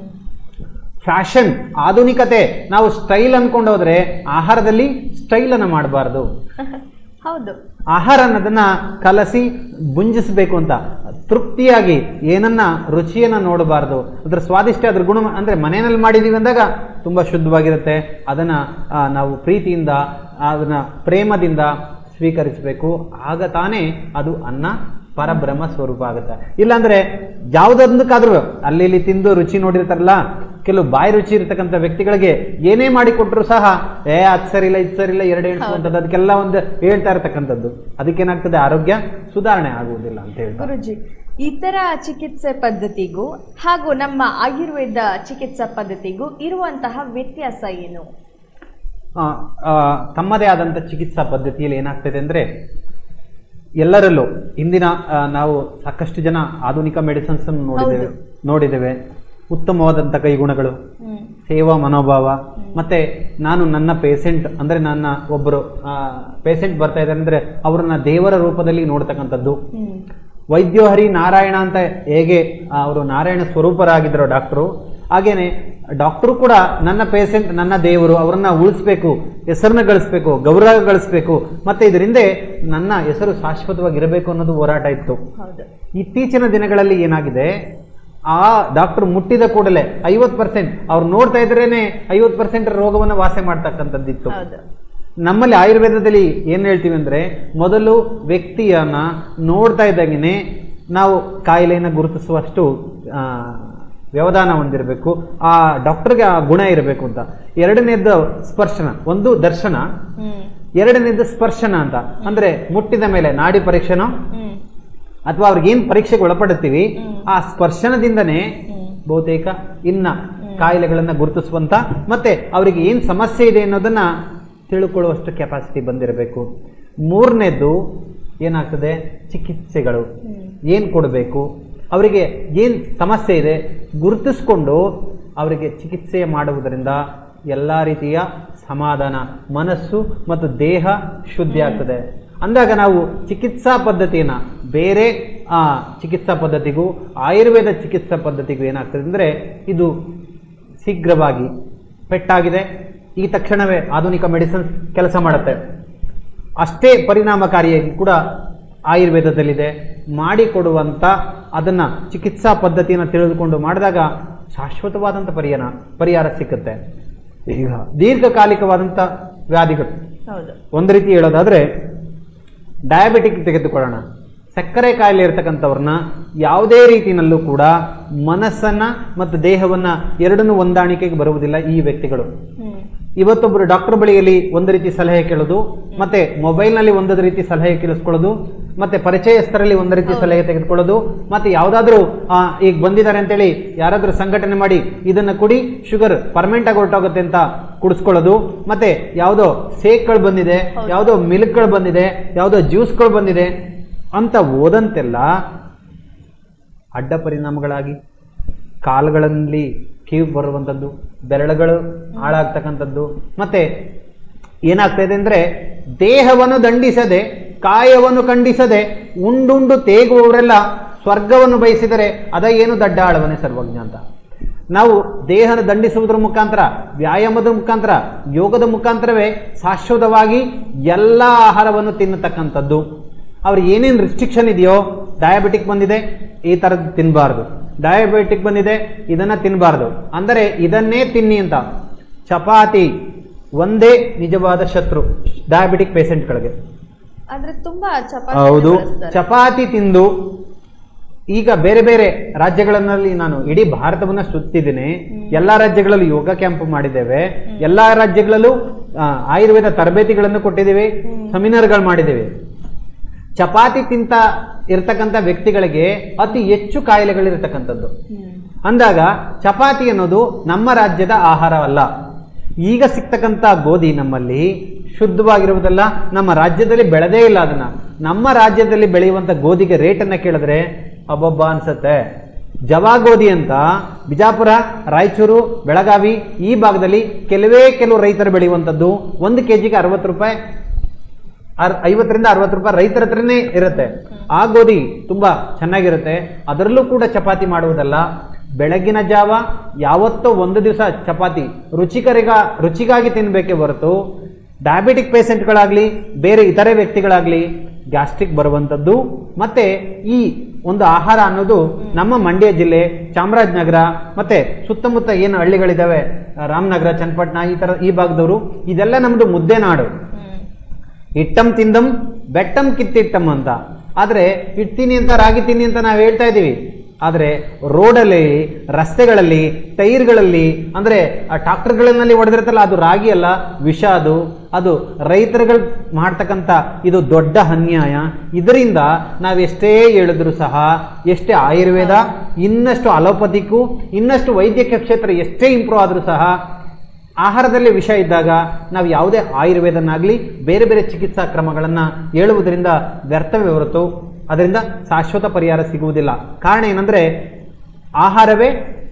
ಫ್ಯಾಷನ್ ಆಧುನಿಕತೆ ನಾವು ಸ್ಟೈಲ್ ಅನ್ಕೊಂಡು ಹೋದ್ರೆ ಆಹಾರದಲ್ಲಿ ಸ್ಟೈಲ್ ಅನ್ನ ಮಾಡಬಾರ್ದು ಹೌದು ಆಹಾರ ಅನ್ನೋದನ್ನ ಕಲಸಿ ಬುಂಜಿಸಬೇಕು ಅಂತ ತೃಪ್ತಿಯಾಗಿ ಏನನ್ನ ರುಚಿಯನ್ನ ನೋಡಬಾರ್ದು ಅದ್ರ ಸ್ವಾದಿಷ್ಟ ಅದ್ರ ಗುಣ ಅಂದ್ರೆ ಮನೆಯಲ್ಲಿ ಮಾಡಿದೀವಿ ಅಂದಾಗ ತುಂಬಾ ಶುದ್ಧವಾಗಿರುತ್ತೆ ಅದನ್ನ ಆ, ನಾವು ಪ್ರೀತಿಯಿಂದ ಅದನ್ನ ಪ್ರೇಮದಿಂದ ಸ್ವೀಕರಿಸಬೇಕು ಆಗ ತಾನೇ ಅದು ಅನ್ನ ಪರಬ್ರಹ್ಮ ಸ್ವರೂಪ ಆಗುತ್ತೆ ಇಲ್ಲಾಂದ್ರೆ ಯಾವುದೊಂದಕ್ಕಾದ್ರೂ ಅಲ್ಲಿ ಇಲ್ಲಿ ತಿಂದು ರುಚಿ ನೋಡಿರ್ತಾರಲ್ಲ ಕೆಲವು ಬಾಯಿ ರುಚಿ ಇರ್ತಕ್ಕಂಥ ವ್ಯಕ್ತಿಗಳಿಗೆ ಏನೇ ಮಾಡಿ ಕೊಟ್ಟರು ಸಹ ಏ ಅದ್ ಸರಿ ಇಲ್ಲ ಇದು ಸರಿ ಇಲ್ಲ ಎರಡು ಎಣಿಸುವಂಥದ್ದು ಅದಕ್ಕೆಲ್ಲ ಒಂದು ಹೇಳ್ತಾ ಇರ್ತಕ್ಕಂಥದ್ದು ಅದಕ್ಕೇನಾಗ್ತದೆ ಆರೋಗ್ಯ ಸುಧಾರಣೆ ಆಗುವುದಿಲ್ಲ ಅಂತ ಹೇಳ್ತಾರೆ ಗುರುಜಿ ಇತರ ಚಿಕಿತ್ಸೆ ಪದ್ಧತಿಗೂ ಹಾಗೂ ನಮ್ಮ ಆಯುರ್ವೇದ ಚಿಕಿತ್ಸಾ ಪದ್ಧತಿಗೂ ಇರುವಂತಹ ವ್ಯತ್ಯಾಸ ಏನು ಆ, ಆ, ತಮ್ಮದೇ ಆದಂಥ ಚಿಕಿತ್ಸಾ ಪದ್ಧತಿಯಲ್ಲಿ ಏನಾಗ್ತದೆ ಅಂದರೆ ಎಲ್ಲರಲ್ಲೂ ಇಂದಿನ ಆ, ನಾವು ಸಾಕಷ್ಟು ಜನ ಆಧುನಿಕ ಮೆಡಿಸಿನ್ಸ್ ಅನ್ನು ನೋಡಿದ್ದೇವೆ ನೋಡಿದ್ದೇವೆ ಉತ್ತಮವಾದಂಥ ಕೈಗುಣಗಳು ಹ್ಮ್ ಸೇವಾ ಮನೋಭಾವ ಮತ್ತೆ ನಾನು ನನ್ನ ಪೇಷಂಟ್ ಅಂದ್ರೆ ನನ್ನ ಒಬ್ಬರು ಪೇಷಂಟ್ ಬರ್ತಾ ಇದ್ದಾರೆ ಅಂದ್ರೆ ಅವರನ್ನ ದೇವರ ರೂಪದಲ್ಲಿ ನೋಡ್ತಕ್ಕಂಥದ್ದು ಹ್ಮ್ ವೈದ್ಯೋಹರಿ ನಾರಾಯಣ ಅಂತ ಹೇಗೆ ಅವರು ನಾರಾಯಣ ಸ್ವರೂಪರಾಗಿದ್ದರು ಡಾಕ್ಟರು ಹಾಗೇನೆ ಡಾಕ್ಟರು ಕೂಡ ನನ್ನ ಪೇಷಂಟ್ ನನ್ನ ದೇವರು ಅವರನ್ನ ಉಳಿಸ್ಬೇಕು ಹೆಸರನ್ನ ಗಳಿಸ್ಬೇಕು ಗೌರವ ಗಳಿಸ್ಬೇಕು ಮತ್ತೆ ಇದರಿಂದ ನನ್ನ ಹೆಸರು ಶಾಶ್ವತವಾಗಿರಬೇಕು ಅನ್ನೋದು ಹೋರಾಟ ಇತ್ತು ಹೌದು ಇತ್ತೀಚಿನ ದಿನಗಳಲ್ಲಿ ಏನಾಗಿದೆ ಆ ಡಾಕ್ಟರ್ ಮುಟ್ಟಿದ ಕೂಡಲೇ ಐವತ್ ಪರ್ಸೆಂಟ್ ಅವ್ರು ನೋಡ್ತಾ ಇದ್ರೇನೆ ಐವತ್ ಪರ್ಸೆಂಟ್ ರೋಗವನ್ನ ವಾಸೆ ಮಾಡ್ತಕ್ಕಂಥದ್ದಿತ್ತು ಹೌದು ನಮ್ಮಲ್ಲಿ ಆಯುರ್ವೇದದಲ್ಲಿ ಏನ್ ಹೇಳ್ತೀವಿ ಅಂದ್ರೆ ಮೊದಲು ವ್ಯಕ್ತಿಯನ್ನ ನೋಡ್ತಾ ಇದ್ದಂಗೆನೆ ನಾವು ಕಾಯಿಲೆಯನ್ನು ಗುರುತಿಸುವಷ್ಟು ಆ, ವ್ಯವಧಾನ ಹೊಂದಿರಬೇಕು ಆ ಡಾಕ್ಟರ್ಗೆ ಆ ಗುಣ ಇರಬೇಕು ಅಂತ ಎರಡನೇದ್ದು ಸ್ಪರ್ಶನ ಒಂದು ದರ್ಶನ ಹ್ಮ್ ಎರಡನೇದ್ದು ಸ್ಪರ್ಶನ ಅಂತ ಅಂದ್ರೆ ಮುಟ್ಟಿದ ಮೇಲೆ ನಾಡಿ ಪರೀಕ್ಷೆನೋ ಹ್ಮ್ ಅಥವಾ ಅವ್ರಿಗೆ ಏನ್ ಪರೀಕ್ಷೆಗೆ ಒಳಪಡುತ್ತೀವಿ ಹ್ಮ್. ಆ ಸ್ಪರ್ಶನದಿಂದನೇ ಹ್ಮ್ ಬಹುತೇಕ ಇನ್ನ ಹ್ಮ್ ಕಾಯಿಲೆಗಳನ್ನು ಗುರುತಿಸುವಂತ ಮತ್ತೆ ಅವರಿಗೆ ಏನು ಸಮಸ್ಯೆ ಇದೆ ಅನ್ನೋದನ್ನ ತಿಳ್ಕೊಳ್ಳುವಷ್ಟು ಕೆಪಾಸಿಟಿ ಬಂದಿರಬೇಕು ಮೂರನೇದು ಏನಾಗ್ತದೆ ಚಿಕಿತ್ಸೆಗಳು ಏನು ಕೊಡಬೇಕು ಅವರಿಗೆ ಏನು ಸಮಸ್ಯೆ ಇದೆ ಗುರುತಿಸ್ಕೊಂಡು ಅವರಿಗೆ ಚಿಕಿತ್ಸೆ ಮಾಡುವುದರಿಂದ ಎಲ್ಲ ರೀತಿಯ ಸಮಾಧಾನ ಮನಸ್ಸು ಮತ್ತು ದೇಹ ಶುದ್ಧಿ ಆಗ್ತದೆ ಅಂದಾಗ ನಾವು ಚಿಕಿತ್ಸಾ ಪದ್ಧತಿಯನ್ನು ಬೇರೆ ಆ, ಚಿಕಿತ್ಸಾ ಪದ್ಧತಿಗೂ ಆಯುರ್ವೇದ ಚಿಕಿತ್ಸಾ ಪದ್ಧತಿಗೂ ಏನಾಗ್ತದೆ ಅಂದರೆ ಇದು ಶೀಘ್ರವಾಗಿ ಪೆಟ್ಟಾಗಿದೆ ಈ ತಕ್ಷಣವೇ ಆಧುನಿಕ ಮೆಡಿಸಿನ್ಸ್ ಕೆಲಸ ಮಾಡುತ್ತೆ ಅಷ್ಟೇ ಪರಿಣಾಮಕಾರಿಯಾಗಿ ಕೂಡ ಆಯುರ್ವೇದದಲ್ಲಿದೆ ಮಾಡಿಕೊಡುವಂಥ ಅದನ್ನು ಚಿಕಿತ್ಸಾ ಪದ್ಧತಿಯನ್ನು ತಿಳಿದುಕೊಂಡು ಮಾಡಿದಾಗ ಶಾಶ್ವತವಾದಂಥ ಪರಿಹಾರ ಪರಿಹಾರ ಸಿಕ್ಕುತ್ತೆ ಈಗ ದೀರ್ಘಕಾಲಿಕವಾದಂಥ ವ್ಯಾಧಿಗಳು ಹೌದು ಒಂದು ರೀತಿ ಹೇಳೋದಾದ್ರೆ ಡಯಾಬಿಟಿಕ್ ತೆಗೆದುಕೊಳ್ಳೋಣ ಸಕ್ಕರೆ ಕಾಯಿಲೆ ಇರತಕ್ಕಂಥವ್ರನ್ನ ಯಾವುದೇ ರೀತಿಯಲ್ಲೂ ಕೂಡ ಮನಸ್ಸನ್ನ ಮತ್ತು ದೇಹವನ್ನ ಎರಡನ್ನೂ ಹೊಂದಾಣಿಕೆಗೆ ಬರುವುದಿಲ್ಲ ಈ ವ್ಯಕ್ತಿಗಳು ಹ್ಮ್ ಇವತ್ತೊಬ್ಬರು ಡಾಕ್ಟರ್ ಬಳಿಯಲ್ಲಿ ಒಂದು ರೀತಿ ಸಲಹೆ ಕೇಳೋದು ಮತ್ತೆ ಮೊಬೈಲ್ನಲ್ಲಿ ಒಂದು ರೀತಿ ಸಲಹೆ ಕೇಳಿಸ್ಕೊಳ್ಳೋದು ಮತ್ತೆ ಪರಿಚಯಸ್ಥರಲ್ಲಿ ಒಂದು ರೀತಿ ಸಲಹೆ ತೆಗೆದುಕೊಳ್ಳೋದು ಮತ್ತೆ ಯಾವುದಾದ್ರೂ ಈಗ ಬಂದಿದ್ದಾರೆ ಅಂತೇಳಿ ಯಾರಾದ್ರೂ ಸಂಘಟನೆ ಮಾಡಿ ಇದನ್ನ ಕುಡಿ ಶುಗರ್ ಪರ್ಮೆಂಟ್ ಆಗಿ ಹೊರಟೋಗುತ್ತೆ ಅಂತ ಕುಡಿಸ್ಕೊಳ್ಳೋದು ಮತ್ತೆ ಯಾವುದೋ ಸೇಕ್ಗಳು ಬಂದಿದೆ ಯಾವುದೋ ಮಿಲ್ಕ್ಗಳು ಬಂದಿದೆ ಯಾವುದೋ ಜ್ಯೂಸ್ಗಳು ಬಂದಿದೆ ಅಂತ ಓದಂತೆಲ್ಲ ಅಡ್ಡ ಪರಿಣಾಮಗಳಾಗಿ ಕಾಲುಗಳಲ್ಲಿ ಕೀವು ಬರುವಂಥದ್ದು ಬೆರಳುಗಳು ಹಾಳಾಗ್ತಕ್ಕಂಥದ್ದು ಮತ್ತೆ ಏನಾಗ್ತಾ ಇದೆ ಅಂದ್ರೆ ದೇಹವನ್ನು ದಂಡಿಸದೆ ಕಾಯವನ್ನು ಖಂಡಿಸದೆ ಉಂಡುಂಡು ತೇಗುವವರೆಲ್ಲ ಸ್ವರ್ಗವನ್ನು ಬಯಸಿದರೆ ಅದ ಏನು ದಡ್ಡ ಆಳವನೇ ಸರ್ವಜ್ಞ ಅಂತ ನಾವು ದೇಹನ ದಂಡಿಸುವುದರ ಮುಖಾಂತರ ವ್ಯಾಯಾಮದ ಮುಖಾಂತರ ಯೋಗದ ಮುಖಾಂತರವೇ ಶಾಶ್ವತವಾಗಿ ಎಲ್ಲ ಆಹಾರವನ್ನು ತಿನ್ನತಕ್ಕಂಥದ್ದು ಅವ್ರಿಗೆ ಏನೇನು ರಿಸ್ಟ್ರಿಕ್ಷನ್ ಇದೆಯೋ ಡಯಾಬಿಟಿಕ್ ಬಂದಿದೆ ಈ ಥರದ್ದು ತಿನ್ನಬಾರ್ದು ಡಯಾಬಿಟಿಕ್ ಬಂದಿದೆ ಇದನ್ನ ತಿನ್ನಬಾರ್ದು ಅಂದರೆ ಇದನ್ನೇ ತಿನ್ನಿ ಅಂತ ಚಪಾತಿ ಒಂದೇ ನಿಜವಾದ ಶತ್ರು ಡಯಾಬಿಟಿಕ್ ಪೇಷಂಟ್ಗಳಿಗೆ ಆದ್ರೆ ತುಂಬಾ ಚಪಾತಿ ಹೌದು ಬಳಸ್ತಾರೆ. ಚಪಾತಿ ತಿಂದು ಈಗ ಬೇರೆ ಬೇರೆ ರಾಜ್ಯಗಳಲ್ಲಿ ನಾನು ಇಡೀ ಭಾರತವನ್ನ ಸುತ್ತಿದ್ದೀನಿ ಎಲ್ಲಾ ರಾಜ್ಯಗಳಲ್ಲೂ ಯೋಗ ಕ್ಯಾಂಪ್ ಮಾಡಿದ್ದೇವೆ ಎಲ್ಲಾ ರಾಜ್ಯಗಳಲ್ಲೂ ಆ, ಆಯುರ್ವೇದ ತರಬೇತಿಗಳನ್ನು ಕೊಟ್ಟಿದ್ದೀವಿ ಸೆಮಿನಾರ್ಗಳು ಮಾಡಿದ್ದೇವೆ ಚಪಾತಿ ತಿಂತ ಇರ್ತಕ್ಕಂಥ ವ್ಯಕ್ತಿಗಳಿಗೆ ಅತಿ ಹೆಚ್ಚು ಕಾಯಿಲೆಗಳಿರ್ತಕ್ಕಂಥದ್ದು ಹ್ಮ್ ಅಂದಾಗ ಚಪಾತಿ ಅನ್ನೋದು ನಮ್ಮ ರಾಜ್ಯದ ಆಹಾರವಲ್ಲ ಈಗ ಸಿಗ್ತಕ್ಕಂಥ ಗೋಧಿ ನಮ್ಮಲ್ಲಿ ಶುದ್ಧವಾಗಿರುವುದಲ್ಲ ನಮ್ಮ ರಾಜ್ಯದಲ್ಲಿ ಬೆಳೆದೇ ಇಲ್ಲ ಅದನ್ನ ನಮ್ಮ ರಾಜ್ಯದಲ್ಲಿ ಬೆಳೆಯುವಂಥ ಗೋಧಿಗೆ ರೇಟನ್ನ ಕೇಳಿದ್ರೆ ಅಬ್ಬಬ್ಬ ಅನ್ಸತ್ತೆ ಜವಾ ಗೋಧಿ ಅಂತ ಬಿಜಾಪುರ ರಾಯಚೂರು ಬೆಳಗಾವಿ ಈ ಭಾಗದಲ್ಲಿ ಕೆಲವೇ ಕೆಲವು ರೈತರು ಬೆಳೆಯುವಂಥದ್ದು ಒಂದು ಕೆ ಜಿಗೆ ಅರವತ್ತು ರೂಪಾಯಿ ಅರ್ ಐವತ್ತರಿಂದ ಅರವತ್ತು ರೂಪಾಯಿ ರೈತರ ಹತ್ರನೇ ಇರುತ್ತೆ ಆ ಗೋಧಿ ತುಂಬಾ ಚೆನ್ನಾಗಿರುತ್ತೆ ಅದರಲ್ಲೂ ಕೂಡ ಚಪಾತಿ ಮಾಡುವುದಲ್ಲ ಬೆಳಗಿನ ಜಾವ ಯಾವತ್ತೋ ಒಂದು ದಿವಸ ಚಪಾತಿ ರುಚಿಕರಿಗ ರುಚಿಗಾಗಿ ತಿನ್ನಬೇಕೇ ಹೊರತು ಡಯಾಬಿಟಿಕ್ ಪೇಷಂಟ್ಗಳಾಗಲಿ ಬೇರೆ ಇತರೆ ವ್ಯಕ್ತಿಗಳಾಗಲಿ ಗ್ಯಾಸ್ಟ್ರಿಕ್ ಬರುವಂಥದ್ದು ಮತ್ತೆ ಈ ಒಂದು ಆಹಾರ ಅನ್ನೋದು ನಮ್ಮ ಮಂಡ್ಯ ಜಿಲ್ಲೆ ಚಾಮರಾಜನಗರ ಮತ್ತೆ ಸುತ್ತಮುತ್ತ ಏನು ಹಳ್ಳಿಗಳಿದ್ದಾವೆ ರಾಮನಗರ ಚನ್ನಪಟ್ಟಣ ಈ ಥರ ಈ ಭಾಗದವರು ಇದೆಲ್ಲ ನಮ್ಮದು ಮುದ್ದೆ ನಾಡು ಹ್ಮ್ ಇಟ್ಟಂ ತಿಂದಂ ಬೆಟ್ಟಂ ಕಿತ್ತಿಟ್ಟಂ ಅಂತ ಆದ್ರೆ ಇಡ್ತೀನಿ ಅಂತ ರಾಗಿ ತಿನ್ನಿ ಅಂತ ನಾವು ಹೇಳ್ತಾ ಇದ್ದೀವಿ ಆದ್ರೆ ರೋಡಲ್ಲಿ ರಸ್ತೆಗಳಲ್ಲಿ ಟೈರ್ಗಳಲ್ಲಿ ಅಂದ್ರೆ ಆ ಟ್ರಾಕ್ಟರ್ಗಳಲ್ಲಿ ಹೊಡೆದಿರ್ತಲ್ಲ ಅದು ರಾಗಿ ಅಲ್ಲ ವಿಷ ಅದು ಅದು ರೈತರುಗಳು ಮಾಡ್ತಕ್ಕಂಥ ಇದು ದೊಡ್ಡ ಅನ್ಯಾಯ ಇದರಿಂದ ನಾವೆಷ್ಟೇ ಹೇಳಿದ್ರು ಸಹ ಎಷ್ಟೇ ಆಯುರ್ವೇದ ಇನ್ನಷ್ಟು ಅಲೋಪತಿಕ್ಕು ಇನ್ನಷ್ಟು ವೈದ್ಯಕೀಯ ಕ್ಷೇತ್ರ ಎಷ್ಟೇ ಇಂಪ್ರೂವ್ ಆದರೂ ಸಹ ಆಹಾರದಲ್ಲಿ ವಿಷ ಇದ್ದಾಗ ನಾವು ಯಾವುದೇ ಆಯುರ್ವೇದನಾಗಲಿ ಬೇರೆ ಬೇರೆ ಚಿಕಿತ್ಸಾ ಕ್ರಮಗಳನ್ನು ಹೇಳುವುದರಿಂದ ವ್ಯರ್ಥವೇ ಹೊರತು ಅದರಿಂದ ಶಾಶ್ವತ ಪರಿಹಾರ ಸಿಗುವುದಿಲ್ಲ ಕಾರಣ ಏನಂದ್ರೆ ಆಹಾರವೇ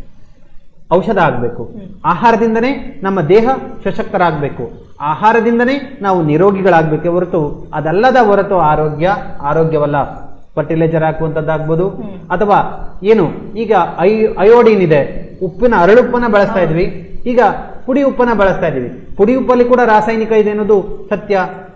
ಔಷಧ ಆಗಬೇಕು ಆಹಾರದಿಂದನೇ ನಮ್ಮ ದೇಹ ಸಶಕ್ತರಾಗಬೇಕು ಆಹಾರದಿಂದನೇ ನಾವು ನಿರೋಗಿಗಳಾಗಬೇಕೆ ಹೊರತು ಅದಲ್ಲದ ಹೊರತು ಆರೋಗ್ಯ ಆರೋಗ್ಯವಲ್ಲ ಫರ್ಟಿಲೈಸರ್ ಹಾಕುವಂಥದ್ದಾಗ್ಬೋದು ಅಥವಾ ಏನು ಈಗ ಐ ಅಯೋಡಿನ್ ಇದೆ ಉಪ್ಪಿನ ಅರಳುಪ್ಪನ್ನ ಬಳಸ್ತಾ ಇದ್ವಿ ಈಗ ಪುಡಿ ಉಪ್ಪನ್ನ ಬಳಸ್ತಾ ಇದೀವಿ ಪುಡಿ ಉಪ್ಪಲ್ಲಿ ಕೂಡ ರಾಸಾಯನಿಕ ಇದೆ ಅನ್ನೋದು ಸತ್ಯ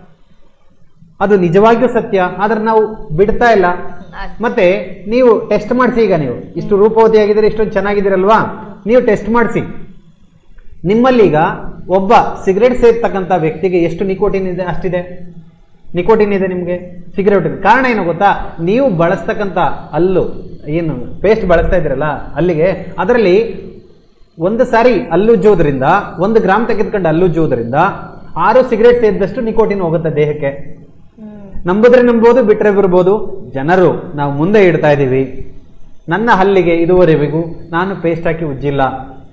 ಅದು ನಿಜವಾಗಿಯೂ ಸತ್ಯ ಆದ್ರೆ ನಾವು ಬಿಡ್ತಾ ಇಲ್ಲ ಅದ್- ಮತ್ತೆ ನೀವು ಟೆಸ್ಟ್ ಮಾಡಿಸಿ ಈಗ ನೀವು ಇಷ್ಟು ರೂಪವತಿ ಆಗಿದ್ದೀರಿ ಇಷ್ಟೊಂದು ಚೆನ್ನಾಗಿದ್ದೀರಲ್ವಾ ನೀವು ಟೆಸ್ಟ್ ಮಾಡಿಸಿ ನಿಮ್ಮಲ್ಲೀಗ ಒಬ್ಬ ಸಿಗರೇಟ್ ಸೇರ್ತಕ್ಕಂಥ ವ್ಯಕ್ತಿಗೆ ಎಷ್ಟು ನಿಕೋಟಿನ್ ಇದೆ ಅಷ್ಟಿದೆ ನಿಕೋಟಿನ್ ಇದೆ ನಿಮಗೆ ಸಿಗರೇಟ್ ಕಾರಣ ಏನು ಗೊತ್ತಾ ನೀವು ಬಳಸ್ತಕ್ಕಂಥ ಹಲ್ಲು ಏನು ಪೇಸ್ಟ್ ಬಳಸ್ತಾ ಇದ್ದೀರಲ್ಲ ಅಲ್ಲಿಗೆ ಅದರಲ್ಲಿ ಒಂದು ಸಾರಿ ಹಲ್ಲುಜ್ಜೋದ್ರಿಂದ ಒಂದು ಗ್ರಾಮ್ ತೆಗೆದುಕೊಂಡು ಹಲ್ಲುಜ್ಜೋದ್ರಿಂದ ಆರು ಸಿಗರೇಟ್ ಸೇರಿದಷ್ಟು ನಿಕೋಟಿನ್ ಹೋಗುತ್ತೆ ದೇಹಕ್ಕೆ ಹ್ಮ್ ನಂಬಿದ್ರೆ ನಂಬೋದು ಬಿಟ್ರೆ ಬಿರ್ಬೋದು ಜನರು ನಾವು ಮುಂದೆ ಇಡ್ತಾ ಇದ್ದೀವಿ ನನ್ನ ಹಲ್ಲಿಗೆ ಇದುವರೆವಿಗೂ ನಾನು ಪೇಸ್ಟ್ ಹಾಕಿ ಉಜ್ಜಿಲ್ಲ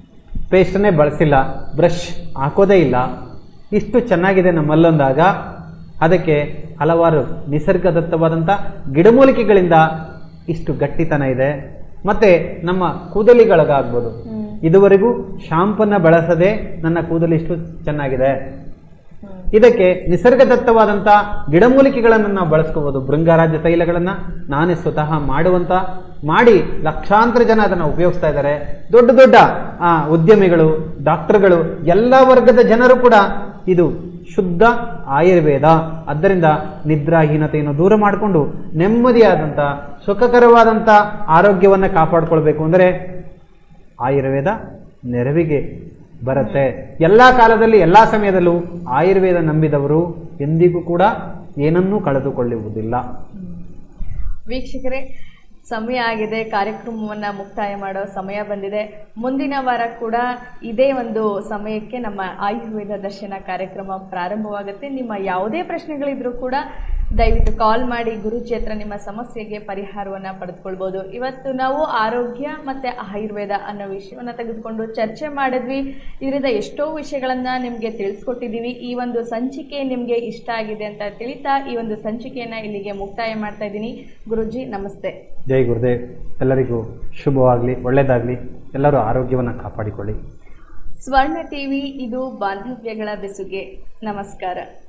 ಪೇಸ್ಟನ್ನೇ ಬಳಸಿಲ್ಲ ಬ್ರಷ್ ಹಾಕೋದೇ ಇಲ್ಲ ಇಷ್ಟು ಚೆನ್ನಾಗಿದೆ ನಮ್ಮಲ್ಲೊಂದಾಗ ಅದಕ್ಕೆ ಹಲವಾರು ನಿಸರ್ಗದತ್ತವಾದಂಥ ಗಿಡಮೂಲಿಕೆಗಳಿಂದ ಇಷ್ಟು ಗಟ್ಟಿತನ ಇದೆ ಮತ್ತು ನಮ್ಮ ಕೂದಲಿಗಳಿಗಾಗ್ಬೋದು ಇದುವರೆಗೂ ಶಾಂಪನ್ನು ಬಳಸದೆ ನನ್ನ ಕೂದಲು ಇಷ್ಟು ಚೆನ್ನಾಗಿದೆ ಇದಕ್ಕೆ ನಿಸರ್ಗದತ್ತವಾದಂಥ ಗಿಡಮೂಲಿಕೆಗಳನ್ನು ನಾವು ಬಳಸ್ಕೋಬೋದು ಭೃಂಗರಾಜ ತೈಲಗಳನ್ನು ನಾನೇ ಸ್ವತಃ ಮಾಡುವಂಥ ಮಾಡಿ ಲಕ್ಷಾಂತರ ಜನ ಅದನ್ನು ಉಪಯೋಗಿಸ್ತಾ ಇದ್ದಾರೆ ದೊಡ್ಡ ದೊಡ್ಡ ಆ, ಉದ್ಯಮಿಗಳು ಡಾಕ್ಟರ್ಗಳು ಎಲ್ಲ ವರ್ಗದ ಜನರು ಕೂಡ ಇದು ಶುದ್ಧ ಆಯುರ್ವೇದ ಆದ್ದರಿಂದ ನಿದ್ರಾಹೀನತೆಯನ್ನು ದೂರ ಮಾಡಿಕೊಂಡು ನೆಮ್ಮದಿಯಾದಂಥ ಸುಖಕರವಾದಂಥ ಆರೋಗ್ಯವನ್ನು ಕಾಪಾಡಿಕೊಳ್ಬೇಕು ಅಂದರೆ ಆಯುರ್ವೇದ ನೆರವಿಗೆ ಬರುತ್ತೆ ಎಲ್ಲ ಕಾಲದಲ್ಲಿ ಎಲ್ಲ ಸಮಯದಲ್ಲೂ ಆಯುರ್ವೇದ ನಂಬಿದವರು ಎಂದಿಗೂ ಕೂಡ ಏನನ್ನೂ ಕಳೆದುಕೊಳ್ಳುವುದಿಲ್ಲ ವೀಕ್ಷಕರೇ ಸಮಯ ಆಗಿದೆ ಕಾರ್ಯಕ್ರಮವನ್ನು ಮುಕ್ತಾಯ ಮಾಡೋ ಸಮಯ ಬಂದಿದೆ ಮುಂದಿನ ವಾರ ಕೂಡ ಇದೇ ಒಂದು ಸಮಯಕ್ಕೆ ನಮ್ಮ ಆಯುರ್ವೇದ ದರ್ಶನ ಕಾರ್ಯಕ್ರಮ ಪ್ರಾರಂಭವಾಗುತ್ತೆ ನಿಮ್ಮ ಯಾವುದೇ ಪ್ರಶ್ನೆಗಳಿದ್ರೂ ಕೂಡ ದಯವಿಟ್ಟು ಕಾಲ್ ಮಾಡಿ ಗುರುಜಿ ಹತ್ರ ನಿಮ್ಮ ಸಮಸ್ಯೆಗೆ ಪರಿಹಾರವನ್ನು ಪಡೆದುಕೊಳ್ಬೋದು ಇವತ್ತು ನಾವು ಆರೋಗ್ಯ ಮತ್ತು ಆಯುರ್ವೇದ ಅನ್ನೋ ವಿಷಯವನ್ನು ತೆಗೆದುಕೊಂಡು ಚರ್ಚೆ ಮಾಡಿದ್ವಿ ಇದರಿಂದ ಎಷ್ಟೋ ವಿಷಯಗಳನ್ನು ನಿಮಗೆ ತಿಳಿಸ್ಕೊಟ್ಟಿದ್ದೀವಿ ಈ ಒಂದು ಸಂಚಿಕೆ ನಿಮಗೆ ಇಷ್ಟ ಆಗಿದೆ ಅಂತ ತಿಳಿತಾ ಈ ಒಂದು ಸಂಚಿಕೆಯನ್ನು ಇಲ್ಲಿಗೆ ಮುಕ್ತಾಯ ಮಾಡ್ತಾ ಇದ್ದೀನಿ ಗುರುಜಿ ನಮಸ್ತೆ ಜೈ ಗುರುದೇವ್ ಎಲ್ಲರಿಗೂ ಶುಭವಾಗಲಿ ಒಳ್ಳೆಯದಾಗಲಿ ಎಲ್ಲರೂ ಆರೋಗ್ಯವನ್ನು ಕಾಪಾಡಿಕೊಳ್ಳಿ ಸ್ವರ್ಣ ಟಿವಿ ಇದು ಬಾಂಧವ್ಯಗಳ ಬೆಸುಗೆ ನಮಸ್ಕಾರ